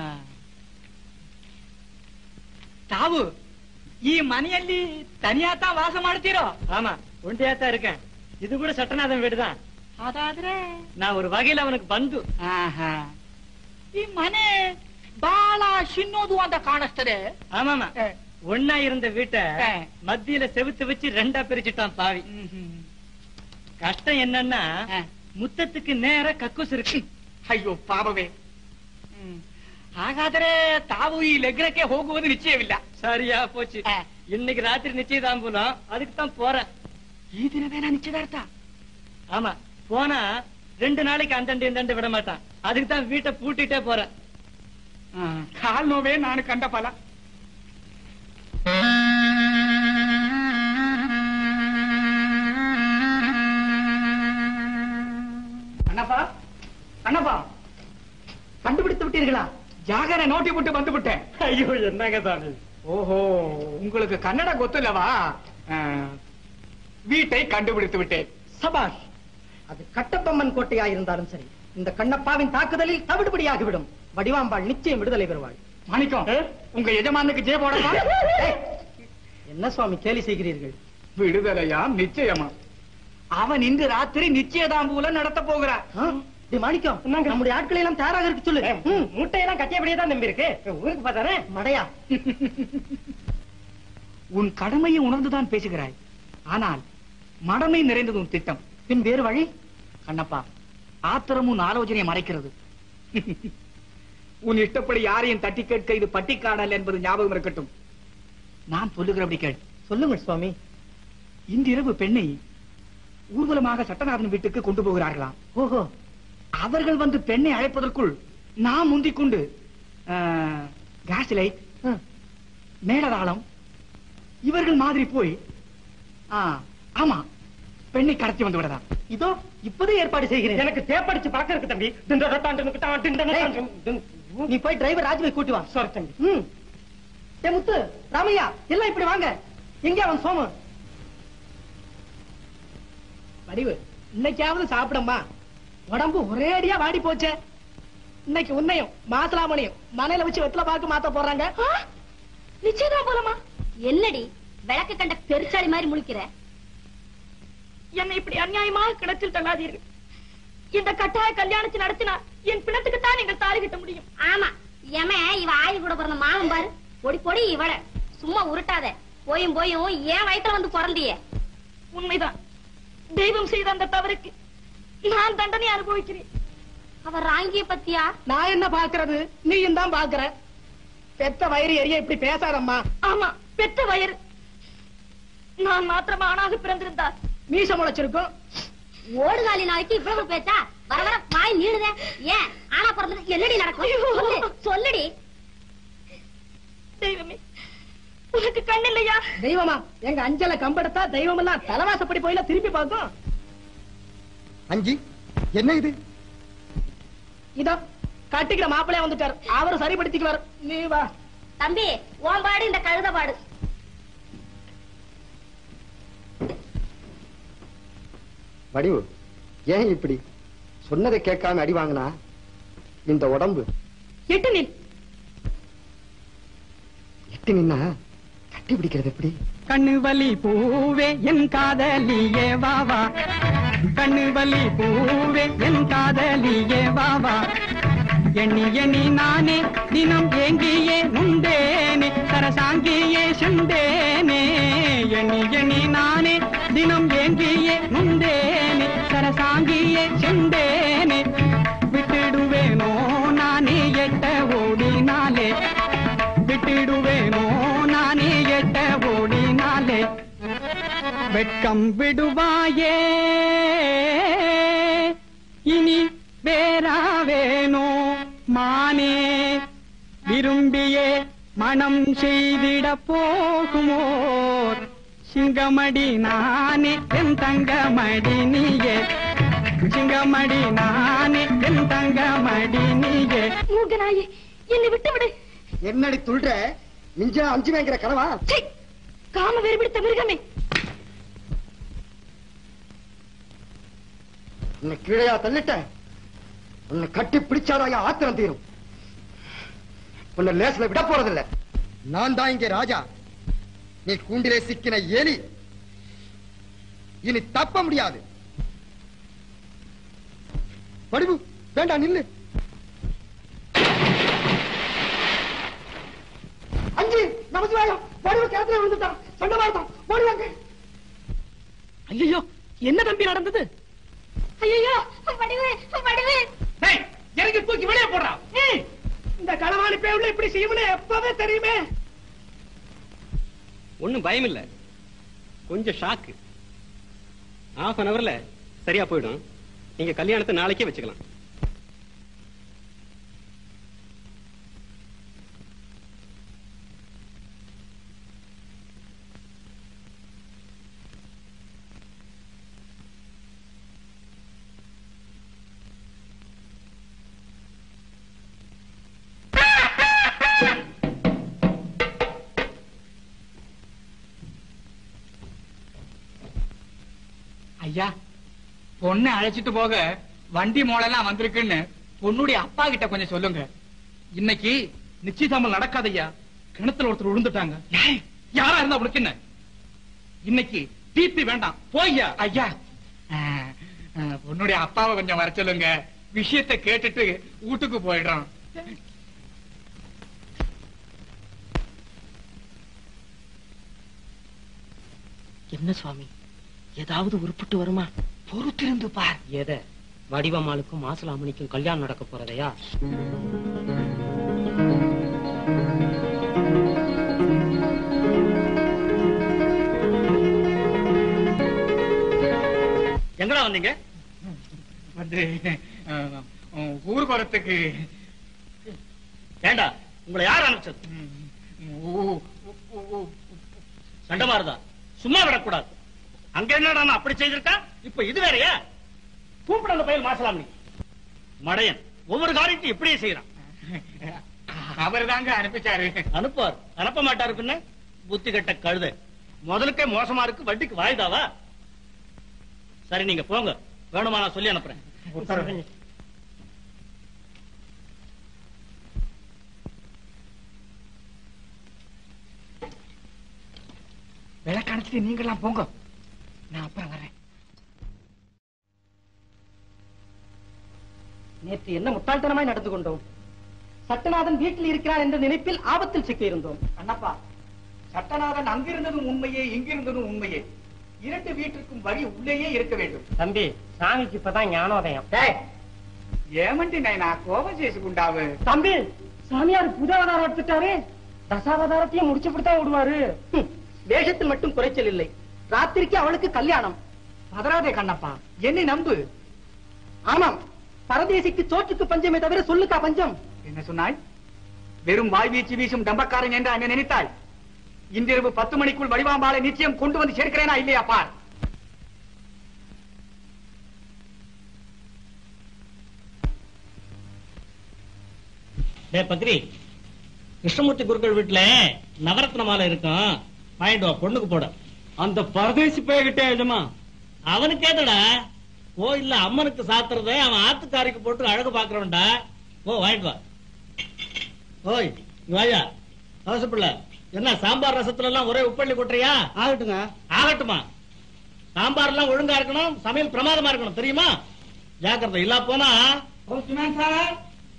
J: ತಾವು ಈ ಮನೆಯಲ್ಲಿ ತನಿಯಾತ ವಾಸ ಮಾಡ್ತೀರೋ
R: ஆமா ஒண்டியா தான் இருக்கேன் இது கூட சட்டநாதன் வீடுதான்
J: ಹಾಗಾದ್ರೆ
R: நான் ஒரு வகையில அவனுக்கு பந்து
J: ಆಹಾ. ಈ ಮನೆ ಬಹಳ ಶಿನ್ನೋದು ಅಂತ ಕಾಣಿಸ್ತದೆ
R: ஆமாமா ஒன்னா இருந்த வீட்டை மத்தியில செவுத்து வச்சு ரெண்டா பிரிச்சுட்டான் பாவி கஷ்டம் என்னன்னா முத்தத்துக்கு நேர கக்கூஸ் இருக்கு
J: ಅಯ್ಯೋ ಪಾಪವೇ ಹ್ಮ್. ಹಾಗಾದ್ರೆ ತಾವು ಈ ಲಗ್ನಕ್ಕೆ ಹೋಗುವುದು ನಿಶ್ಚಯವಿಲ್ಲ
R: சரியா போச்சு இன்னைக்கு ராத்திரி நிச்சயதாம்பூலம் அதுக்கு தான் போறேன்
J: ಈ ದಿನವೇನಾ ನಿಶ್ಚಿತಾರ್ಥ
R: ஆமா போனா ரெண்டு நாளைக்கு அந்தண்டு இந்தண்டு விட மாட்டான் அதுக்கு தான் வீட்டை பூட்டிட்டே போறேன்
J: ಕಾಲ್ ನೋವೇ ನಾನು ಕಂಡ ಫಲ அண்ணப்பா அண்ணப்பா கண்டுபிடித்து விட்டீர்களா ஜாகர நோட்டி விட்டு வந்து விட்டேன்
R: ஐயோ என்னங்க தானே
J: ஓஹோ உங்களுக்கு கன்னட ಗೊತ್ತಿಲ್ಲವಾ ஆ, வீட்டை கண்டுபிடித்து விட்டேன்
I: சபாஷ் அது கட்டபொம்மன் கோட்டையா இருந்தாலும் சரி இந்த கண்ணப்பாவின் தாக்குதலில் தவிடுபடியாகிவிடும் வடிவாம்பாள் நிச்சயம் விடுதலை பெறுவாள்
J: மாணிக்கம் உங்க எஜமானுக்கு ஜெய போடவா
I: ஏய், என்ன சுவாமி கேலி செய்கிறீர்கள்
J: விடுதலையா நிச்சயமா அவன் இன்று ராத்திரி நிச்சயதாம்பூலம் நடத்த போகிறார்
I: டேய் மாணிக்கம் நம்முடைய ஆட்களை எல்லாம் தயாராக இருக்கு சொல்லு ம்,
R: முட்டையெல்லாம் கட்டியபடியே தான் நம்பி இருக்கு ஊருக்கு பார்த்தானே
I: மடையா
J: உன் கடமையை உணர்ந்துதான் பேசுகிறாய் ஆனால் மடமை நிறைந்தது உன் திட்டம்
I: பின் வேறு வழி
J: கண்ணப்பா ஆத்திரம் உன் ஆலோசனையை மறைக்கிறது உன் இஷ்டப்படி யாரையும் தட்டி கேட்க இது பட்டிக்காடல் என்பது ஞாபகம் இருக்கட்டும் நான் சொல்லுகிறபடி கேள்
I: சொல்லுங்கள் சுவாமி
J: இன்றிரவு பெண்ணை ஊர்வலமாக சட்டநாதன் வீட்டுக்கு கொண்டு போகிறார்களாம்
I: ஓஹோ
J: அவர்கள் வந்து பெண்ணை அழைப்பதற்குள் நாம் முந்திக் கொண்டு கேஸ் லைட் மேலதாளம் இவர்கள் மாதிரி போய் ஆ, ஆமா பெண்ணை கடத்தி வந்து விடலாம்
I: இதோ இப்போதே ஏற்பாடு செய்கிறேன்
R: எனக்கு தேப்படிச்சு பழக்கம் இருக்கு தம்பி திண்டதான் திண்டதான்
I: நீ போய் டிரைவர் ராஜுவை கூட்டி வா
R: சரி தம்பி
I: ம் ஏ முத்து ராமையா எல்லாம் இப்படி வாங்க எங்க அவன் சோமு வடிவு இன்னைக்காவது சாப்பிடம்மா உடம்பு ஒரே அடியா வாடி போச்சே இன்னைக்கு உன்னையும் மாசலாமணியும் மனையில வச்சு வெத்தல பாக்கு மாத்த போறாங்க
H: நிச்சயதான் போலமா என்னடி விளக்கு கண்ட பெருச்சாளி மாதிரி முழிக்கிற
D: என்னை இப்படி அநியாயமாக கிணற்றில் தள்ளாதீர்கள் இந்த கட்டாய கல்யாணத்தை நடத்தினா என் பிணத்துக்கு தான் நீங்கள் தாலி கட்ட முடியும்
H: ஆமா எம இவ ஆயு கூட பிறந்த மாமன் பாரு பொடி பொடி இவள சும்மா உருட்டாத போயும் போயும் ஏன் வயித்துல வந்து பிறந்தியே
D: உண்மைதான் தெய்வம் செய்த அந்த தவறுக்கு நான் தண்டனை அனுபவிக்கிறேன்
H: அவ ராங்கிய பத்தியா
I: நான் என்ன பாக்குறது நீயும் தான் பாக்குற பெத்த வயிறு எரிய இப்படி பேசாதம்மா
D: ஆமா பெத்த வயிறு நான் மாத்திரம் ஆணாக பிறந்திருந்தார்
I: மீச முளைச்சிருக்கும்
H: ஓடுகாலி நாளைக்கு இவ்வளவு பேச்சா வர வர வாய் நீளுதே ஏன் ஆனா பிறந்தது என்னடி நடக்கும் சொல்லு, சொல்லுடி
D: தெய்வமே உனக்கு கண் இல்லையா
I: தெய்வமா எங்க அஞ்சல கம்பெடுத்தா தெய்வம் எல்லாம் தலைவாசப்படி போயில திருப்பி பார்க்கும்
G: அஞ்சி என்ன இது
D: இதோ கட்டிக்கிற மாப்பிள்ளையா வந்துட்டார் அவரு சரிப்படுத்திக்குவார் நீ வா
H: தம்பி உன் பாடு இந்த கழுத பாடு
G: வடிவு ஏன் இப்படி சொன்னதை கேட்காம அடி வாங்கினா இந்த உடம்பு
D: எட்டு நின்
G: எட்டு நின்னா கட்டி பிடிக்கிறது எப்படி
N: கண்ணு வலி பூவே என் காதலியே வாவா கண்ணு வலி பூவே என் காதலியே வாவா எண்ணி எண்ணி நானே தினம் ஏங்கியே நுண்டேனே சரசாங்கியே செண்டேனே எண்ணி எண்ணி நானே தினம் ஏங்கியே நுண்டேனே சரசாங்கியே செண்டேனே விட்டுடுவேனோ நானே எட்ட ஓடினாலே விட்டுடுவேனோ நானே எட்ட ஓடினாலே வெட்கம் விடுவாயே இனி வேறாவேனோ மானே விரும்பியே மனம் செய்திட போகுமோ சிங்கமடி நானே என் தங்கமடி நீயே சிங்கமடி நானே என் தங்கமடி நீயே
H: மூகனாயி என்னை விட்டு விடு
G: என்னடி துள்ற மிஞ்ச அஞ்சுவேங்கிற கனவா
H: காம வெறி பிடித்த மிருகமே
G: உன்னை கீழையா தள்ளிட்ட உன்னை கட்டி பிடிச்சாதான் என் ஆத்திரம் தீரும் உன்னை லேஸ்ல விட போறதில்ல நான் தான் இங்கே ராஜா நீ கூண்டிலே சிக்கின எலி இனி தப்ப முடியாது வடிவு வேண்டாம் நில்லு
D: அஞ்சு நமசிவாயம் வடிவு கிணத்துல விழுந்துட்டான் சொன்ன மாதிரிதான் ஓடுவாங்க ஐயோ என்ன தம்பி நடந்தது
H: ஐயோ வடிவு வடிவு
P: இறங்கி தூக்கி வெளியே போடுறான்
D: ஏய், இந்த களவாணி பேவுல இப்படி செய்யும்னு எப்பவே தெரியுமே
T: ஒண்ணும் பயம் இல்ல கொஞ்சம் ஷாக்கு ஹாஃப் அன் அவர்ல சரியா போயிடும் நீங்க கல்யாணத்தை நாளைக்கே வச்சுக்கலாம்
J: ஐயா பொண்ணை அழைச்சிட்டு போக வண்டி மோளெல்லாம் வந்திருக்குன்னு பொண்ணுடைய அப்பா கிட்ட கொஞ்சம் சொல்லுங்க
P: இன்னைக்கு நிச்சயதாமல் நடக்காதையா கிணத்துல ஒருத்தர் விழுந்துட்டாங்க யாரா இருந்தா உனக்கு என்ன இன்னைக்கு தீர்ப்பு வேண்டாம் போய்யா
J: ஐயா அஹ், அஹ், பொண்ணுடைய அப்பாவை கொஞ்சம் வர சொல்லுங்க விஷயத்தை கேட்டுட்டு வீட்டுக்கு போயிடுறோம்
B: என்ன சுவாமி ஏதாவது உருப்பிட்டு வருமா பொறுத்திருந்து பார் எத வடிவம்மாளுக்கும் மாசலாமணிக்கும் கல்யாணம் நடக்க போறதையா
A: எங்கடா வந்தீங்க
J: வந்து அஹ், அஹ், ஊருக்கு வரத்துக்கு
A: ஏண்டா உங்களை யார் அனுப்பிச்சது சண்டை மாறுதா சும்மா விடக்கூடாது அங்க என்னடா நான் அப்படி செய்திருக்கா இப்ப இது வேறயா கூப்பிட அந்த பையன் மாசலாமணி மடையன் ஒவ்வொரு காரியத்தையும் இப்படியே செய்யறான்
J: அவர் தாங்க அனுப்பிச்சாரு
A: அனுப்புவார் அனுப்ப மாட்டாரு பின்ன புத்தி கட்ட கழுத முதலுக்கே மோசமா இருக்கு வட்டிக்கு வாய்தாவா சரி நீங்க போங்க வேணுமா நான் சொல்லி அனுப்புறேன்
J: உத்தரவு. விளக்கு அணைச்சிட்டு நீங்கெல்லாம் போங்க நான் அப்புறம் வரேன்
I: நேற்று என்ன முட்டாள்தனமாய் நடந்து கொண்டோம் சட்டநாதன் வீட்டில் இருக்கிறான் என்ற நினைப்பில் ஆபத்தில் சிக்கியிருந்தோம்
J: அண்ணப்பா சட்டநாதன் அங்கிருந்ததும் உண்மையே இங்கிருந்ததும் உண்மையே இரண்டு வீட்டுக்கும் வழி உள்ளேயே இருக்க வேண்டும்
B: தம்பி சாமிக்கு இப்பதான் ஞானோதயம்
J: ஏமண்டி நைனா கோபம் చేసుకుంటావు
I: தம்பி சாமியார் புது அவதாரம் எடுத்துட்டாரு தசாவதாரத்தையும் முடிச்சு விட்டுதான் விடுவாரு ஹம், வேஷத்தில் மட்டும் குறைச்சல் இல்லை ராத்திரிக்கு அவளுக்கு கல்யாணம்
J: பதறாதே கண்ணப்பா என்னை நம்பு
I: ஆமாம் பரதேசிக்கு சோற்றுக்கு பஞ்சமே தவிர சொல்லுக்கா பஞ்சம்
J: என்ன சொன்னாய் வெறும் வாய் வீச்சு வீசும் டம்பக்காரன் என்று அண்ணன் நினைத்தாய் இன்றிரவு பத்து மணிக்குள் வடிவாம்பாலை நிச்சயம் கொண்டு வந்து சேர்க்கிறேனா இல்லையா பார்
A: டே பக்ரி கிருஷ்ணமூர்த்தி குருக்கள் வீட்டுல நவரத்ன மாலை இருக்கும் வாங்கிட்டு வா பொண்ணுக்கு போட
F: அந்த பரதேசி போய்கிட்டே எஜமா
A: அவனுக்கு ஏதடா கோயில்ல அம்மனுக்கு சாத்துறத அவன் ஆத்துக்காரிக்கு போட்டு அழகு பாக்குறவன்டா ஓ வாங்கிட்டு வா ஓய் இங்க வாயா அவசப்பிள்ள என்ன சாம்பார் ரசத்துல எல்லாம் ஒரே உப்பள்ளி கொட்டுறியா
F: ஆகட்டுங்க
A: ஆகட்டுமா சாம்பார் எல்லாம் ஒழுங்கா இருக்கணும் சமையல் பிரமாதமா இருக்கணும் தெரியுமா ஜாக்கிரதை இல்ல போனா
J: సార్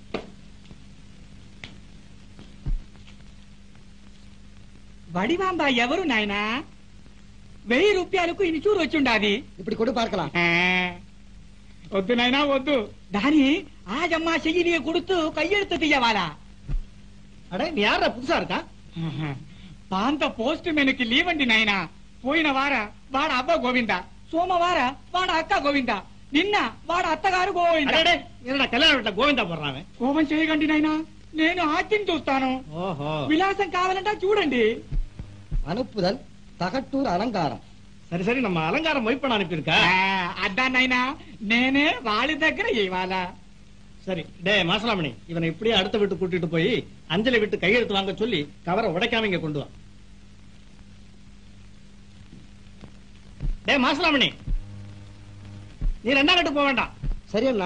J: వడివాంబ ఎవరు నాయనా వెయ్యి రూపాయలకు ఇన్ని చూరు వచ్చిండాది
I: இப்படி கொடு பார்க்கலாம்
J: వద్దు నాయనా వద్దు దాని ఆజమ్మ చెయ్యి கொடுத்து கையெழுத்து తీయవాలా
A: அடே நீ யாரா புதுசா இருக்கா
J: పాంత పోస్ట్ మెనుకి లీవండి నాయనా పోయిన వార వాడ అబ్బ గోవింద సోమవార వాడ అక్క గోవింద నిన్న వాడ అత్తగారు గోవింద
A: அடடே, என்னடா கல்யாண வீட்டுல கோவிந்தா போடுறான் அவன்.
J: కోపం చేయకండి నాయనా నేను ఆజ్యం చూస్తాను
A: ஓஹோ
J: విలాసం కావాలంటే చూడండి
I: அனுப்புதல் தகட்டூர் அலங்காரம்
A: சரி சரி நம்ம அலங்காரம் வைப்பன் அனுப்பியிருக்கா
J: అడ్డానైనా నేనే వాళ్ళ దగ్గర ఇవ్వాలా
A: சரி டே மாசலாமணி இவனை இப்படியே அடுத்த வீட்டு கூட்டிட்டு போய் அஞ்சலி விட்டு கையெழுத்து வாங்க சொல்லி கவரை உடைக்காம இங்க கொண்டு வா டே மாசலாமணி நீ ரெண்டாம் கட்டு போக வேண்டாம்
I: சரி அண்ணா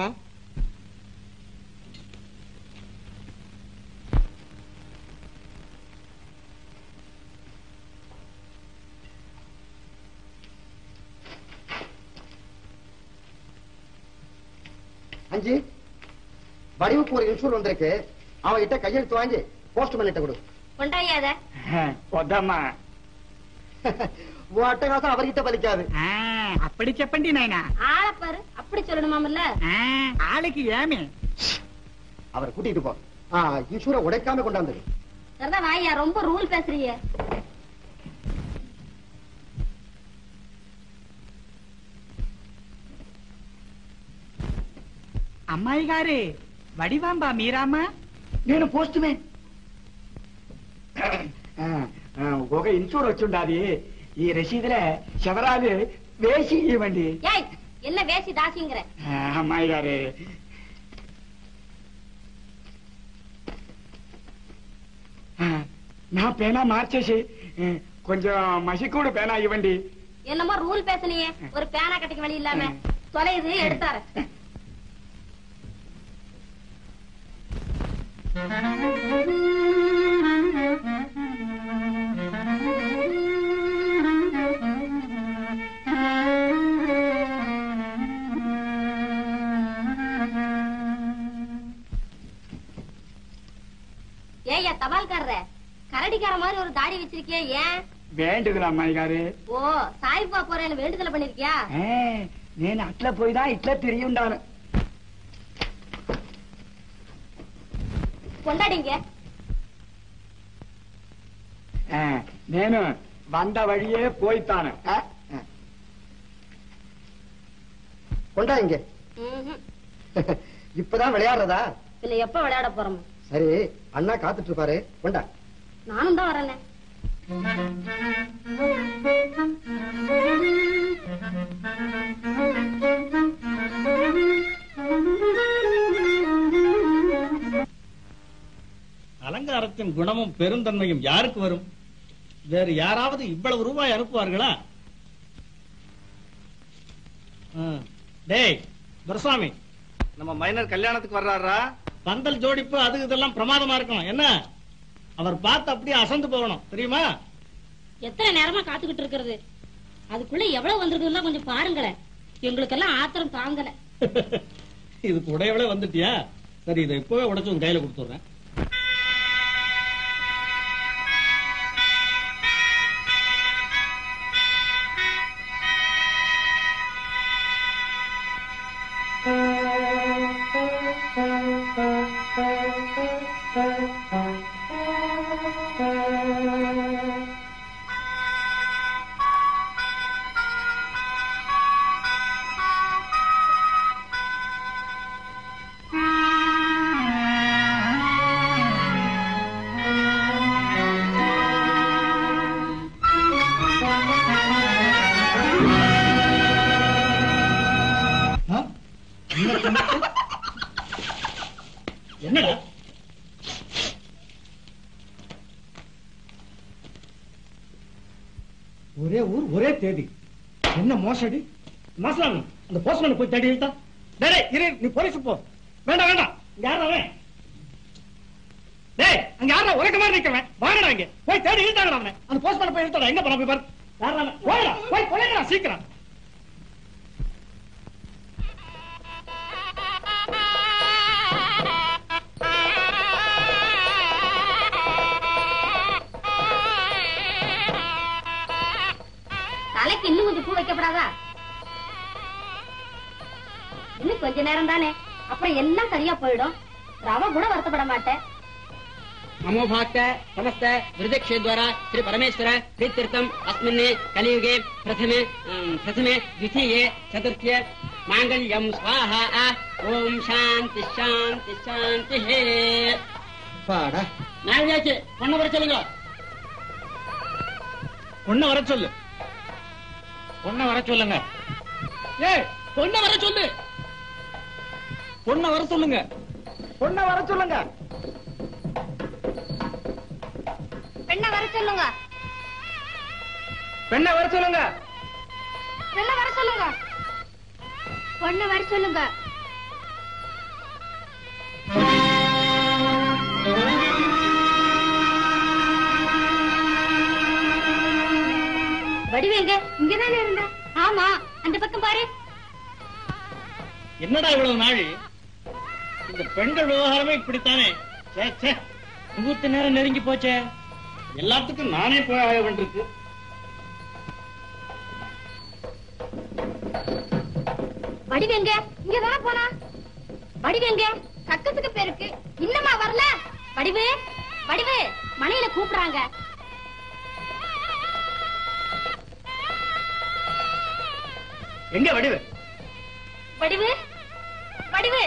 I: அஞ்சு வடிவுக்கு ஒரு இன்சூர் வந்திருக்கு அவன் கிட்ட கையெழுத்து வாங்கி போஸ்ட்மேன் கிட்ட கொடு
H: கொண்டாயாத
J: వద్దమ్మా
I: உன் அட்டகாசம் அவர்கிட்ட பலிக்காது
J: అప్పటి చెప్పండి నాయనా
H: ஆளப்பாரு அப்படி சொல்லணுமாமல்ல
J: ఆళ్ళకి ఏమి
I: அவர் கூட்டிட்டு போ ஆ, இன்சூரை உடைக்காம கொண்டாந்து
H: சரிதான் வாயா ரொம்ப ரூல் பேசுறீங்க
J: అమ్మాయి గారే వడివాంబ మీరామా నేను పోస్ట్మే ఒక ఇన్సూర్ వచ్చిండాది ఈ రసీదులే శవరాలు వేసి ఇవ్వండి
H: ஏய் என்ன வேசி தாசிங்கிற
J: అమ్మాయి గారే నా పేనా మార్చేసి కొంచెం మసికూడు పేనా ఇవ్వండి
H: என்னமோ ரூல் பேசுனியே ஒரு பேனா கட்டிக்க வழி இல்லாம தொலையுது எடுத்தாரு ஏய்யா தபால்காரர கரடிக்கார மாதிரி ஒரு தாடி வச்சிருக்கியே ஏன்
J: వేంటిది అమ్మాయి గారు
H: ஓ சாய்பா போறேன்னு வேண்டுதல் பண்ணிருக்கியா
J: నేను అట్లా పోయిదా ఇట్లా తిరిగి ఉండాను
H: கொண்டாடிங்க
J: నేను వంద వழிయే పోయితాను
I: கொண்டா இங்க
H: ம்ஹும்.
I: இப்பதான் விளையாடுறதா
H: இதுல எப்ப விளையாட போறோம்
I: சரி அண்ணா காத்துட்டு இருப்பாரு கொண்டா
H: நானும் தான் வரேனே
A: அலங்காரத்தின் குணமும் பெருந்தன்மையும் யாருக்கு வரும் வேறு யாராவது இவ்வளவு ரூபாய் அனுப்புவார்களா ஆ. டேய் துரசாமி நம்ம மைனர் கல்யாணத்துக்கு வர்றாரா பந்தல் ஜோடிப்பு அது இதெல்லாம் பிரமாதமா இருக்கணும் என்ன அவர் பார்த்து அப்படியே அசந்து போகணும் தெரியுமா
E: எத்தனை நேரமா காத்துக்கிட்டு இருக்கிறது அதுக்குள்ள எவ்வளவு வந்திருக்குதுன்னா கொஞ்சம் பாருங்களேன் எங்களுக்கெல்லாம் ஆத்திரம் தாங்கல
A: இதுக்கு உடையவளே வந்துட்டியா சரி இதை இப்பவே உடைச்சு உன் கையில கொடுத்துடுறேன் என்னடா தேதி என்ன மோசடி மாசலாமி அந்த போஸ்ட்மேன் போய் தேடி இழுத்தா டேய் இரு நீ போலீஸ் போ வேண்டாம் வேண்டாம் இங்க யாரா அவன் டேய் அங்க யாரா உலக மாதிரி நிக்கிறவன் வாங்கடா இங்க போய் தேடி இழுத்தாங்கடா அவனை அந்த போஸ்ட்மேன் போய் இழுத்தாடா எங்க போனா போய் பாரு யாரா அவன் போடா போய் கொலைங்கடா சீக்கிரம்
H: தலைக்கு இன்னும் கொஞ்சம் பூ வைக்கப்படாதா இன்னும் கொஞ்ச நேரம் தானே அப்புறம் எல்லாம் சரியா போயிடும் ரவ கூட வருத்தப்பட மாட்டேன்
N: नमो भाक्त समस्त हृदय द्वारा श्री परमेश्वर प्रीत्यर्थम अस्मिन् कलियुगे प्रथमे अं, प्रथमे द्वितीये चतुर्थ्ये माङ्गल्यं स्वाहा ओम शांति शांति शांति हे
G: பாடா
N: நாளையாச்சு பொண்ணை வர சொல்லுங்க
A: பொண்ணை வர சொல்லு பொண்ணை வர சொல்லுங்க
B: ஏய் பொண்ணை வர சொல்லு
A: பொண்ணை வர சொல்லுங்க பொண்ணை வர சொல்லுங்க
H: பெண்ணை வர சொல்லுங்க
A: பெண்ணை வர சொல்லுங்க
H: பெண்ணை வர சொல்லுங்க பொண்ணை வர சொல்லுங்க வடிவேங்க இங்கதானே இருந்த ஆமா அந்த பக்கம் பாரு
A: என்னடா இவ்வளவு நாள் இந்த பெண்கள் விவகாரமே இப்படித்தானே சே சே
R: முகூர்த்த நேரம் நெருங்கி போச்சே
A: எல்லாத்துக்கும் நானே போய் ஆக வேண்டியிருக்கு
H: வடிவேங்க இங்கதானே போனா வடிவேங்க கக்கத்துக்கு பேருக்கு இன்னமா வரல வடிவு வடிவு மனையில கூப்பிடுறாங்க
A: எங்க வடிவு
H: வடிவு வடிவு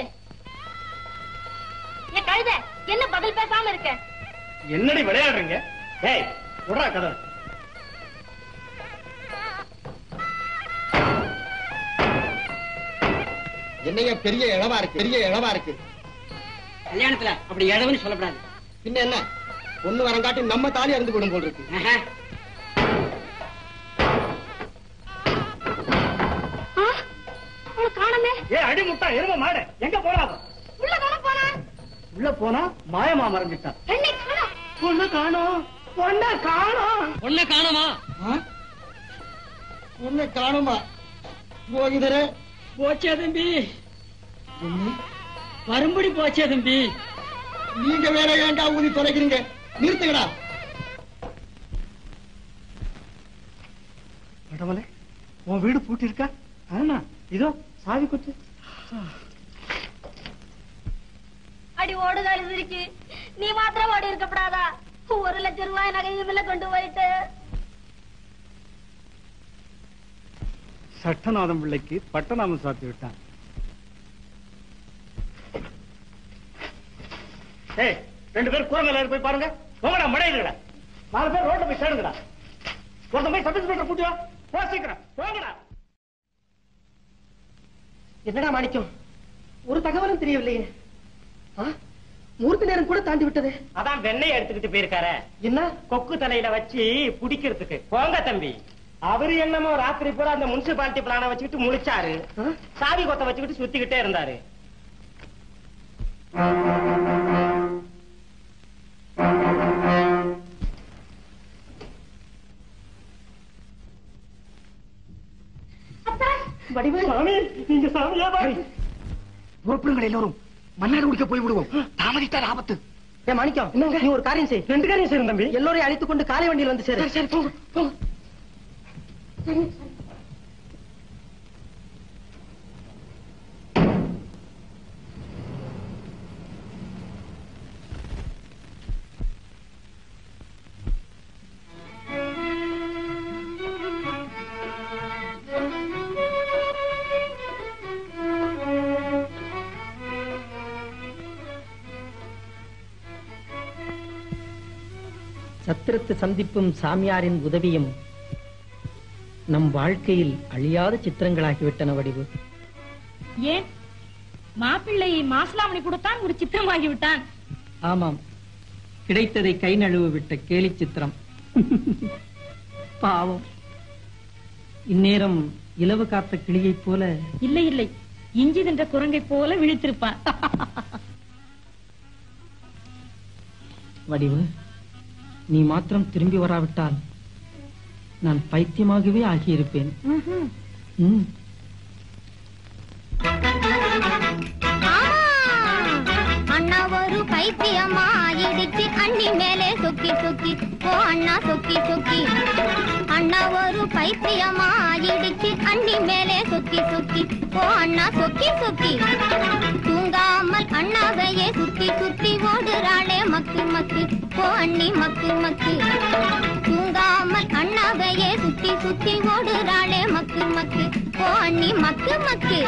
H: என் கழுத என்ன பதில் பேசாம இருக்க
A: என்னடி விளையாடுறீங்க ஏய் விடுறா கதை
G: என்னைய பெரிய இளவா இருக்கு பெரிய இளவா இருக்கு
N: கல்யாணத்துல அப்படி இழவுன்னு சொல்லக்கூடாது
G: பின்ன என்ன பொண்ணு வரங்காட்டி நம்ம தாலி அருந்து விடும் போல் இருக்கு
N: ஆஹா.
H: அவளை காணமே
A: ஏ அடி முட்டா எரும மாடு எங்க போறா அவ?
H: உள்ள தானே போனா
A: உள்ள போனா மாயமா மறைஞ்சிட்டான்
H: பெண்ணை காணோம்
A: பொண்ணு காணோம் பொண்ண காணோம்
R: பொண்ணை காணுமா
G: பொண்ணை காணுமா போகுதரே
R: போச்சே தம்பி வரும்படி போச்சே தம்பி
G: நீங்க வேற ஏன்டா ஊதி தொலைக்கிறீங்க நிறுத்துங்கடா
A: கடவுளே உன் வீடு பூட்டி இருக்கா ஆமா இதோ சாவி குத்து
H: அடி ஓடுதாள் இருக்கு நீ மாத்திரம் ஓடி இருக்கப்படாதா ஒரு லட்சம் ரூபாய் நகையும் கொண்டு போயிட்டு
F: சட்டநாதம் பிள்ளைக்கு பட்டநாமம் சாத்தி விட்டான்
A: ஏய் ரெண்டு பேரும் கூரை மேல ஏறி போய் பாருங்க போங்கடா மடையிலடா நாலு பேர் ரோட்ல போய் சேருங்கடா ஒருத்தன் போய் சப் இன்ஸ்பெக்டர் கூட்டி வா போ சீக்கிரம் போங்கடா
I: என்னடா மாணிக்கம் ஒரு தகவலும் தெரியவில்லையே ஆ? முகூர்த்த நேரம் கூட தாண்டி விட்டது
B: அதான் வெண்ணெய் எடுத்துக்கிட்டு போயிருக்காரு
I: என்ன
B: கொக்கு தலையில வச்சு குடிக்கிறதுக்கு போங்க தம்பி அவரு என்னமோ ராத்திரி பூரா அந்த முனிசிபாலிட்டி பிளான வச்சுக்கிட்டு முழிச்சாரு சாவி கொத்த வச்சுக்கிட்டு சுத்திக்கிட்டே இருந்தாரு
I: வடிவு
A: சாமி நீங்க சாமியா
I: புறப்படுங்கள் எல்லோரும் மன்னார் குடிக்க போய் விடுவோம் தாமதித்தால் ஆபத்து ஏ மாணிக்கம் நீ ஒரு காரியம் செய்
A: ரெண்டு காரியம் செய்யும் தம்பி
I: எல்லோரையும் அழைத்துக் கொண்டு காலை வண்டியில் வந்து சேரு சரி போங்க போங்க
Q: சத்திரத்து சந்திப்பும் சாமியாரின் உதவியும் நம் வாழ்க்கையில் அழியாத சித்திரங்களாகிவிட்டன வடிவு
E: ஏன் மாப்பிள்ளை மாசலாமணி கொடுத்தான் ஒரு சித்திரமாகி விட்டான்
Q: ஆமாம் கிடைத்ததை கை நழுவு விட்ட கேலி சித்திரம் பாவம் இந்நேரம் இலவு காத்த கிளியைப் போல
U: இல்லை இல்லை இஞ்சி தின்ற குரங்கை போல விழித்திருப்பான்
Q: வடிவு நீ மாத்திரம் திரும்பி வராவிட்டால் நான் பைத்தியமாகவே ஆகியிருப்பேன் ம்
K: அண்ணா ஒரு பைத்தியமா இடிச்சு அண்ணி மேலே சுக்கி சுக்கி ஓ அண்ணா சுக்கி சுக்கி அண்ணா ஒரு பைத்தியமா இடிச்சு அண்ணி மேலே சுக்கி சுக்கி ஓ அண்ணா சுக்கி சுக்கி தூங்காமல் அண்ணாவையே சுத்தி சுத்தி ஓடுறாளே மக்கு மக்கு ஓ அண்ணி மக்கு மக்கு தூங்காமல் அண்ணாவையே சுத்தி சுத்தி ஓடுறாளே மக்கு மக்கு ஓ அண்ணி மக்கு மக்கு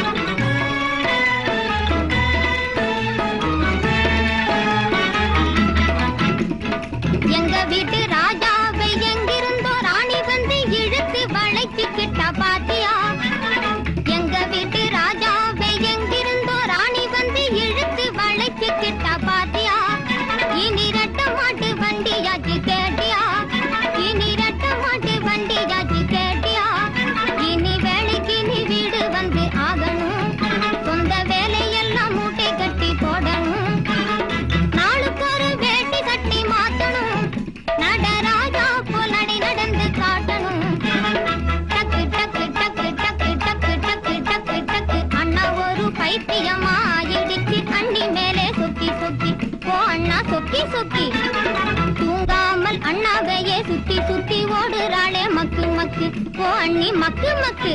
K: எங்க வீட்டு ராஜாவை எங்கிருந்தோ ராணி வந்து இழுத்து வளைச்சுக்கிட்டா பாத்தியா எங்க வீட்டு ராஜாவை எங்கிருந்தோ ராணி வந்து இழுத்து வளைச்சுக்கிட்டா பாத்தியா இனி ரெட்ட மாட்டு வண்டியாச்சு கேட்டியா இனி ரெட்ட மாட்டு வண்டியாச்சு கேட்டியா இனி வேலைக்கு நீ வீடு வந்து ஆகணும் சொந்த வேலையெல்லாம் மூட்டை கட்டி போடணும் நாளுக்கு ஒரு வேட்டி கட்டி மாத்தணும் நடராஜா போல் நடை நடந்து காட்டணும் டக்கு டக்கு டக்கு டக்கு டக்கு டக்கு டக்கு டக்கு அண்ணா ஒரு பைத்தியமா இடிச்சு அண்ணி மேலே சுத்தி சுத்தி ஓ அண்ணா சொக்கி சொக்கி தூங்காமல் அண்ணாவையே சுத்தி சுத்தி ஓடுறாளே மக்கு மக்கு ஓ அண்ணி மக்கு மக்கு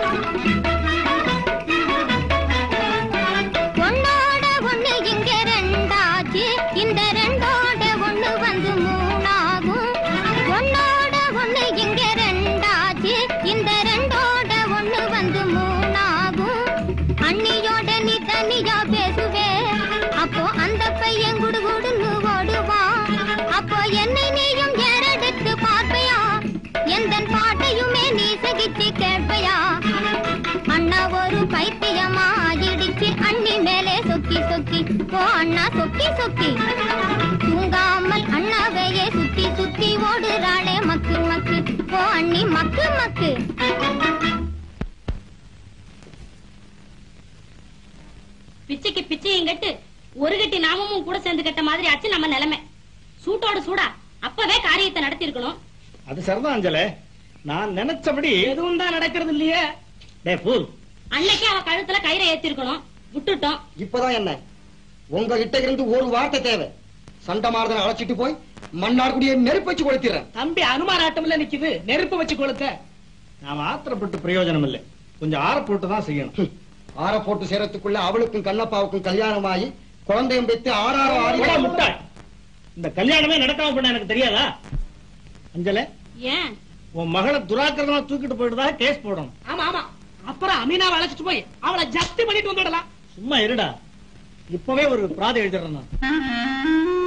K: ஒன்னோட ஒண்ணு இங்க ரெண்டாச்சு இந்த ரெண்டோட ஒண்ணு வந்து மூணாகும் ஒன்னோட ஒண்ணு இங்க ரெண்டாச்சு இந்த ரெண்டோட ஒண்ணு வந்து மூணாகும் அண்ணியோட நீ தனியா பேசுவே அப்போ அந்த பையன் குடுகுடுன்னு ஓடுவான் அப்போ என்னை நீயும் ஏறெடுத்து பார்ப்பையா எந்த பாட்டையுமே நீ சகிச்சு கேட்பையா அண்ணா ஒரு பைத்தியமா இடிச்சு அண்ணி மேலே சொக்கி சொக்கி ஓ அண்ணா சொக்கி சொக்கி தூங்காமல் அண்ணாவையே சுத்தி சுத்தி ஓடுறாளே மக்கு மக்கு ஓ அண்ணி மக்கு மக்கு
H: பிச்சைக்கு பிச்சையும் கட்டு ஒரு கட்டி நாமமும் கூட சேர்ந்து கட்ட மாதிரி ஆச்சு நம்ம நிலைமை சூட்டோட சூடா அப்பவே காரியத்தை நடத்தி இருக்கணும்
A: அது சரிதான் அஞ்சல நான் நினைச்சபடி
D: எதுவும் தான் நடக்கிறது இல்லையே
A: டேய் ஃபூல்
H: அன்னைக்கு அவ கழுத்துல கயிறை ஏத்தி இருக்கணும் விட்டுட்டோம்
I: இப்பதான் என்ன உங்ககிட்ட இருந்து ஒரு வார்த்தை தேவை சண்டமாரதனை அழைச்சிட்டு போய் மன்னார்குடியை நெருப்பு வச்சு கொளுத்திடுறேன்
D: தம்பி அனுமாராட்டம்ல நிக்குது நெருப்பு வச்சு கொளுத்த
A: நாம ஆத்திரப்பட்டு பிரயோஜனம் இல்லை கொஞ்சம் ஆற போட்டு தான் செய்யணும்
I: ஆற போட்டு சேரத்துக்குள்ள அவளுக்கும் கண்ணப்பாவுக்கும் கல்யாணம் ஆகி குழந்தையும் பெற்று ஆறாரோ
A: போடா,
I: ஆறி
A: முட்டாள் இந்த கல்யாணமே நடக்காம பண்ண எனக்கு தெரியாதா அஞ்சல
H: ஏன்
A: உன் மகளை துராக்கிரமா தூக்கிட்டு போயிட்டுதா கேஸ் போடணும்
D: ஆமா ஆமா அப்புறம் அமீனாவை அழைச்சிட்டு போய் அவளை ஜப்தி பண்ணிட்டு வந்துடலாம்
A: சும்மா இருடா இப்பவே ஒரு பிராதி எழுதிடுறேன் நான்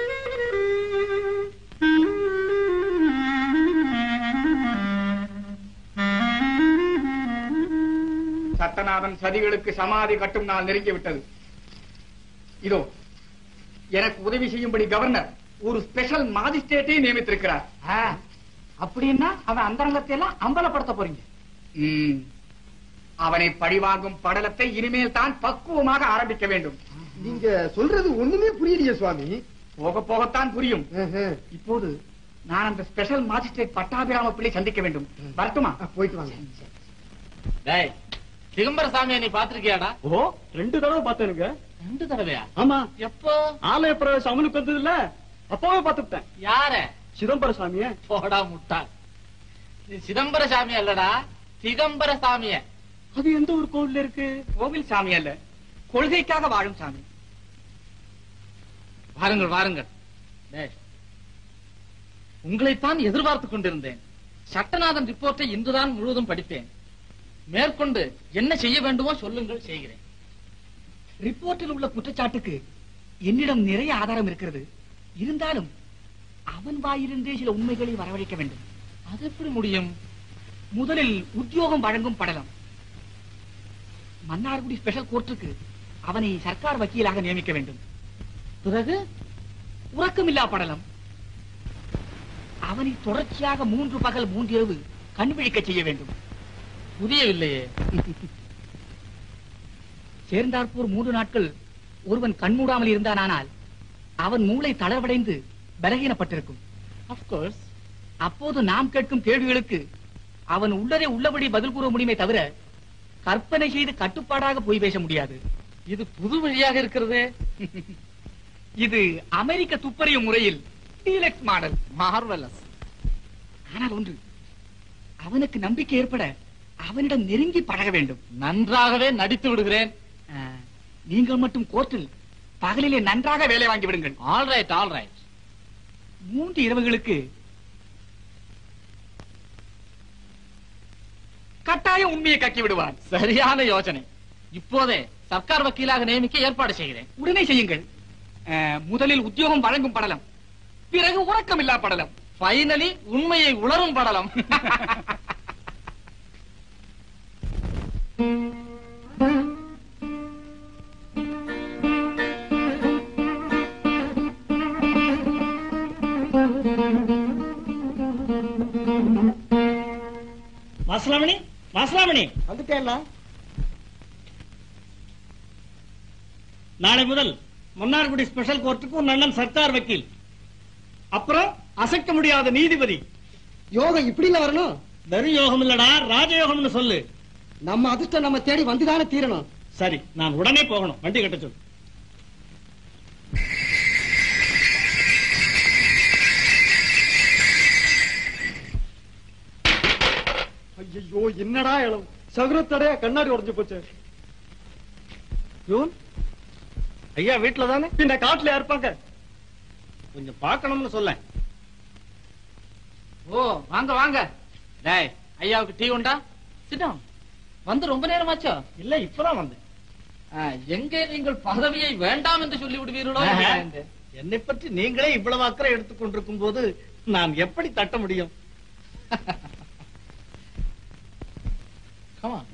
P: சட்டநாதன் சதிகளுக்கு சமாதி கட்டும் நாள் நெருங்கி விட்டது இதோ எனக்கு உதவி செய்யும்படி கவர்னர் ஒரு ஸ்பெஷல் மாஜிஸ்ட்ரேட்டை நியமித்திருக்கிறார்
F: அப்படின்னா அவன் அந்தரங்கத்தை எல்லாம் அம்பலப்படுத்த போறீங்க
P: ம். அவனை பழிவாங்கும் படலத்தை இனிமேல் தான் பக்குவமாக ஆரம்பிக்க வேண்டும்
G: நீங்க சொல்றது ஒண்ணுமே புரியலையே சுவாமி
P: போக போகத்தான் புரியும் இப்போது நான் அந்த ஸ்பெஷல் மாஜிஸ்ட்ரேட் பட்டாபிராம பிள்ளை சந்திக்க வேண்டும் வரட்டுமா
G: போயிட்டு வாங்க
V: டேய் திகம்பர சாமியை நீ பாத்திருக்கியாடா
F: ஓ ரெண்டு தடவை பார்த்தேனுங்க
V: ரெண்டு தடவையா
F: ஆமா
V: எப்போ
F: ஆலய பிரவேசம் அமலுக்கு வந்தது இல்ல அப்பவே பார்த்துட்டேன்
V: யார
F: சிதம்பர சாமிய
V: போடா முட்டாள் நீ சிதம்பர சாமி அல்லடா திகம்பர சாமிய
F: அது எந்த ஒரு கோவில்ல இருக்கு
P: கோவில் சாமி அல்ல கொள்கைக்காக வாழும் சாமி
V: வாருங்கள் வாருங்கள் டேய், உங்களைத்தான் எதிர்பார்த்துக் கொண்டிருந்தேன் சட்டநாதன் ரிப்போர்ட்டை இன்றுதான் முழுவதும் படித்தேன் மேற்கொண்டு என்ன செய்ய வேண்டுமோ சொல்லுங்கள் செய்கிறேன்
F: ரிப்போர்ட்டில் உள்ள குற்றச்சாட்டுக்கு என்னிடம் நிறைய ஆதாரம் இருக்கிறது இருந்தாலும் அவன் வாயிலிருந்தே சில உண்மைகளை வரவழைக்க வேண்டும்
V: அது எப்படி முடியும்
F: முதலில் உத்தியோகம் வழங்கும் படலம் மன்னார்குடி ஸ்பெஷல் கோர்ட்டுக்கு அவனை சர்க்கார் வக்கீலாக நியமிக்க வேண்டும்
V: பிறகு
F: உறக்கமில்லா படலம் அவனை தொடர்ச்சியாக மூன்று பகல் மூன்றிரவு
J: கண் விழிக்க செய்ய வேண்டும்
V: புரியவில்லையே
J: சேர்ந்தாற்போர் மூன்று நாட்கள் ஒருவன் கண்மூடாமல் இருந்தானால் அவன் மூளை தளர்வடைந்து பலகீனப்பட்டிருக்கும்
V: அப்கோர்ஸ்
J: அப்போது நாம் கேட்கும் கேள்விகளுக்கு அவன் உள்ளதை உள்ளபடி பதில் கூற முடியுமே தவிர கற்பனை செய்து கட்டுப்பாடாக போய் பேச முடியாது
V: இது புது வழியாக இருக்கிறதே
J: இது அமெரிக்க துப்பறியும் முறையில் டீலக்ஸ் மாடல்
V: மார்வலஸ்
J: ஆனால் ஒன்று அவனுக்கு நம்பிக்கை ஏற்பட அவனிடம் நெருங்கி பழக வேண்டும்
V: நன்றாகவே நடித்து விடுகிறேன்
J: ஆ, நீங்கள் மட்டும் கோர்ட்டில் பகலிலே நன்றாக வேலை வாங்கி விடுங்கள்
V: ஆல் ரைட் ஆல் ரைட்
J: மூன்று இரவுகளுக்கு கட்டாயம் உண்மையை கக்கி விடுவான்
V: சரியான யோசனை இப்போதே சர்க்கார் வக்கீலாக நியமிக்க ஏற்பாடு செய்கிறேன்
J: உடனே செய்யுங்கள் ஆ, முதலில் உத்தியோகம் வழங்கும் படலம் பிறகு உறக்கமில்லா படலம்
V: ஃபைனலி உண்மையை உணரும் படலம்
A: மாசலாமணி மாசலாமணி
I: வந்துட்டேன்ல
A: நாளை முதல் மன்னார்குடி ஸ்பெஷல் கோர்ட்டுக்கு உன் அண்ணன் சர்க்கார் வக்கீல் அப்புறம் அசைக்க முடியாத நீதிபதி
G: யோகம் இப்படி இல்ல வரணும்
A: வெறும் யோகம் இல்லடா ராஜயோகம்னு சொல்லு
G: நம்ம அதிர்ஷ்டம் நம்ம தேடி வந்துதானே தீரணும்
A: சரி நான் உடனே போகணும் வண்டி கட்ட சொல்லு
G: ஐயோ என்னடா இளம் சகுரத்தடையா கண்ணாடி உடைஞ்சு போச்சு
A: ஜூன் ஐயா வீட்டுல தானே
G: பின்ன காட்டுல இருப்பாங்க
A: கொஞ்சம் பார்க்கணும்னு சொல்ல
V: ஓ வாங்க வாங்க டேய் ஐயாவுக்கு டீ உண்டா சிடம் வந்து ரொம்ப நேரமாச்சோ
A: இல்ல இப்பதான் வந்தேன்
V: ஆ, எங்கே நீங்கள் பதவியை வேண்டாம் என்று சொல்லி விடுவீர்களோ
A: ஆஹா.
V: என்று.
A: என்னை பற்றி நீங்களே இவ்வளவு அக்கறை எடுத்துக் கொண்டிருக்கும் போது நான் எப்படி தட்ட முடியும்
V: Come on.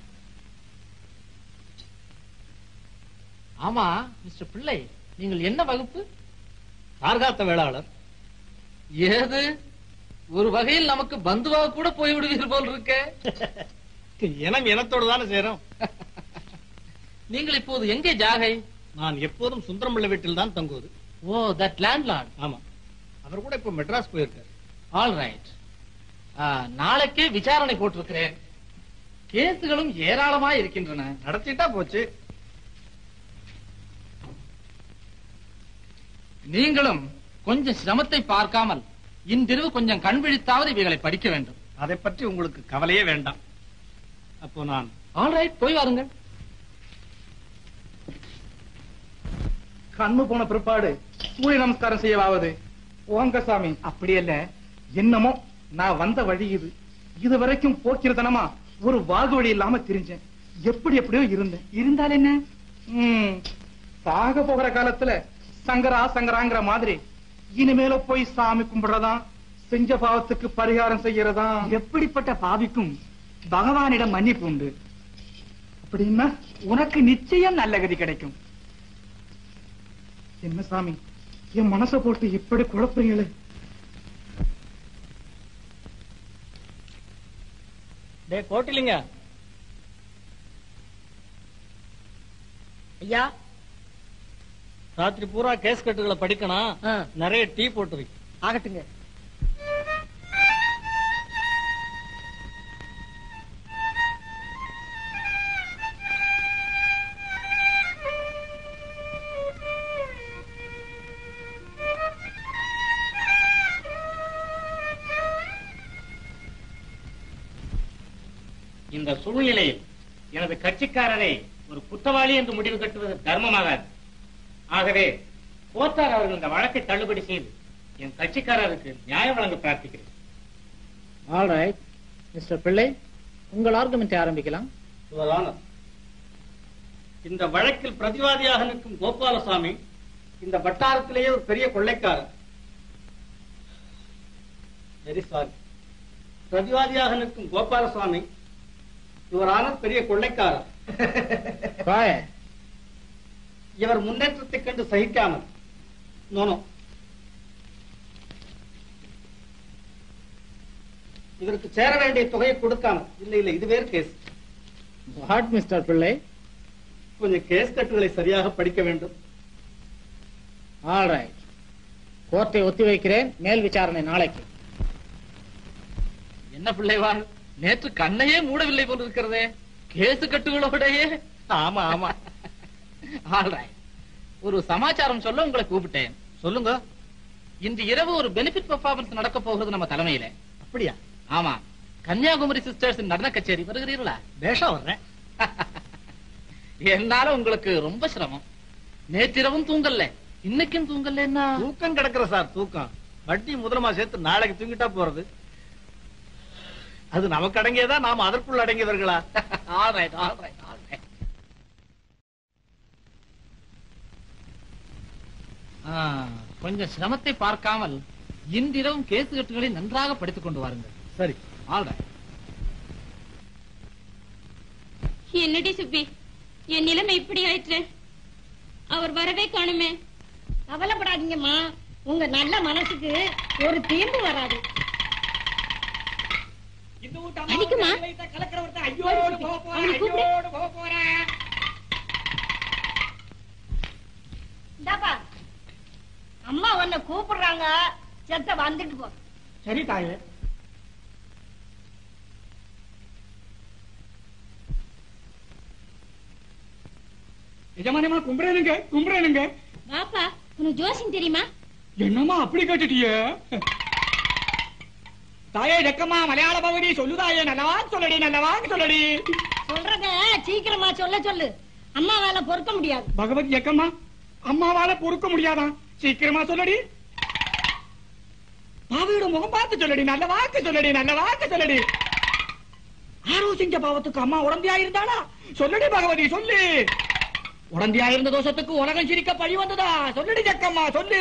V: ஆமா மிஸ்டர் பிள்ளை நீங்கள் என்ன வகுப்பு
A: கார்காத்த வேளாளர்
V: ஏது ஒரு வகையில் நமக்கு பந்துவாக கூட போய் விடுவீர்கள் போல் இருக்கே
A: இனம் இனத்தோடு தானே சேரும்
V: நீங்கள் இப்போது எங்கே ஜாகை
A: நான் எப்போதும் சுந்தரம்பிள்ளை வீட்டில் தான் தங்குவது
V: ஓ தட் லேண்ட்லார்ட்
A: ஆமா அவர் கூட இப்ப மெட்ராஸ் போயிருக்காரு
V: ஆல் ரைட் நாளைக்கே விசாரணை போட்டிருக்கிறேன் கேசுகளும் ஏராளமா இருக்கின்றன
A: நடத்திட்டா போச்சு
V: நீங்களும் கொஞ்சம் சிரமத்தை பார்க்காமல் இன்றிரவு கொஞ்சம் கண் விழித்தாவது இவைகளை படிக்க வேண்டும்
A: அதை பற்றி உங்களுக்கு கவலையே வேண்டாம் அப்போ நான்
V: ஆல் ரைட் போய் வாருங்கள்
P: கண்ணு போன பிற்பாடு சூரிய நமஸ்காரம் செய்யவாவது ஓங்க சாமி அப்படி அல்ல என்னமோ நான் வந்த வழி இது இது வரைக்கும் போக்கிருத்தனமா ஒரு வாகு வழி இல்லாம திரிஞ்சேன் எப்படி எப்படியோ இருந்தேன் இருந்தால் என்ன ம், சாக போகிற காலத்துல சங்கரா சங்கராங்கிற மாதிரி இனிமேல போய் சாமி கும்பிடுறதா செஞ்ச பாவத்துக்கு பரிகாரம் செய்யறதா
J: எப்படிப்பட்ட பாவிக்கும் பகவானிடம் மன்னிப்பு உண்டு
P: அப்படின்னா
J: உனக்கு நிச்சயம் நல்ல கதி கிடைக்கும்
P: என்ன சாமி என் மனசை போட்டு இப்படி குழப்பறீங்களே
A: டே கோட்டிலிங்க
I: ஐயா
A: ராத்திரி பூரா கேஸ் கட்டுகளை படிக்கணும் நிறைய டீ போட்டு வை
I: ஆகட்டுங்க
O: இந்த சூழ்நிலையில் எனது கட்சிக்காரரை ஒரு குற்றவாளி என்று முடிவு கட்டுவது தர்மமாகாது ஆகவே கோத்தார் அவர்கள் இந்த வழக்கை தள்ளுபடி செய்து என் கட்சிக்காரருக்கு நியாயம் வழங்க பிரார்த்திக்கிறேன்
V: ஆல் ரைட் மிஸ்டர் பிள்ளை உங்கள் ஆர்குமெண்ட் ஆரம்பிக்கலாம்
A: Your Honor, இந்த வழக்கில் பிரதிவாதியாக நிற்கும் கோபாலசாமி இந்த வட்டாரத்திலேயே ஒரு பெரிய கொள்ளைக்காரர் வெரி சாரி பிரதிவாதியாக நிற்கும் கோபாலசாமி இவர் ஆனர் பெரிய கொள்ளைக்காரர் இவர் முன்னேற்றத்தைக் கண்டு சகிக்காமல் நோனோ
L: இவருக்கு சேர வேண்டிய தொகையை கொடுக்காம இல்ல இல்ல இது வேறு கேஸ்
V: வாட் மிஸ்டர் பிள்ளை
L: கொஞ்சம் கேஸ் கட்டுகளை சரியாக படிக்க வேண்டும்
V: ஆல் ரைட் கோர்ட்டை ஒத்தி வைக்கிறேன் மேல் விசாரணை நாளைக்கு என்ன பிள்ளைவாள் நேற்று கண்ணையே மூடவில்லை போல் இருக்கிறதே கேசு கட்டுகளோடையே ஆமா ஆமா ஆல் ரைட் ஒரு சமாச்சாரம் சொல்ல உங்களை கூப்பிட்டேன் சொல்லுங்க இன்று இரவு ஒரு பெனிஃபிட் பெர்ஃபார்மன்ஸ் நடக்க போகிறது நம்ம தலைமையில
L: அப்படியா
V: ஆமா கன்னியாகுமரி சிஸ்டர்ஸ் நடன கச்சேரி வருகிறீர்களா
L: பேஷா வர்றேன்
V: என்னால உங்களுக்கு ரொம்ப சிரமம் நேற்றிரவும் தூங்கல்ல இன்னைக்கும் தூங்கலன்னா
L: தூக்கம் கிடக்குற சார் தூக்கம் வட்டி முதலமா சேர்த்து நாளைக்கு தூங்கிட்டா போறது அது நமக்கு அடங்கியதா நாம அதற்குள்ள அடங்கியவர்களா
V: all right all right all right கொஞ்சம் சிரமத்தை பார்க்காமல் இன்றிரவும் கேஸ் கட்டுகளை நன்றாக படித்துக் கொண்டு வாருங்கள்
L: சரி
V: ஆல் ரைட்
E: என்னடி சுப்பி என் நிலைமை இப்படி ஆயிற்று அவர் வரவே காணுமே
H: கவலைப்படாதீங்கம்மா உங்க நல்ல மனசுக்கு ஒரு தீர்வு வராது
E: அடிக்குமா அவனை கூப்பிடு.
H: இந்தாப்பா அம்மா உன்னை கூப்பிடுறாங்க செத்த வந்துட்டு போ
F: சரி தாயே எஜமானியமா கும்பிடுறேனுங்க கும்பிடுறேனுங்க
E: வாப்பா உனக்கு ஜோசியம் தெரியுமா
F: என்னம்மா அப்படி கேட்டுட்டிய தாயே ஜக்கம்மா மலையாள பகுதி சொல்லுதாயே நல்லவா சொல்லடி நல்லவா சொல்லடி
H: சொல்றத சீக்கிரமா சொல்ல சொல்லு அம்மா வேலை பொறுக்க முடியாது
F: பகவதி ஜக்கம்மா அம்மாவால பொறுக்க முடியாதான் சீக்கிரமா சொல்லடி பாவியோட முகம் பார்த்து சொல்லடி நல்ல வாக்கு சொல்லடி நல்ல வாக்கு சொல்லடி ஆரோ செஞ்ச பாவத்துக்கு அம்மா உடம்பியா இருந்தாளா சொல்லடி பகவதி சொல்லு உடம்பியா இருந்த தோஷத்துக்கு உலகம் சிரிக்க பழி வந்ததா சொல்லடி ஜக்கம்மா சொல்லு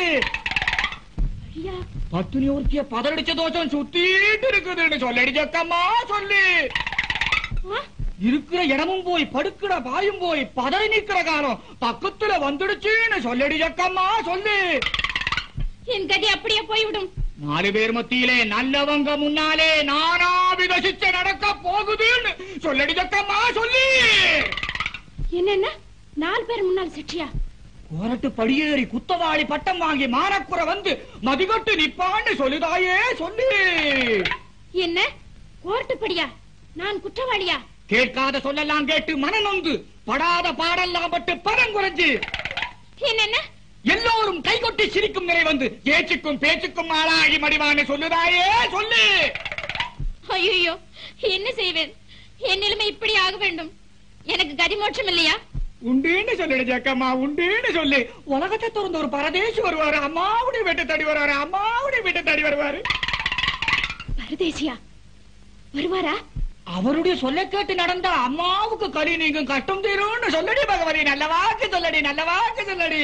F: பத்துனி ஒருத்திய பதறடிச்ச தோஷம் சுத்திட்டு இருக்குதுன்னு சொல்லடி ஜக்கம்மா சொல்லு இருக்கிற இடமும் போய் படுக்கிற பாயும் போய் பதறி நிக்கிற காலம் பக்கத்துல வந்துடுச்சுன்னு சொல்லடி ஜக்கம்மா சொல்லு
E: என் கதி அப்படியே போய்விடும்
F: நாலு பேர் மத்தியிலே நல்லவங்க முன்னாலே நானா விகசிச்ச நடக்க போகுதுன்னு சொல்லடி ஜக்கம்மா சொல்லி
E: என்னென்ன நாலு பேர் முன்னால் சிற்றியா
F: கோரட்டு படியேறி குத்தவாளி பட்டம் வாங்கி மானக்குற வந்து மதிகட்டு நிப்பான்னு சொல்லுதாயே சொல்லு
E: என்ன கோர்ட்டுப்படியா நான் குற்றவாளியா
F: கேட்காத சொல்லலாம் கேட்டு மனநொந்து படாத பாடெல்லாம் பட்டு பரம் குறைஞ்சு
E: என்னென்ன
F: எல்லோரும் கைகொட்டி சிரிக்கும் நிலை வந்து ஏச்சுக்கும் பேச்சுக்கும் ஆளாகி மடிவான்னு சொல்லுதாயே சொல்லு
E: ஐயோ என்ன செய்வேன் என் நிலைமை இப்படி ஆக வேண்டும் எனக்கு கதி மோட்சம் இல்லையா
F: உண்டுன்னு சொல்லிடு ஜக்கம்மா உண்டுன்னு சொல்லு உலகத்தை திறந்த ஒரு பரதேசி வருவாரு அம்மாவுடைய வீட்டை தேடி வருவாரு அம்மாவுடைய வீட்டை தேடி வருவாரு
E: பரதேசியா வருவாரா
F: அவருடைய சொல்ல கேட்டு நடந்தா அம்மாவுக்கு களி நீங்கும் கட்டும் தீரும்னு சொல்லடி பகவதி நல்ல வாக்கு சொல்லடி நல்ல வாக்கு சொல்லடி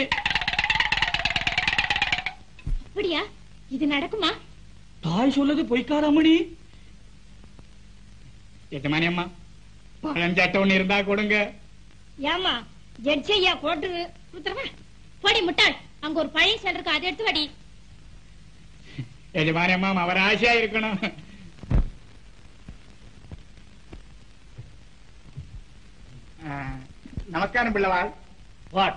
E: அப்படியா இது நடக்குமா
F: தாய் சொல்லுது பொய்க்காதமணி எஜமானி அம்மா பழம் சட்டை ஒண்ணு இருந்தா கொடுங்க
H: ஏமா ஜட்ஜி ஐயா கோட்டு
E: கொடுத்துருவா போடி முட்டாள் அங்க ஒரு பழைய செல் இருக்கு அதை எடுத்து வாடி
F: எஜமானி அம்மா அவர் ஆசையா இருக்கணும் நமஸ்காரம் பிள்ளவாள் வாட்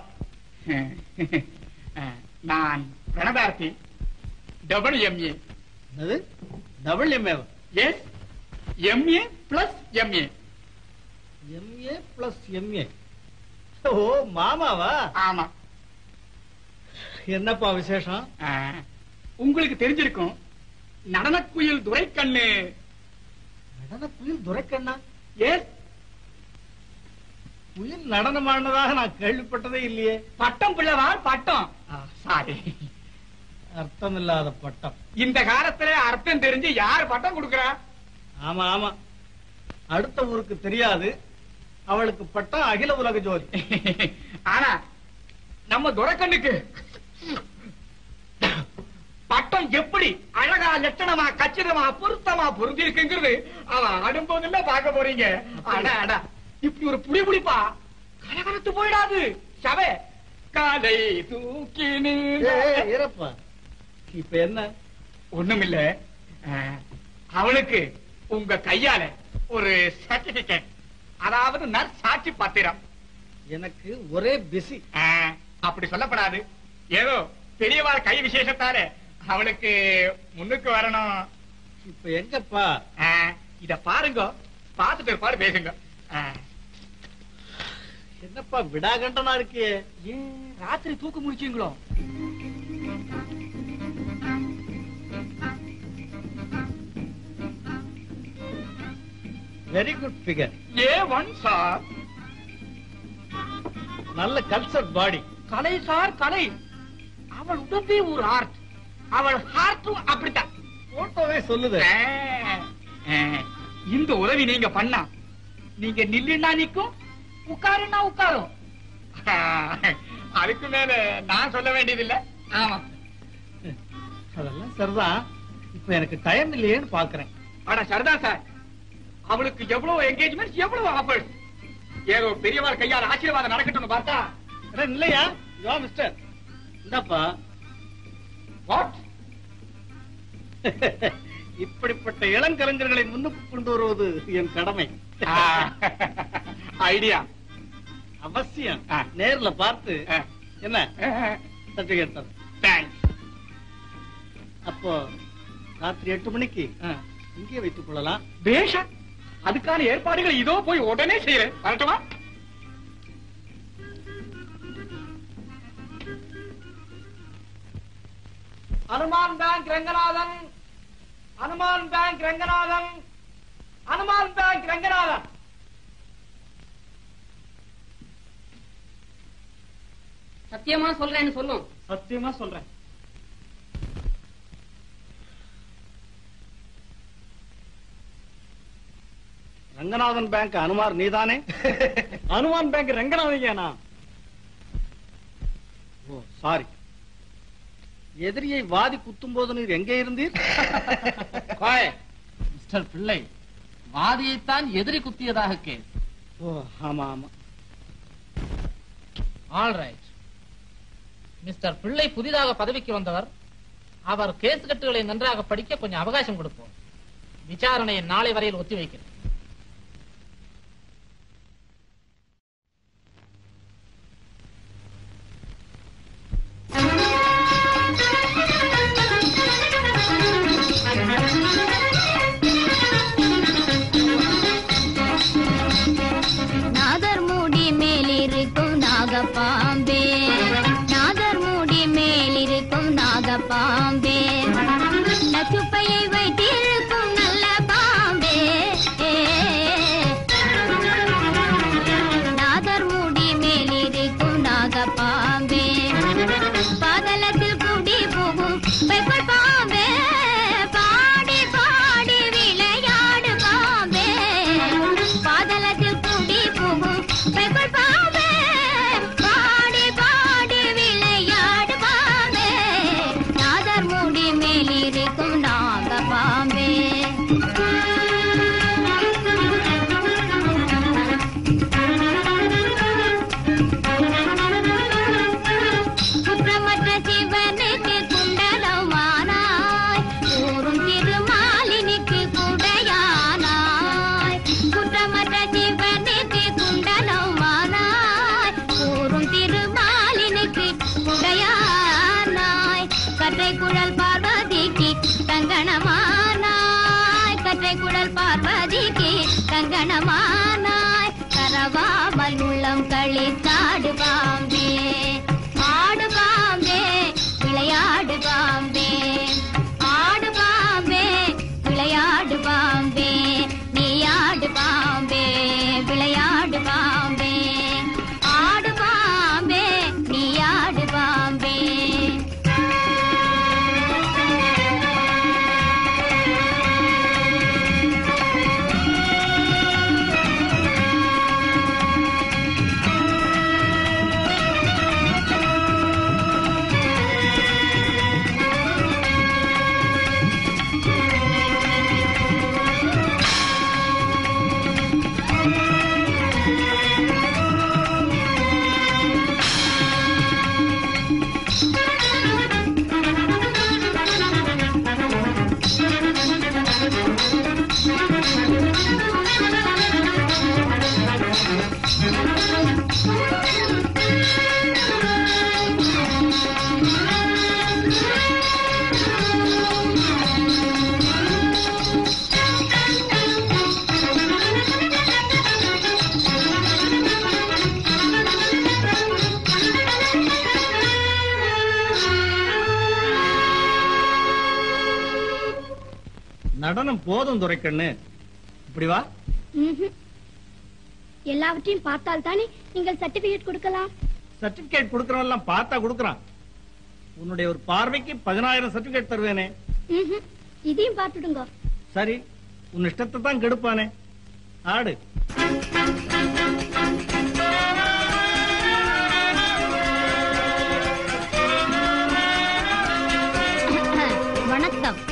F: நான் Pranatharthi double MA
L: double MA
F: yes MA plus MA
L: MA plus MA ஓ மாமாவா
F: ஆமா
L: என்னப்பா விசேஷம்
F: உங்களுக்கு தெரிஞ்சிருக்கும் நடனக்குயில் துரைக்கண்ணு
L: நடனக்குயில் துரைக்கண்ணா
F: எஸ்
L: குயில் நடனமானதாக நான் கேள்விப்பட்டதே இல்லையே
F: பட்டம் பிள்ளவாள் பட்டம் சாரி
L: அர்த்தம் இல்லாத பட்டம்
F: இந்த காலத்துல அர்த்தம் தெரிஞ்சு யார் பட்டம் கொடுக்கறா
L: ஆமா ஆமா அடுத்த ஊருக்கு தெரியாது அவளுக்கு பட்டம் அகில உலக ஜோதி
F: ஆனா நம்ம துரைக்கண்ணுக்கு பட்டம் எப்படி அழகா லட்சணமா கச்சிதமா பொருத்தமா பொருந்தி இருக்குங்கிறது அவன் ஆடும்போதுல பார்க்க போறீங்க அடா அடா இப்படி ஒரு புடி புடிப்பா கலகலத்து போயிடாது சபை காலை தூக்கி
L: இறப்பா இப்ப என்ன
F: ஒண்ணுமில்ல அஹ், அவளுக்கு
P: உங்க கையால ஒரு சர்டிபிகேட் அதாவது நர்ஸ் சாட்சி பத்திரம்
L: எனக்கு ஒரே பிஸி
P: அப்படி சொல்லப்படாது ஏதோ பெரியவாள் கை விசேஷத்தால அவளுக்கு முன்னுக்கு வரணும்
L: இப்ப எங்கப்பா
P: ஆ, இத பாருங்க பார்த்துட்டு இருப்பாரு பேசுங்க ஆ.
L: என்னப்பா விடாகண்டனா இருக்கியே
J: ஏன் ராத்திரி தூக்கு முடிச்சீங்களோ
L: very good figure
P: A one sir
L: நல்ல கல்ச்சர் பாடி
P: கலை சார் கலை அவள் உடம்பே ஒரு ஆர்ட் அவள் ஹார்ட்டும் அப்படித்தான்
L: போட்டோவே சொல்லுது
P: ஆ, ஆ, இந்த உதவி நீங்க பண்ணா நீங்க நில்லுன்னா நிக்கும் உட்காருன்னா உட்காரும் ஆ, அதுக்கு மேல நான் சொல்ல வேண்டியதில்லை ஆமா
L: அதெல்லாம் சரிதான் இப்ப எனக்கு டைம் இல்லையேன்னு பாக்குறேன்
P: ஆனா சரிதான் சார் அவளுக்கு எவ்வளவு என்கேஜ்மெண்ட் எவ்வளவு ஆஃபர்ஸ் ஏதோ பெரியவாள் கையால் ஆசீர்வாதம் நடக்கட்டும்னு பார்த்தா
L: அட, இல்லையா யோ மிஸ்டர் இந்தப்பா
P: வாட்
L: இப்படிப்பட்ட இளங்கலைஞர்களை முன்னுக்கு கொண்டு வருவது என் கடமை
P: ஐடியா
L: அவசியம் நேர்ல பார்த்து என்ன சர்டிபிகேட் தரேன்
P: தேங்க்ஸ்
L: அப்போ ராத்திரி எட்டு மணிக்கு இங்கே வைத்துக் கொள்ளலாம்
P: பேஷா அதுக்கான ஏற்பாடுகளை இதோ போய் உடனே செய்யறேன் வரட்டுமா
F: Hanuman bank Ranganathan Hanuman bank Ranganathan Hanuman bank Ranganathan
N: சத்தியமா சொல்றேன்னு சொல்லும்
F: சத்தியமா சொல்றேன்
L: ரங்கநாதன் பேங்க் அனுமார் நீதானே
F: அனுமான் பேங்க் ரங்கநாதன்
L: ஓ சாரி எதிரியை வாதி குத்தும் போது நீர் எங்கே இருந்தீர்
V: கோய், மிஸ்டர் பிள்ளை வாதியைத்தான் எதிரி குத்தியதாக கேஸ்
L: ஓ ஆமா ஆமா
V: ஆல் ரைட் மிஸ்டர் பிள்ளை புதிதாக பதவிக்கு வந்தவர் அவர் கேஸ் கட்டுகளை நன்றாக படிக்க கொஞ்சம் அவகாசம் கொடுப்போம் விசாரணையை நாளை வரையில் ஒத்திவைக்கிறேன்
K: நாகர் மூடி மேலிருக்கும் நாகப்பாம்பே நாகர் மூடி மேலிருக்கும் நாகப்பாம்பே நச்சுப்பையை வைத்திருக்கும் நல்ல பாம்பே நாகர் மூடி மேலிருக்கும் நாகப்பாம்பே பாதலத்தில் கூடி போகும் பைப்பர் பாம்பே பாடி பாடி விளையாடு பாம்பே பாதலத்தில் கூடி போகும் பைப்பர் பாம்பே பாடி பாடி விளையாடு பாம்பே நாதர் மூடி மேலிருக்கும் நாக பாம்பே குற்றமற்ற சிவனுக்கு குண்டலமானாய் கூறும் திருமாலினிக்கு குடையானாய் குற்றமற்ற சிவனுக்கு குண்டலமானாய் கூறும் திருமாலினுக்கு குடையானாய் கற்றை குழல் பார்வதிக்கு கங்கணமானாய் கற்றை குழல் பார்வதிக்கு கங்கணமானாய் கரவாமல் உள்ளம் களித்தாடு பாம்பே ஆடு பாம்பே விளையாடு பாம்பே ஆடு பாம்பே விளையாடு பாம்பே நீ ஆடு பாம்பே விளையாடு பாம்பே ஆடு பாம்பே நீ ஆடு பாம்பே
L: நடனம் போதும் துரைக்கண்ணு இப்படி வா
K: ம்ஹும். எல்லாவற்றையும் பார்த்தால் தானே நீங்கள் சர்டிபிகேட் கொடுக்கலாம்
L: சர்டிபிகேட் கொடுக்கறவெல்லாம் பார்த்தா கொடுக்கறான் உன்னுடைய ஒரு பார்வைக்கு பதினாயிரம் சர்டிபிகேட் தருவேனே
K: ம்ஹும். இதையும் பார்த்துடுங்க
L: சரி உன் இஷ்டத்தை தான் கெடுப்பானே ஆடு
K: வணக்கம்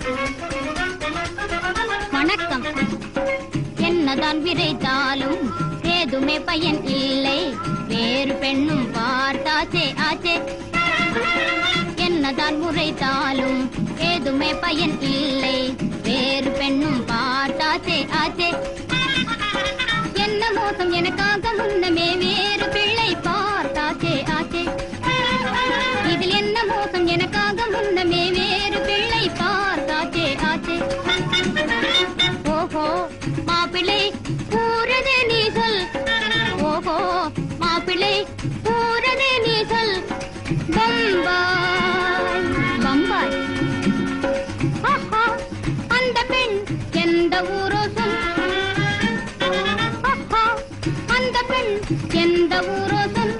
K: வணக்கம் என்னதான் விரைத்தாலும் ஏதுமே பயன் இல்லை வேறு பெண்ணும் பார்த்தாச்சே ஆச்சே என்னதான் முறைத்தாலும் ஏதுமே பயன் இல்லை வேறு பெண்ணும் பார்த்தாச்சே ஆச்சே என்ன மோசம் எனக்காக முன்னமே வேறு பிள்ளை பார்த்தாச்சே ஆச்சே இதில் என்ன மோசம் எனக்காக முன்னமே வேறு பிள்ளை பார்த்தாச்சே ஆச்சே ஓஹோ மாப்பிள்ளை கூறதே நீ சொல் ஓஹோ மாப்பிள்ளை கூறதே நீ சொல் பம்பாய் பம்பாய் ஆஹா, அந்த பெண் எந்த ஊரோ சொல் ஆஹா, அந்த பெண் எந்த ஊரோ சொல்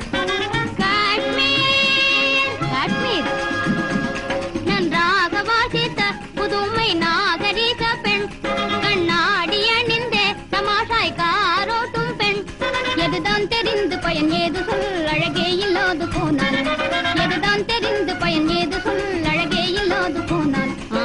K: காஷ்மீர் காஷ்மீர் நன்றாக வாசித்த புதுமை நாகரிக பெண் கண்ணாடி அணிந்தே தமாஷாய் காரோட்டும் பெண் எதுதான் தெரிந்து பயன் ஏது சொல் அழகே இல்லாது போனான் எதுதான் தெரிந்து பயன் ஏது சொல் அழகே இல்லாது போனான் ஆ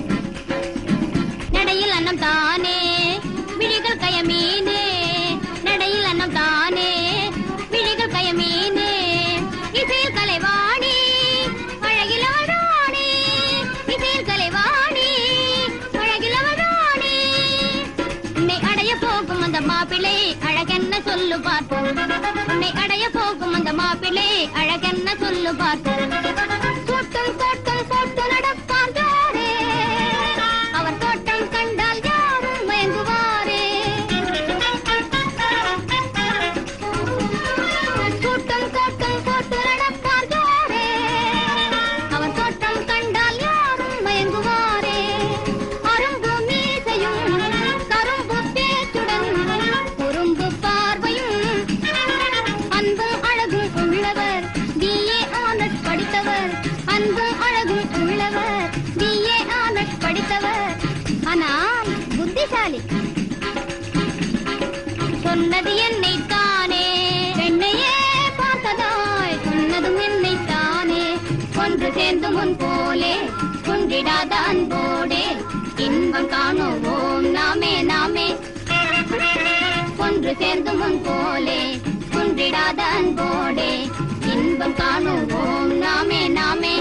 K: நடையில் அன்னம் தானே விழிகள் கயமீனே நடையில் அன்னம் தானே விழிகள் கயமீனே இசையில் கலைவாணி அழகிலவள் ராணி இசையில் கலைவாணி அழகிலவள் ராணி உன்னை அடைய போகும் அந்த மாப்பிள்ளை அழகென்ன சொல்லு பார்ப்போம் உன்னை அடைய போகும் அந்த மாப்பிள்ளை அழகென்ன சொல்லு பார்ப்போம் கூட்டம் கூட்டம் போட்டு நடப்பான் ஜோரே அவர் தோட்டம் கண்டால் யாரும் மயங்குவாரே கூட்டம் கூட்டம் போட்டு நடப்பார் ஜோரே அவர் தோட்டம் கண்டால் யாரும் மயங்குவாரே அரும்பு மீசையும் கரும்பு பேச்சுடன் குறும்பு பார்வையும் அன்பும் அழகும் உள்ளவர் பிஏ ஆனர்ஸ் படித்தவர் அன்பும் அழகும் உள்ளவர் பிஏ ஆனர்ஸ் படித்தவர் ஆனால் புத்திசாலி சொன்னது என்னை தானே பெண்ணையே பார்த்ததாய் சொன்னதும் என்னை தானே ஒன்று சேர்ந்து முன் போலே குன்றிடாத அன்போடே இன்பம் காணுவோம் நாமே நாமே ஒன்று சேர்ந்து முன் போலே குன்றிடாத அன்போடே இன்பம் காணுவோம் நாமே நாமே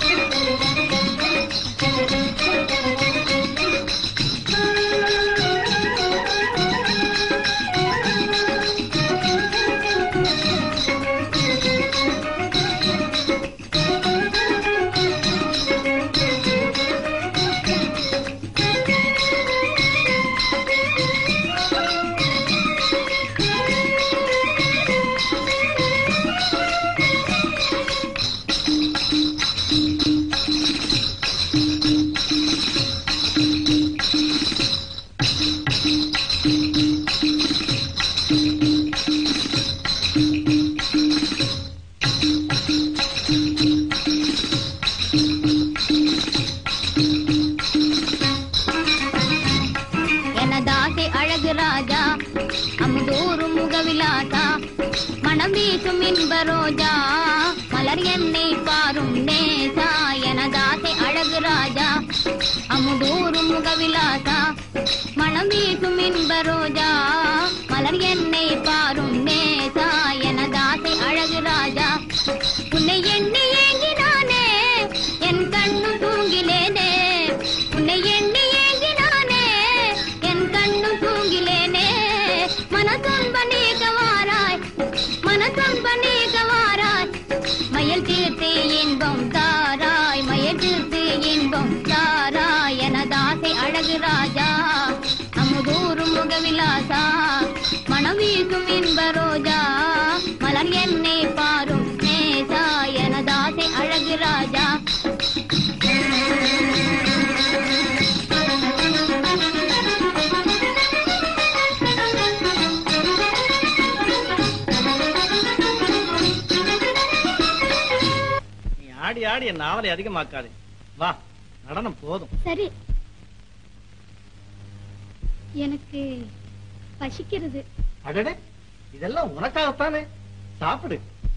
K: எனதாசை அழகு ராஜா அமுதூரும் முகவிலாசா மனம் வீசும் இன்ப ரோஜா மலர் என்னை பாரும் நேசா எனதாசை அழகு ராஜா அமுதூரும் முகவிலாசா மனம் வீசும் இன்ப ரோஜா மலர் என்னை பாரும் நேசா எனதாசை அழகு ராஜா உன்னை எண்ணி ஏங்கினானே என் கண்ணு தூங்கிலேனே உன்னை எண்ணி ஏங்கினானே என் கண்ணு தூங்கிலேனே மனசொன்ப நீக்கவாராய் மனசொன்ப நீக்கவாராய் மயில் தீர்த்து இன்பம் தாராய் மயில் தீர்த்து இன்பம் தாராய் எனதாசை அழகு ராஜா அமுதூரு முகவிலாசா மனம் வீசும் இன்ப ரோஜா மலர் என்னை பாரும் நேசா எனதாசை அழகு ராஜா
L: ஆடி ஆடி என் நாவலை அதிகமாக்காதே வா நடனம் போதும்
K: சரி எனக்கு பசிக்கிறது
L: அடடே இதெல்லாம் உனக்காகத்தானே சாப்பிடு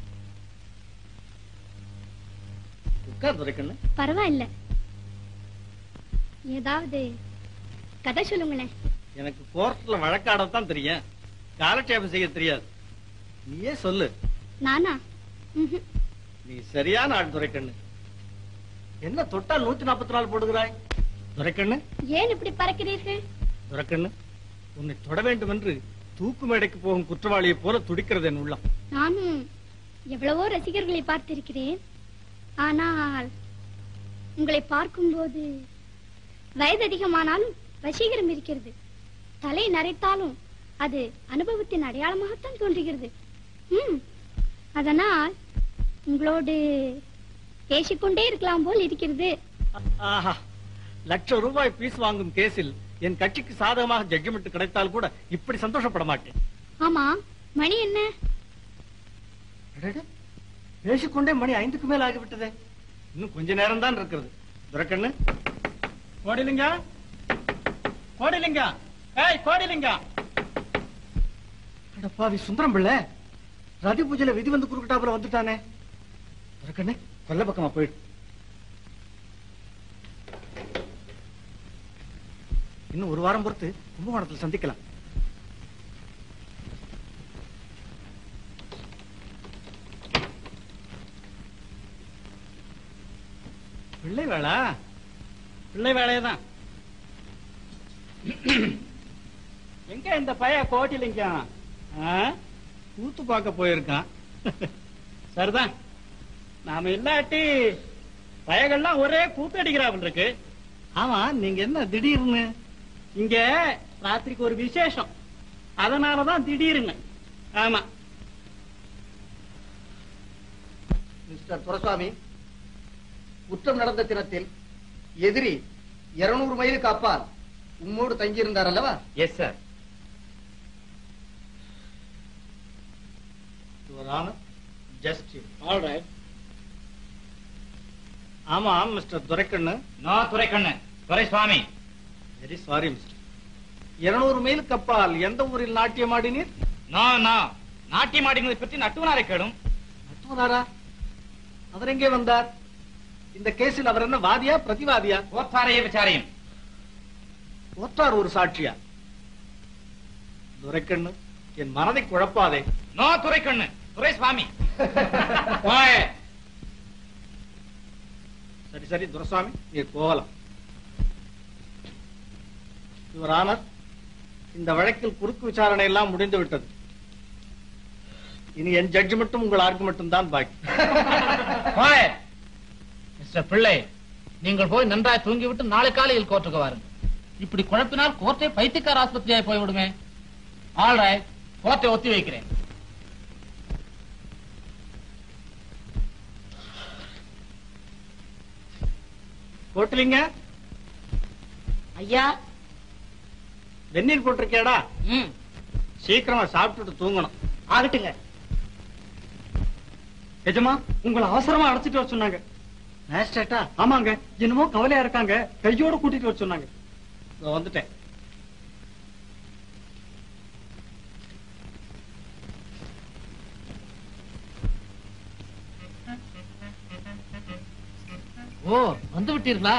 L: உட்கார் துரைக்கண்ணு
K: பரவாயில்ல ஏதாவது கதை சொல்லுங்களேன்
L: எனக்கு கோர்ட்ல வழக்காடத்தான் தெரியும் காலட்சேபம் செய்ய தெரியாது நீயே சொல்லு
K: நானா ம்ஹும்.
L: நீ சரியான ஆள் துரைக்கண்ணு என்ன தொட்டால் நூத்தி நாற்பத்தி நாலு போடுகிறாய் துரைக்கண்ணு
K: ஏன் இப்படி பறக்கிறீர்கள்
L: துரைக்கண்ணு உன்னை தொட வேண்டும் என்று தூக்கு மேடைக்கு போகும் குற்றவாளியை போல துடிக்கிறது என் உள்ளம்
K: நானும் எவ்வளவோ ரசிகர்களை பார்த்திருக்கிறேன் ஆனால் உங்களை பார்க்கும்போது வயது அதிகமானாலும் வசீகரம் இருக்கிறது தலை நரைத்தாலும் அது அனுபவத்தின் அடையாளமாகத்தான் தோன்றுகிறது ம் அதனால் உங்களோடு பேசிக்கொண்டே இருக்கலாம் போல் இருக்கிறது
L: ஆஹா லட்சம் ரூபாய் பீஸ் வாங்கும் கேஸில் என் கட்சிக்கு சாதகமாக ஜட்ஜ்மெண்ட் கிடைத்தால் கூட இப்படி சந்தோஷப்பட மாட்டேன்
K: ஆமா மணி என்ன
L: அடடே, பேசிக்கொண்டே மணி ஐந்துக்கு மேல் ஆகிவிட்டதே இன்னும் கொஞ்ச நேரம் தான் இருக்கிறது துரைக்கண்ணு
F: கோடிலிங்க கோடிலிங்க ஏய் கோடிலிங்க
L: அடப்பாவி சுந்தரம் பிள்ளை ரதி பூஜையில விதி வந்து குறுக்கிட்டாப்புல வந்துட்டானே துரைக்கண்ணு கொல்ல பக்கமா போயிடு இன்னும் ஒரு வாரம் பொறுத்து கும்பகோணத்துல சந்திக்கலாம்
F: பிள்ளை வேளா பிள்ளை வேலையதான் எங்க இந்த பைய கோட்டிலிங்கம் ஆ? கூத்து பார்க்க போயிருக்கான் சரிதான் நாம இல்லாட்டி பயங்கள்லாம் ஒரே கூத்து அடிக்கிறாப்புல இருக்கு ஆமா நீங்க என்ன திடீர்னு இங்க ராத்திரிக்கு ஒரு விசேஷம் அதனாலதான் திடீர்னு ஆமா
G: மிஸ்டர் துரசாமி குற்றம் நடந்த தினத்தில் எதிரி 200 மைலுக்கு அப்பால் உம்மோடு தங்கியிருந்தார் அல்லவா
V: yes sir
L: Your Honor, just all right. ஆமா mister Duraikannu
V: no Duraikannu Duraiswamy
L: very sorry mister இருநூறு மைலுக்கு அப்பால் எந்த ஊரில் நாட்டியம் ஆடினீர்
V: நோ நோ நாட்டியம் ஆடினதை பற்றி நட்டுவனாரை கேளும்
L: நட்டுவனாரா அவர் எங்கே வந்தார் இந்த கேஸில் அவர் என்ன வாதியா பிரதிவாதியா
V: ஓத்தாரையே விசாரியும்
L: ஓத்தார் ஒரு சாட்சியா துரைக்கண்ணு என் மனதை குழப்பாதே
V: நோ துரைக்கண்ணு துரைசுவாமி
L: சரி சரி துரசாமி நீர் போகலாம் யுவர் ஆனர் இந்த வழக்கில் குறுக்கு விசாரணை எல்லாம் முடிந்து விட்டது இனி என் ஜட்ஜ்மெண்ட்டும் உங்கள் ஆர்குமெண்ட்டும் தான் பாக்கி
V: மிஸ்டர் பிள்ளை நீங்கள் போய் நன்றாய் தூங்கிவிட்டு நாளை காலையில் கோர்ட்டுக்கு வாருங்கள் இப்படி குழப்பினால் கோர்ட்டை பைத்தியக்கார ஆஸ்பத்திரியாய் போய்விடுமே ஆல் ரைட் கோர்ட்டை ஒத்தி வைக்கிறேன்
L: போட்டுலீங்க
I: ஐயா
L: வெந்நீர் போட்டிருக்கேடா சீக்கிரமா சாப்பிட்டுட்டு தூங்கணும்
F: ஆகட்டுங்க எஜமா உங்களை அவசரமா அழைச்சிட்டு வர சொன்னாங்க
L: மேஸ்டேட்டா
F: ஆமாங்க என்னமோ கவலையா இருக்காங்க கையோட கூட்டிட்டு வர சொன்னாங்க
L: இதோ வந்துட்டேன்
V: ஓ வந்து விட்டீர்களா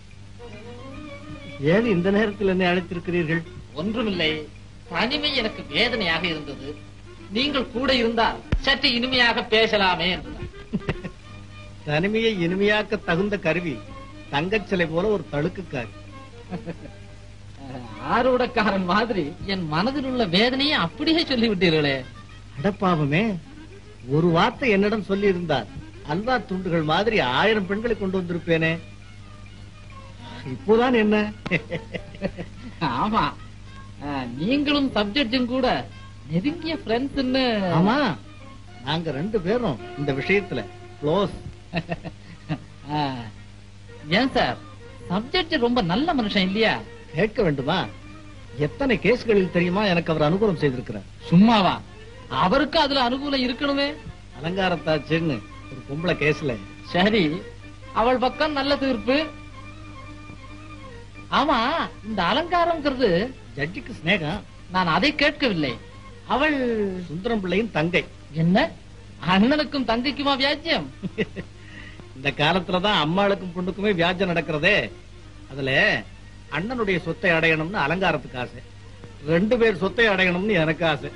L: ஏன் இந்த நேரத்தில் என்னை அழைத்திருக்கிறீர்கள்
V: ஒன்றுமில்லை தனிமை எனக்கு வேதனையாக இருந்தது நீங்கள் கூட இருந்தால் சற்று இனிமையாக பேசலாமே என்றுதான்
L: தனிமையை இனிமையாக்க தகுந்த கருவி தங்கச் சிலை போல ஒரு தழுக்குக்காரி
V: ஆரோடக்காரன் மாதிரி என் மனதில் உள்ள வேதனையை அப்படியே சொல்லிவிட்டீர்களே
L: அடப்பாவமே ஒரு வார்த்தை என்னிடம் சொல்லி இருந்தார் அல்வா துண்டுகள் மாதிரி ஆயிரம் பெண்களை கொண்டு வந்திருப்பேனே இப்போதான் என்ன
V: ஆமா ஆ, நீங்களும் சப்ஜெக்டும் கூட நெருங்கிய ஃப்ரெண்ட்ஸ்னு
L: ஆமா நாங்க ரெண்டு பேரும் இந்த விஷயத்துல க்ளோஸ்
V: ஏன் சார் சப்ஜெக்ட் ரொம்ப நல்ல மனுஷன் இல்லையா
L: கேட்க வேண்டுமா எத்தனை கேஸ்களில் தெரியுமா எனக்கு அவர் அனுகூலம் செய்திருக்கிறார்
V: சும்மாவா அவருக்கு அதுல அனுகூலம் இருக்கணுமே
L: அலங்காரத்தாச்சுன்னு ஒரு பொம்பளை கேஸ்ல
V: சரி அவள் பக்கம் நல்ல தீர்ப்பு ஆமா இந்த அலங்காரம்ங்கிறது
L: ஜட்ஜுக்கு சிநேகம்
V: நான் அதை கேட்கவில்லை அவள்
L: சுந்தரம் பிள்ளையின் தங்கை
V: என்ன அண்ணனுக்கும் தங்கைக்குமா வியாஜ்யம்
L: இந்த காலத்துலதான் அம்மாளுக்கும் பொண்ணுக்குமே வியாஜம் நடக்கிறதே அதுல அண்ணனுடைய சொத்தை அடையணும்னு அலங்காரத்துக்கு ஆசை ரெண்டு பேர் சொத்தை அடையணும்னு எனக்கு ஆசை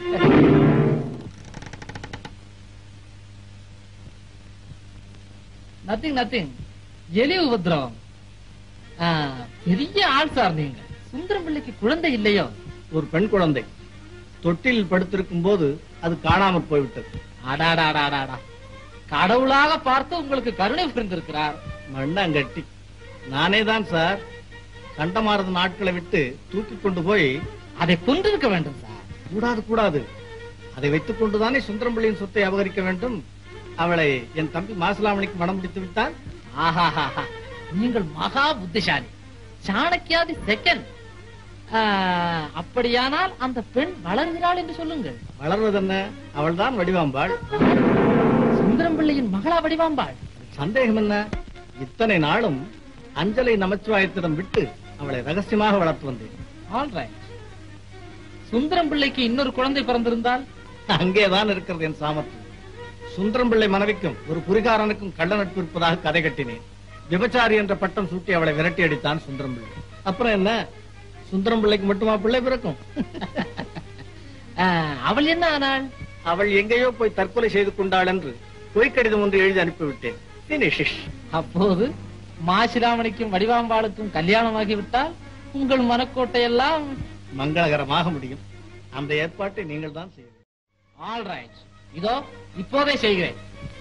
V: நத்திங் நத்திங் எலி உபதிரவம் ஆ, பெரிய ஆள் சார் நீங்க சுந்தரம் பிள்ளைக்கு குழந்தை இல்லையோ
L: ஒரு பெண் குழந்தை தொட்டில் படுத்திருக்கும் போது அது காணாமற் போய்விட்டது
V: அடாடாடாடாடா கடவுளாக பார்த்து உங்களுக்கு கருணை புரிந்திருக்கிறார்
L: மண்ணாங்கட்டி நானே தான் சார் சண்டமாரது நாட்களை விட்டு தூக்கி கொண்டு போய்
V: அதை கொண்டிருக்க வேண்டும் சார்
L: கூடாது கூடாது அதை வைத்துக் கொண்டுதானே சுந்தரம்பிள்ளையின் சொத்தை அபகரிக்க வேண்டும் அவளை என் தம்பி மாசிலாமணிக்கு மனம் முடித்து விட்டால்
V: ஆஹாஹாஹா. நீங்கள் மகா புத்திசாலி சாணக்கியாதி செகண்ட் அப்படியானால் அந்த பெண் வளர்கிறாள் என்று சொல்லுங்கள்
L: வளர்வது என்ன அவள் தான் வடிவாம்பாள்
V: சுந்தரம் பிள்ளையின் மகளா வடிவாம்பாள்
L: சந்தேகம் என்ன இத்தனை நாளும் அஞ்சலை நமச்சிவாயத்திடம் விட்டு அவளை ரகசியமாக வளர்த்து வந்தேன்
V: ஆல்ரைட் சுந்தரம் பிள்ளைக்கு இன்னொரு குழந்தை பிறந்திருந்தால்
L: அங்கேதான் இருக்கிறது என் சாமர்த்தியம் சுந்தரம் பிள்ளை மனைவிக்கும் ஒரு புரிகாரனுக்கும் கள்ள நட்பு இருப்பதாக கதை கட்டினேன் விபச்சாரி என்ற பட்டம் சூட்டி அவளை விரட்டி அடித்தான் சுந்தரம் பிள்ளை அப்புறம் என்ன சுந்தரம் பிள்ளைக்கு மட்டுமா பிள்ளை பிறக்கும்
V: அவள் என்ன ஆனாள்
L: அவள் எங்கேயோ போய் தற்கொலை செய்து கொண்டாள் என்று பொய்க்கடிதம் ஒன்று எழுதி அனுப்பிவிட்டேன் Finish.
V: அப்போது மாசிராமணிக்கும் வடிவாம்பாளுக்கும் கல்யாணமாகிவிட்டால் உங்கள் மனக்கோட்டை எல்லாம்
L: மங்களகரமாக முடியும் அந்த ஏற்பாட்டை நீங்கள் தான் செய்ய
V: ஆல்ரைட் இதோ இப்போதே செய்கிறேன்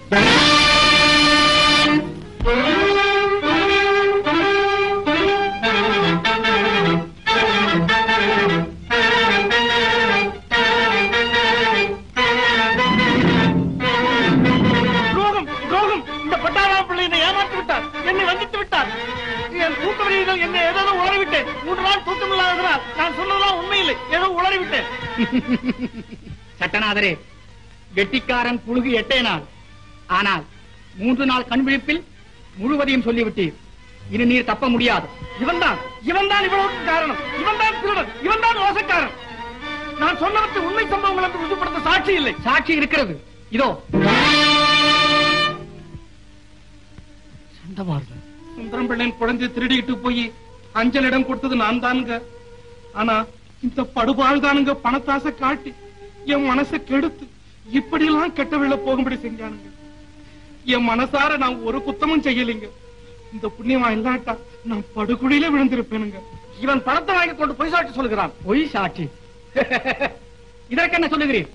A: துரோகம் துரோகம் இந்த பட்டாளா பிள்ளை என்னை ஏமாற்றி விட்டார் என்னை வஞ்சித்து விட்டார் என் தூக்க வழியில் என்னை ஏதோ உளறிவிட்டேன் மூன்று நாள் தூக்கம் இல்லாததனால் நான் சொன்னதெல்லாம் உண்மையில்லை ஏதோ உளறிவிட்டேன்
J: சட்டநாதரே கெட்டிக்காரன் புழுகு எட்டே நாள் ஆனால் மூன்று நாள் கண்விழிப்பில் முழுவதையும் சொல்லிவிட்டீர் இனி நீர் தப்ப முடியாது
A: இவன்தான் இவன்தான் இவ்வளவுக்கு காரணம் இவன்தான் திருடன் இவன்தான் மோசக்காரன் நான் சொன்னவற்றை உண்மை சம்பவங்கள் என்று ருஜுப்படுத்த சாட்சி இல்லை
J: சாட்சி இருக்கிறது இதோ
P: சுந்தரம் பிள்ளையின் குழந்தை திருடிக்கிட்டு போய் அஞ்சலிடம் கொடுத்தது நான் தானுங்க ஆனா இந்த படுபாள் தானுங்க பணத்தாசை காட்டி என் மனசை கெடுத்து இப்படி எல்லாம் கெட்ட வெள்ள போகும்படி செஞ்சானுங்க என் மனசார நான் ஒரு குத்தமும் செய்யலைங்க இந்த புண்ணியமா இல்லாட்டா நான் படுகுழியில விழுந்திருப்பேனுங்க
A: இவன் பணத்தை வாங்கி கொண்டு பொய் சாட்சி சொல்கிறான்
J: பொய் சாட்சி இதற்கு என்ன சொல்லுகிறீர்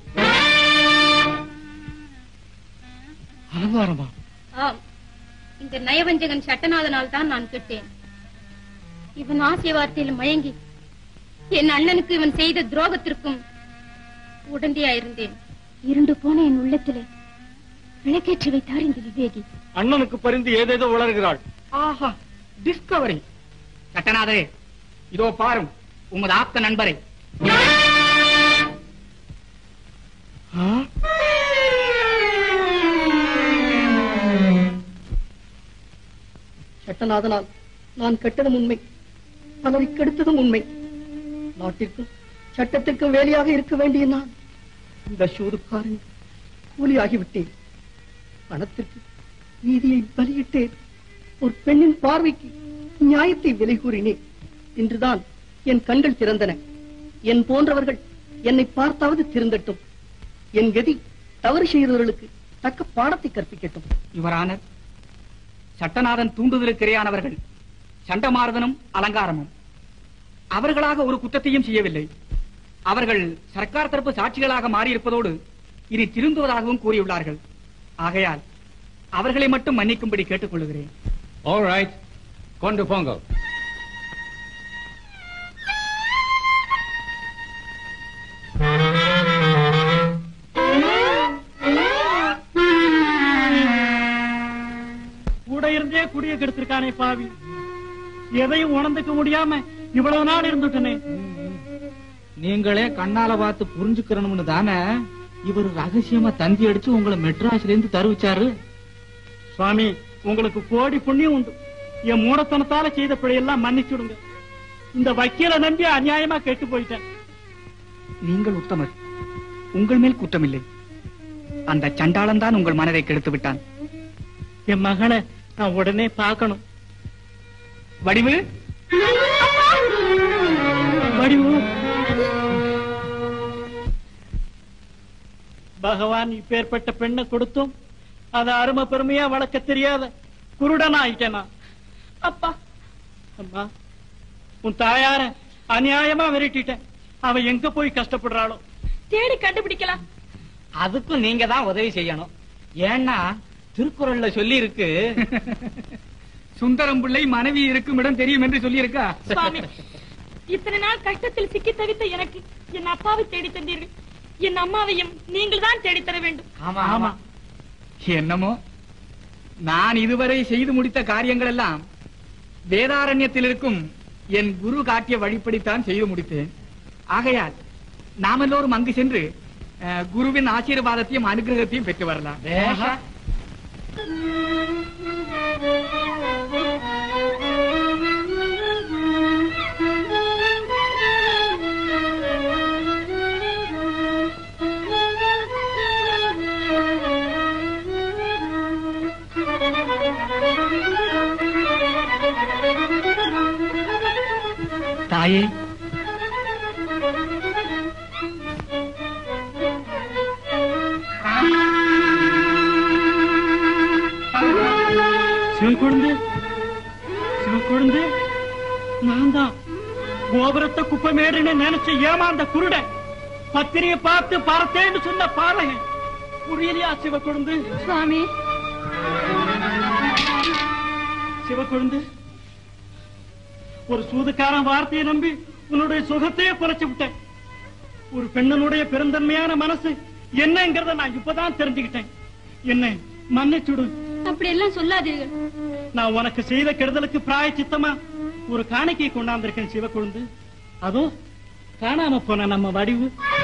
L: அலங்காரமா
E: ஆம் இந்த நயவஞ்சகன் சட்டநாதனால் தான் நான் கெட்டேன் இவன் ஆசை வார்த்தையில் மயங்கி என் அண்ணனுக்கு இவன் செய்த துரோகத்திற்கும் உடந்தையாயிருந்தேன் இருண்டு போன என் உள்ளத்திலே விளக்கேற்றி வைத்தார் இந்த விவேகி
A: அண்ணனுக்கு பரிந்து ஏதேதோ உளறுகிறாள்
J: ஆஹா டிஸ்கவரி சட்டநாதரே இதோ பாரும் உமது ஆப்த நண்பரை
I: சட்டநாதனால் நான் கெட்டதும் உண்மை பலரை கெடுத்ததும் உண்மை நாட்டிற்கும் சட்டத்திற்கும் வேலையாக இருக்க வேண்டிய நான் இந்த சூதுக்காரன் கூலியாகிவிட்டேன் பணத்திற்கு நீதியை பலியிட்டேன் ஒரு பெண்ணின் பார்வைக்கு நியாயத்தை விலை கூறினேன் இன்றுதான் என் கண்கள் திறந்தன என் போன்றவர்கள் என்னை பார்த்தாவது திருந்தட்டும் என் கதி தவறு செய்தவர்களுக்கு தக்க பாடத்தை கற்பிக்கட்டும்
J: யுவரானர் சட்டநாதன் தூண்டுதலுக்கு இரையானவர்கள் சண்டமாரதனும் அலங்காரமும் அவர்களாக ஒரு குற்றத்தையும் செய்யவில்லை அவர்கள் சர்க்கார் தரப்பு சாட்சிகளாக மாறியிருப்பதோடு இனி திருந்துவதாகவும் கூறியுள்ளார்கள் ஆகையால் அவர்களை மட்டும் மன்னிக்கும்படி கேட்டுக்கொள்கிறேன்
V: ஆல்ரைட் கொண்டு போங்க
A: கூட இருந்தே குடிய கெடுத்திருக்கானே பாவி எதையும் உணர்ந்துக்க முடியாம இவ்வளவு நாள் இருந்துட்டனே
V: நீங்களே கண்ணால பார்த்து புரிஞ்சுக்கிறணும்னு தானே இவர் ரகசியமா தந்தி அடிச்சு உங்களை மெட்ராஸ்ல இருந்து தருவிச்சாரு
F: சுவாமி உங்களுக்கு கோடி புண்ணியம் உண்டு என் மூடத்தனத்தால செய்த பிழையெல்லாம் மன்னிச்சுடுங்க இந்த வக்கீல நம்பி அநியாயமா கெட்டு போயிட்டேன்
J: நீங்கள் உத்தமர் உங்கள் மேல் குற்றமில்லை அந்த சண்டாளன் தான் உங்கள் மனதை கெடுத்து விட்டான்
F: என் மகனை நான் உடனே பார்க்கணும்
J: வடிவு
F: வடிவு பகவான் இப்பேற்பட்ட பெண்ணை கொடுத்தும் அத அருமை பெருமையா வளர்க்க தெரியாத குருடனா ஆயிட்டேனா அப்பா அம்மா உன் தாயார அநியாயமா விரட்டிட்டேன் அவ எங்க போய் கஷ்டப்படுறாளோ
U: தேடி கண்டுபிடிக்கலாம்
V: அதுக்கும் நீங்க தான் உதவி செய்யணும் ஏன்னா திருக்குறள்ல சொல்லி இருக்கு
J: சுந்தரம் பிள்ளை மனைவி இருக்கும் இடம் தெரியும் என்று சொல்லியிருக்கா
U: சுவாமி இத்தனை நாள் கஷ்டத்தில் சிக்கி தவித்த எனக்கு என் அப்பாவை தேடி தந்தீர்கள் என் அம்மாவையும் நீங்கள் தான் தேடி தர வேண்டும்
J: ஆமா ஆமா என்னமோ நான் இதுவரை செய்து முடித்த காரியங்கள் எல்லாம் வேதாரண்யத்தில் இருக்கும் என் குரு காட்டிய வழிப்படித்தான் செய்து முடித்தேன் ஆகையால் நாம் எல்லோரும் அங்கு சென்று அஹ், குருவின் ஆசீர்வாதத்தையும் அனுகிரகத்தையும் பெற்று வரலாம்
V: பேஷா.
J: தாயே
F: சிவக்குழந்து சிவக்குழந்து நான் தான் கோபுரத்தை குப்பமேடுன்னு நினைச்சு ஏமாந்த குருடன் பத்திரியை பார்த்து பார்த்தேன்னு சொன்ன பாலகன் புரியலையா சிவக்குழந்து
U: சுவாமி
F: சிவக்குழந்து ஒரு சூதுக்காரன் வார்த்தையை நம்பி உன்னுடைய சுகத்தையே குறைச்சு விட்டேன் ஒரு பெண்ணனுடைய பெருந்தன்மையான மனசு என்னங்கிறத நான் இப்பதான் தெரிஞ்சுக்கிட்டேன் என்ன மன்னிச்சுடு
U: அப்படி எல்லாம் சொல்லாதீர்கள்
F: நான் உனக்கு செய்த கெடுதலுக்கு பிராய சித்தமா ஒரு காணிக்கை கொண்டாந்திருக்கேன் சிவக்குழுந்து அதோ காணாம போன நம்ம வடிவு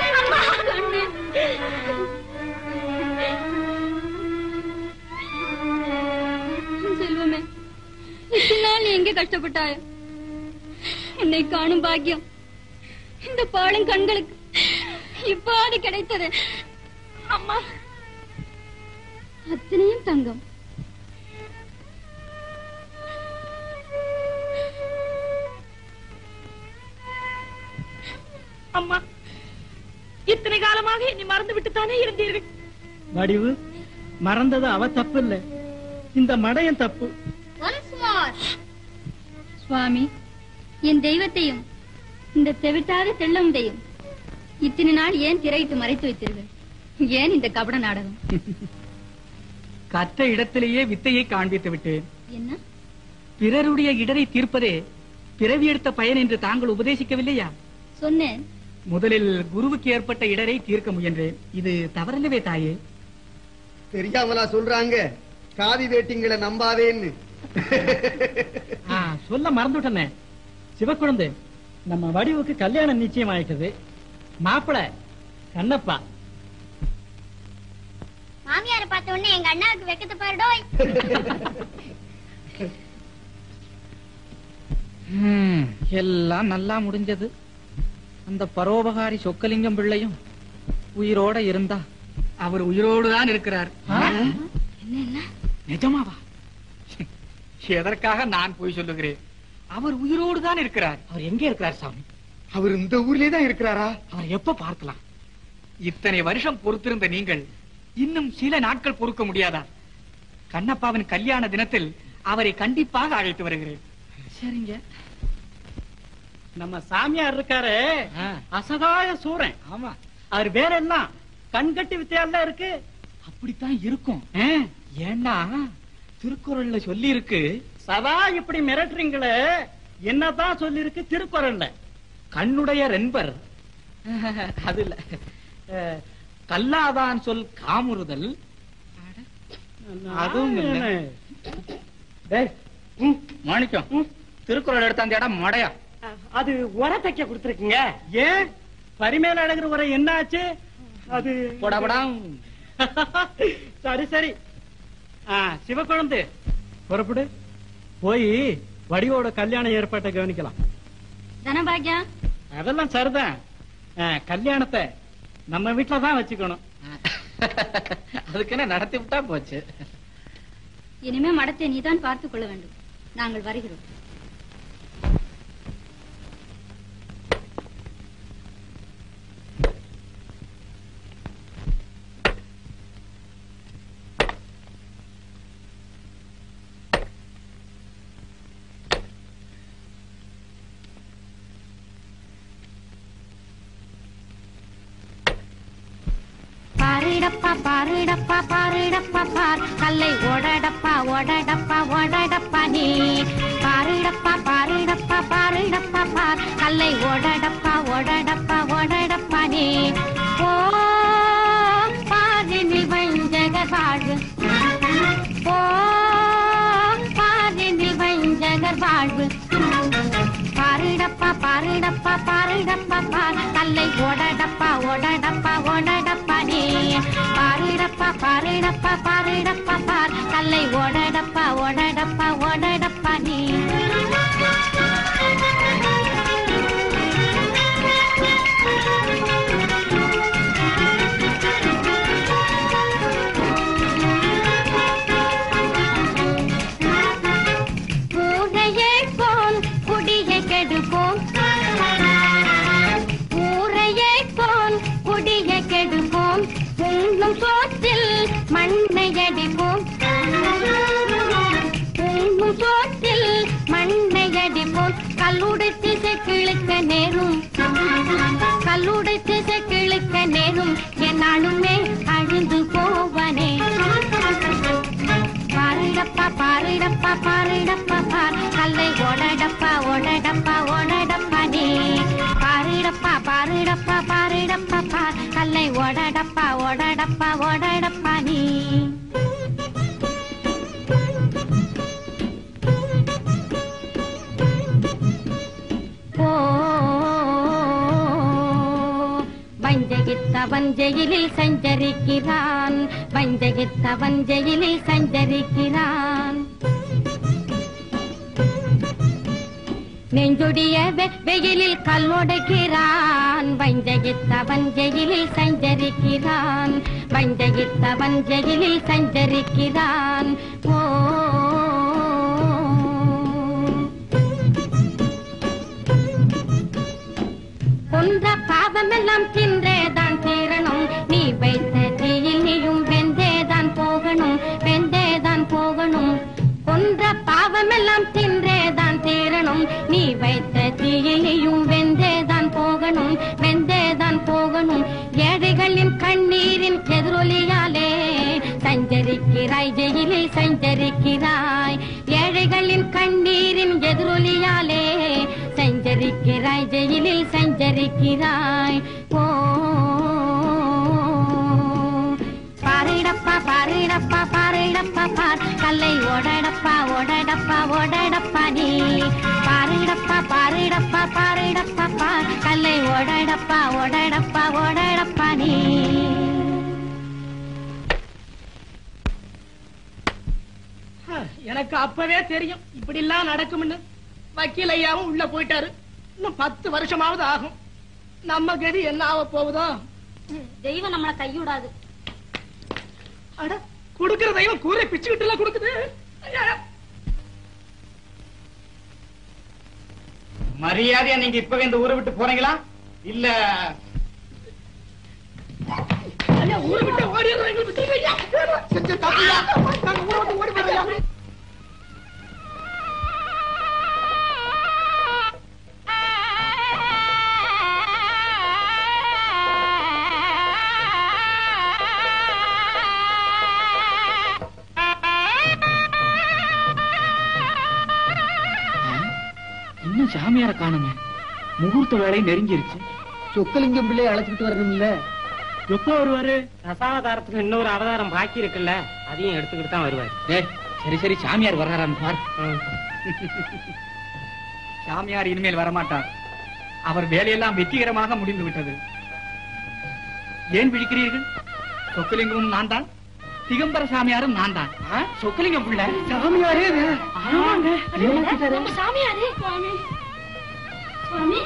E: செல்வமே இத்தனை நாள் நீ எங்க கஷ்டப்பட்டாய உன்னை காணும் பாக்கியம் இந்த பாழும் கண்களுக்கு இவ்வாறு கிடைத்தது அம்மா அத்தனையும் தங்கம்
U: அம்மா இத்தனை காலமாக என்னை மறந்து விட்டு தானே இருந்தீர்கள்
F: வடிவு மறந்தது அவ தப்பு இல்ல இந்த மடையன் தப்பு
E: சுவாமி என் தெய்வத்தையும் இந்த தெவிட்டாத தெள்ளமுதையும் இத்தனை நாள் ஏன் திரையிட்டு மறைத்து வைத்தீர்கள் ஏன் இந்த கபட நாடகம்
J: கற்ற இடத்திலேயே வித்தையை காண்பித்து விட்டேன்
E: என்ன
J: பிறருடைய இடரை தீர்ப்பதே பிறவி எடுத்த பயன் என்று தாங்கள் உபதேசிக்கவில்லையா
E: சொன்னேன்
J: முதலில் குருவுக்கு ஏற்பட்ட இடரை தீர்க்க முயன்றேன் இது தவறல்லவே தாயே
G: தெரியாமலா சொல்றாங்க காவி வேட்டிங்களை நம்பாதேன்னு
F: ஆ, சொல்ல மறந்துட்டனே சிவக்குழந்தை நம்ம வடிவுக்கு கல்யாணம் நிச்சயம் ஆயிட்டது மாப்பிள கண்ணப்பா
K: மாமியார பார்த்த உடனே எங்க அண்ணாவுக்கு வெக்கத்தை பாருடோய்
V: ஹம், எல்லாம் நல்லா முடிஞ்சது அந்த பரோபகாரி சொக்கலிங்கம் பிள்ளையும் உயிரோட இருந்தா
J: அவர் உயிரோடு தான் இருக்கிறார் நிஜமாவா எதற்காக நான் போய் சொல்லுகிறேன் அவர் உயிரோடு தான் இருக்கிறார்
V: அவர் எங்க இருக்கிறார் சாமி
G: அவர் இந்த ஊர்லயே தான் இருக்கிறாரா
J: அவர் எப்ப பார்க்கலாம் இத்தனை வருஷம் பொறுத்திருந்த நீங்கள் இன்னும் சில நாட்கள் பொறுக்க முடியாதா கண்ணப்பாவின் கல்யாண தினத்தில் அவரை கண்டிப்பாக அழைத்து வருகிறேன்
F: சரிங்க நம்ம சாமியார் இருக்காரு அசகாய சூரன்
J: ஆமா
F: அவர் வேற என்ன கண்கட்டி வித்தியால இருக்கு
J: அப்படித்தான் இருக்கும் ஏன்னா திருக்குறள்ல சொல்லி இருக்கு
F: சதா இப்படி மிரட்டுறீங்களே என்னதான் சொல்லிருக்கு திருக்குறள்ல
J: கண்ணுடைய ரென்பர் அது இல்ல அஹ், கல்லாதான் சொல் காமுறுதல் அதுவும் இல்ல. டேய், ம், மாணிக்கம் திருக்குறள் எடுத்த அந்த இடம் மடையா
F: அது உர தைக்க கொடுத்துருக்கீங்க ஏன் பரிமேல அழகிற உரை என்ன ஆச்சு அது
J: போடா, போடா.
F: சரி சரி ஆ, சிவக்குழந்தை புறப்படு போய் வடிவோட கல்யாண ஏற்பாட்டை கவனிக்கலாம்
H: தனபாக்யா
F: அதெல்லாம் சரிதான் ஆ, கல்யாணத்தை நம்ம வீட்டுல தான் வச்சுக்கணும்
V: அதுக்கு என்ன நடத்தி விட்டா போச்சு
H: இனிமே மடத்தை நீதான் பார்த்துக் கொள்ள வேண்டும் நாங்கள் வருகிறோம்
K: பாரிடப்பா பாரிடப்பா பாரிடப்பா பார் கல்லை ஓடடப்பா ஓடடப்பா ஓடடப்பா நீ பாரிடப்பா பாரிடப்பா பாரிடப்பா பார் கல்லை ஓடடப்பா ஓடடப்பா ஓடடப்பா நீ ஓ பாரினில் வஞ்சக வாழ்வு ஓ பாரினில் வஞ்சகர் வாழ்வு பாரிடப்பா பாரிடப்பா பாரிடப்பா பார் கல்லை ஓடடப்பா ஓடடப்பா ஓடடப்பா நீ பாரிடப்பா பாரிடப்பா பாரிடப்பா பார் கல்லை ஓடடப்பா ஓடடப்பா ஓடடப்பா நீ ஊரையே போல் குடியை கெடுப்போம் ஊரையே போல் குடியை கெடுப்போம் உண்ணும் சோற்றில் மண்ணை அடிப்போம் உண்ணும் சோற்றில் மண்ணை அடிப்போம் கல்லுடை திசை கிழக்க நேரும் கல்லுடை திசை கிழக்க நேரும் என்னாலுமே அழிந்து போவனே பாரிடப்பா பாரிடப்பா பாரிடப்பா பார் கல்லை ஓடடப்பா ஓடடப்பா ஓடடப்பா நீ பாரிடப்பா பாரிடப்பா பாரிடப்பா பார் கல்லை ஓடடப்பா ஓடடப்பா ஓடடப்பா நீ ஓ வஞ்சகித்த வஞ்சையிலில் சஞ்சரிக்கிறான் வஞ்சகித்த வஞ்சையிலில் சஞ்சரிக்கிறான் நெஞ்சுடைய வெ- வெயிலில் கல்லொடுக்கிறான் வஞ்சகித்த வஞ்சையிலில் சஞ்சரிக்கிறான் வஞ்சகித்த வஞ்சையிலில் சஞ்சரிக்கிறான் ஓ கொன்ற பாவமெல்லாம் தின்றேதான் தீரணும் நீ வைத்த தீயில் நீயும் வெந்தேதான் போகணும் வெந்தேதான் போகணும் கொன்ற பாவமெல்லாம் தின்றேதான் தீரணும் நீ வைத்த தீயில் நீயும் வெந்தேதான் போகணும் வெந்தேதான் போகணும் ஏழைகளின் கண்ணீரின் எதிரொலியாலே சஞ்சரிக்கிறாய் ஜெயிலில் சஞ்சரிக்கிறாய் ஏழைகளின் கண்ணீரின் எதிரொலியாலே சஞ்சரிக்கிறாய் ஜெயிலில் சஞ்சரிக்கிறாய் ஓ பாரிடப்பா பாரிடப்பா பாரிடப்பா பார் கல்லை ஓடடப்பா ஓடடப்பா ஓடடப்பா நீ பாரிடப்பா பாரிடப்பா பாரிடப்பா பார் கல்லை ஓடடப்பா ஓடடப்பா ஓடடப்பா நீ
D: எனக்கு அப்பவே தெரியும் இப்படி எல்லாம் நடக்கும்னு வக்கீல் ஐயாவும் உள்ள போயிட்டாரு இன்னும் பத்து வருஷமாவது ஆகும் நம்ம கதி என்ன ஆக போகுதோ
H: தெய்வம் நம்மளை கைவிடாது
D: அட குடுக்கிற தெய்வம் கூரை பிச்சுக்கிட்டு எல்லாம் கொடுக்குது ஐயா.
P: மரியாதையா நீங்க இப்பவே இந்த ஊரை விட்டு போறீங்களா இல்ல
D: ஐயா, ஊரை விட்டு ஓடிடுறோம் எங்களை விட்டுருங்க ஐயா. செஞ்ச தப்புயா. நாங்க ஊரை விட்டு ஓடி போறோம் ஐயா.
J: இன்னும் சாமியார காணுமே முகூர்த்த வேலை நெருங்கிருச்சு
G: சொக்கலிங்கம் பிள்ளையை அழைச்சிட்டு வரணும் இல்ல
F: எப்போ வருவாரு
B: தசாவதாரத்துக்கு இன்னொரு அவதாரம் பாக்கி இருக்குல்ல அதையும் எடுத்துக்கிட்டு தான் வருவார்
J: டேய் சரி சரி சாமியார் வர்றாரான்னு பார்
F: சாமியார் இனிமேல் வரமாட்டார் அவர் வேலையெல்லாம் வெற்றிகரமாக முடிந்து விட்டது ஏன் விழிக்கிறீர்கள் சொக்கலிங்கமும் நான் தான்
J: திகம்பர சாமியாரும் நான் தான்
B: சொக்கலிங்கம் பிள்ளை
J: சாமியாரே
U: ஆமாங்க. நம்ம சாமியாரே சுவாமி சுவாமி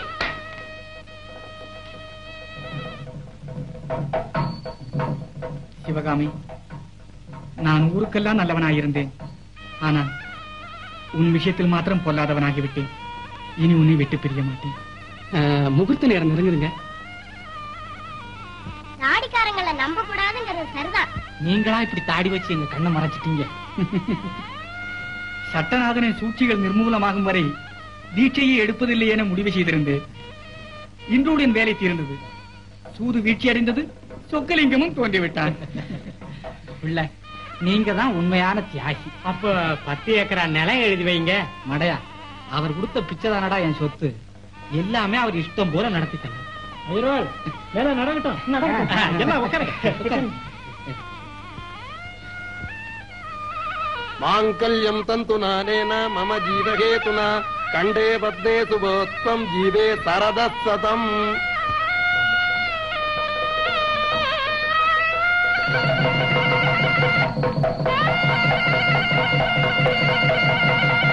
J: சிவகாமி நான் ஊருக்கெல்லாம் நல்லவனாயிருந்தேன் ஆனால் உன் விஷயத்தில் மாத்திரம் பொல்லாதவனாகிவிட்டேன் இனி உன்னை விட்டு பிரிய மாட்டேன்
T: முகூர்த்த நேரம் நெருங்குதுங்க
K: தாடிக்காரங்களை நம்ப கூடாதுங்கிறது சரிதான்
J: நீங்களா இப்படி தாடி வச்சு எங்க கண்ணை மறைச்சிட்டீங்க சட்டநாதனின் சூழ்ச்சிகள் நிர்மூலமாகும் வரை தீட்சையை எடுப்பதில்லை என முடிவு செய்திருந்தேன் இன்றோடு என் வேலை தீர்ந்தது சூது வீழ்ச்சி அடைந்தது சொக்கலிங்கமும் தோன்றிவிட்டான்
B: பிள்ளை நீங்க தான் உண்மையான தியாகி
J: அப்ப பத்து ஏக்கரா நிலம் எழுதி வைங்க
B: மடையா அவர் கொடுத்த பிச்சை தானடா என் சொத்து எல்லாமே அவர் இஷ்டம் போல நடத்திட்டாங்க
A: வேலை நடக்கட்டும் நடக்கட்டும் எல்லாம் உட்காருங்க
C: மாங்கல்யம் தந்து நானேன மம ஜீவகேதுனா கண்டே பத்மே சுபோத்வம் ஜீவே சரதசதம்
K: ஆ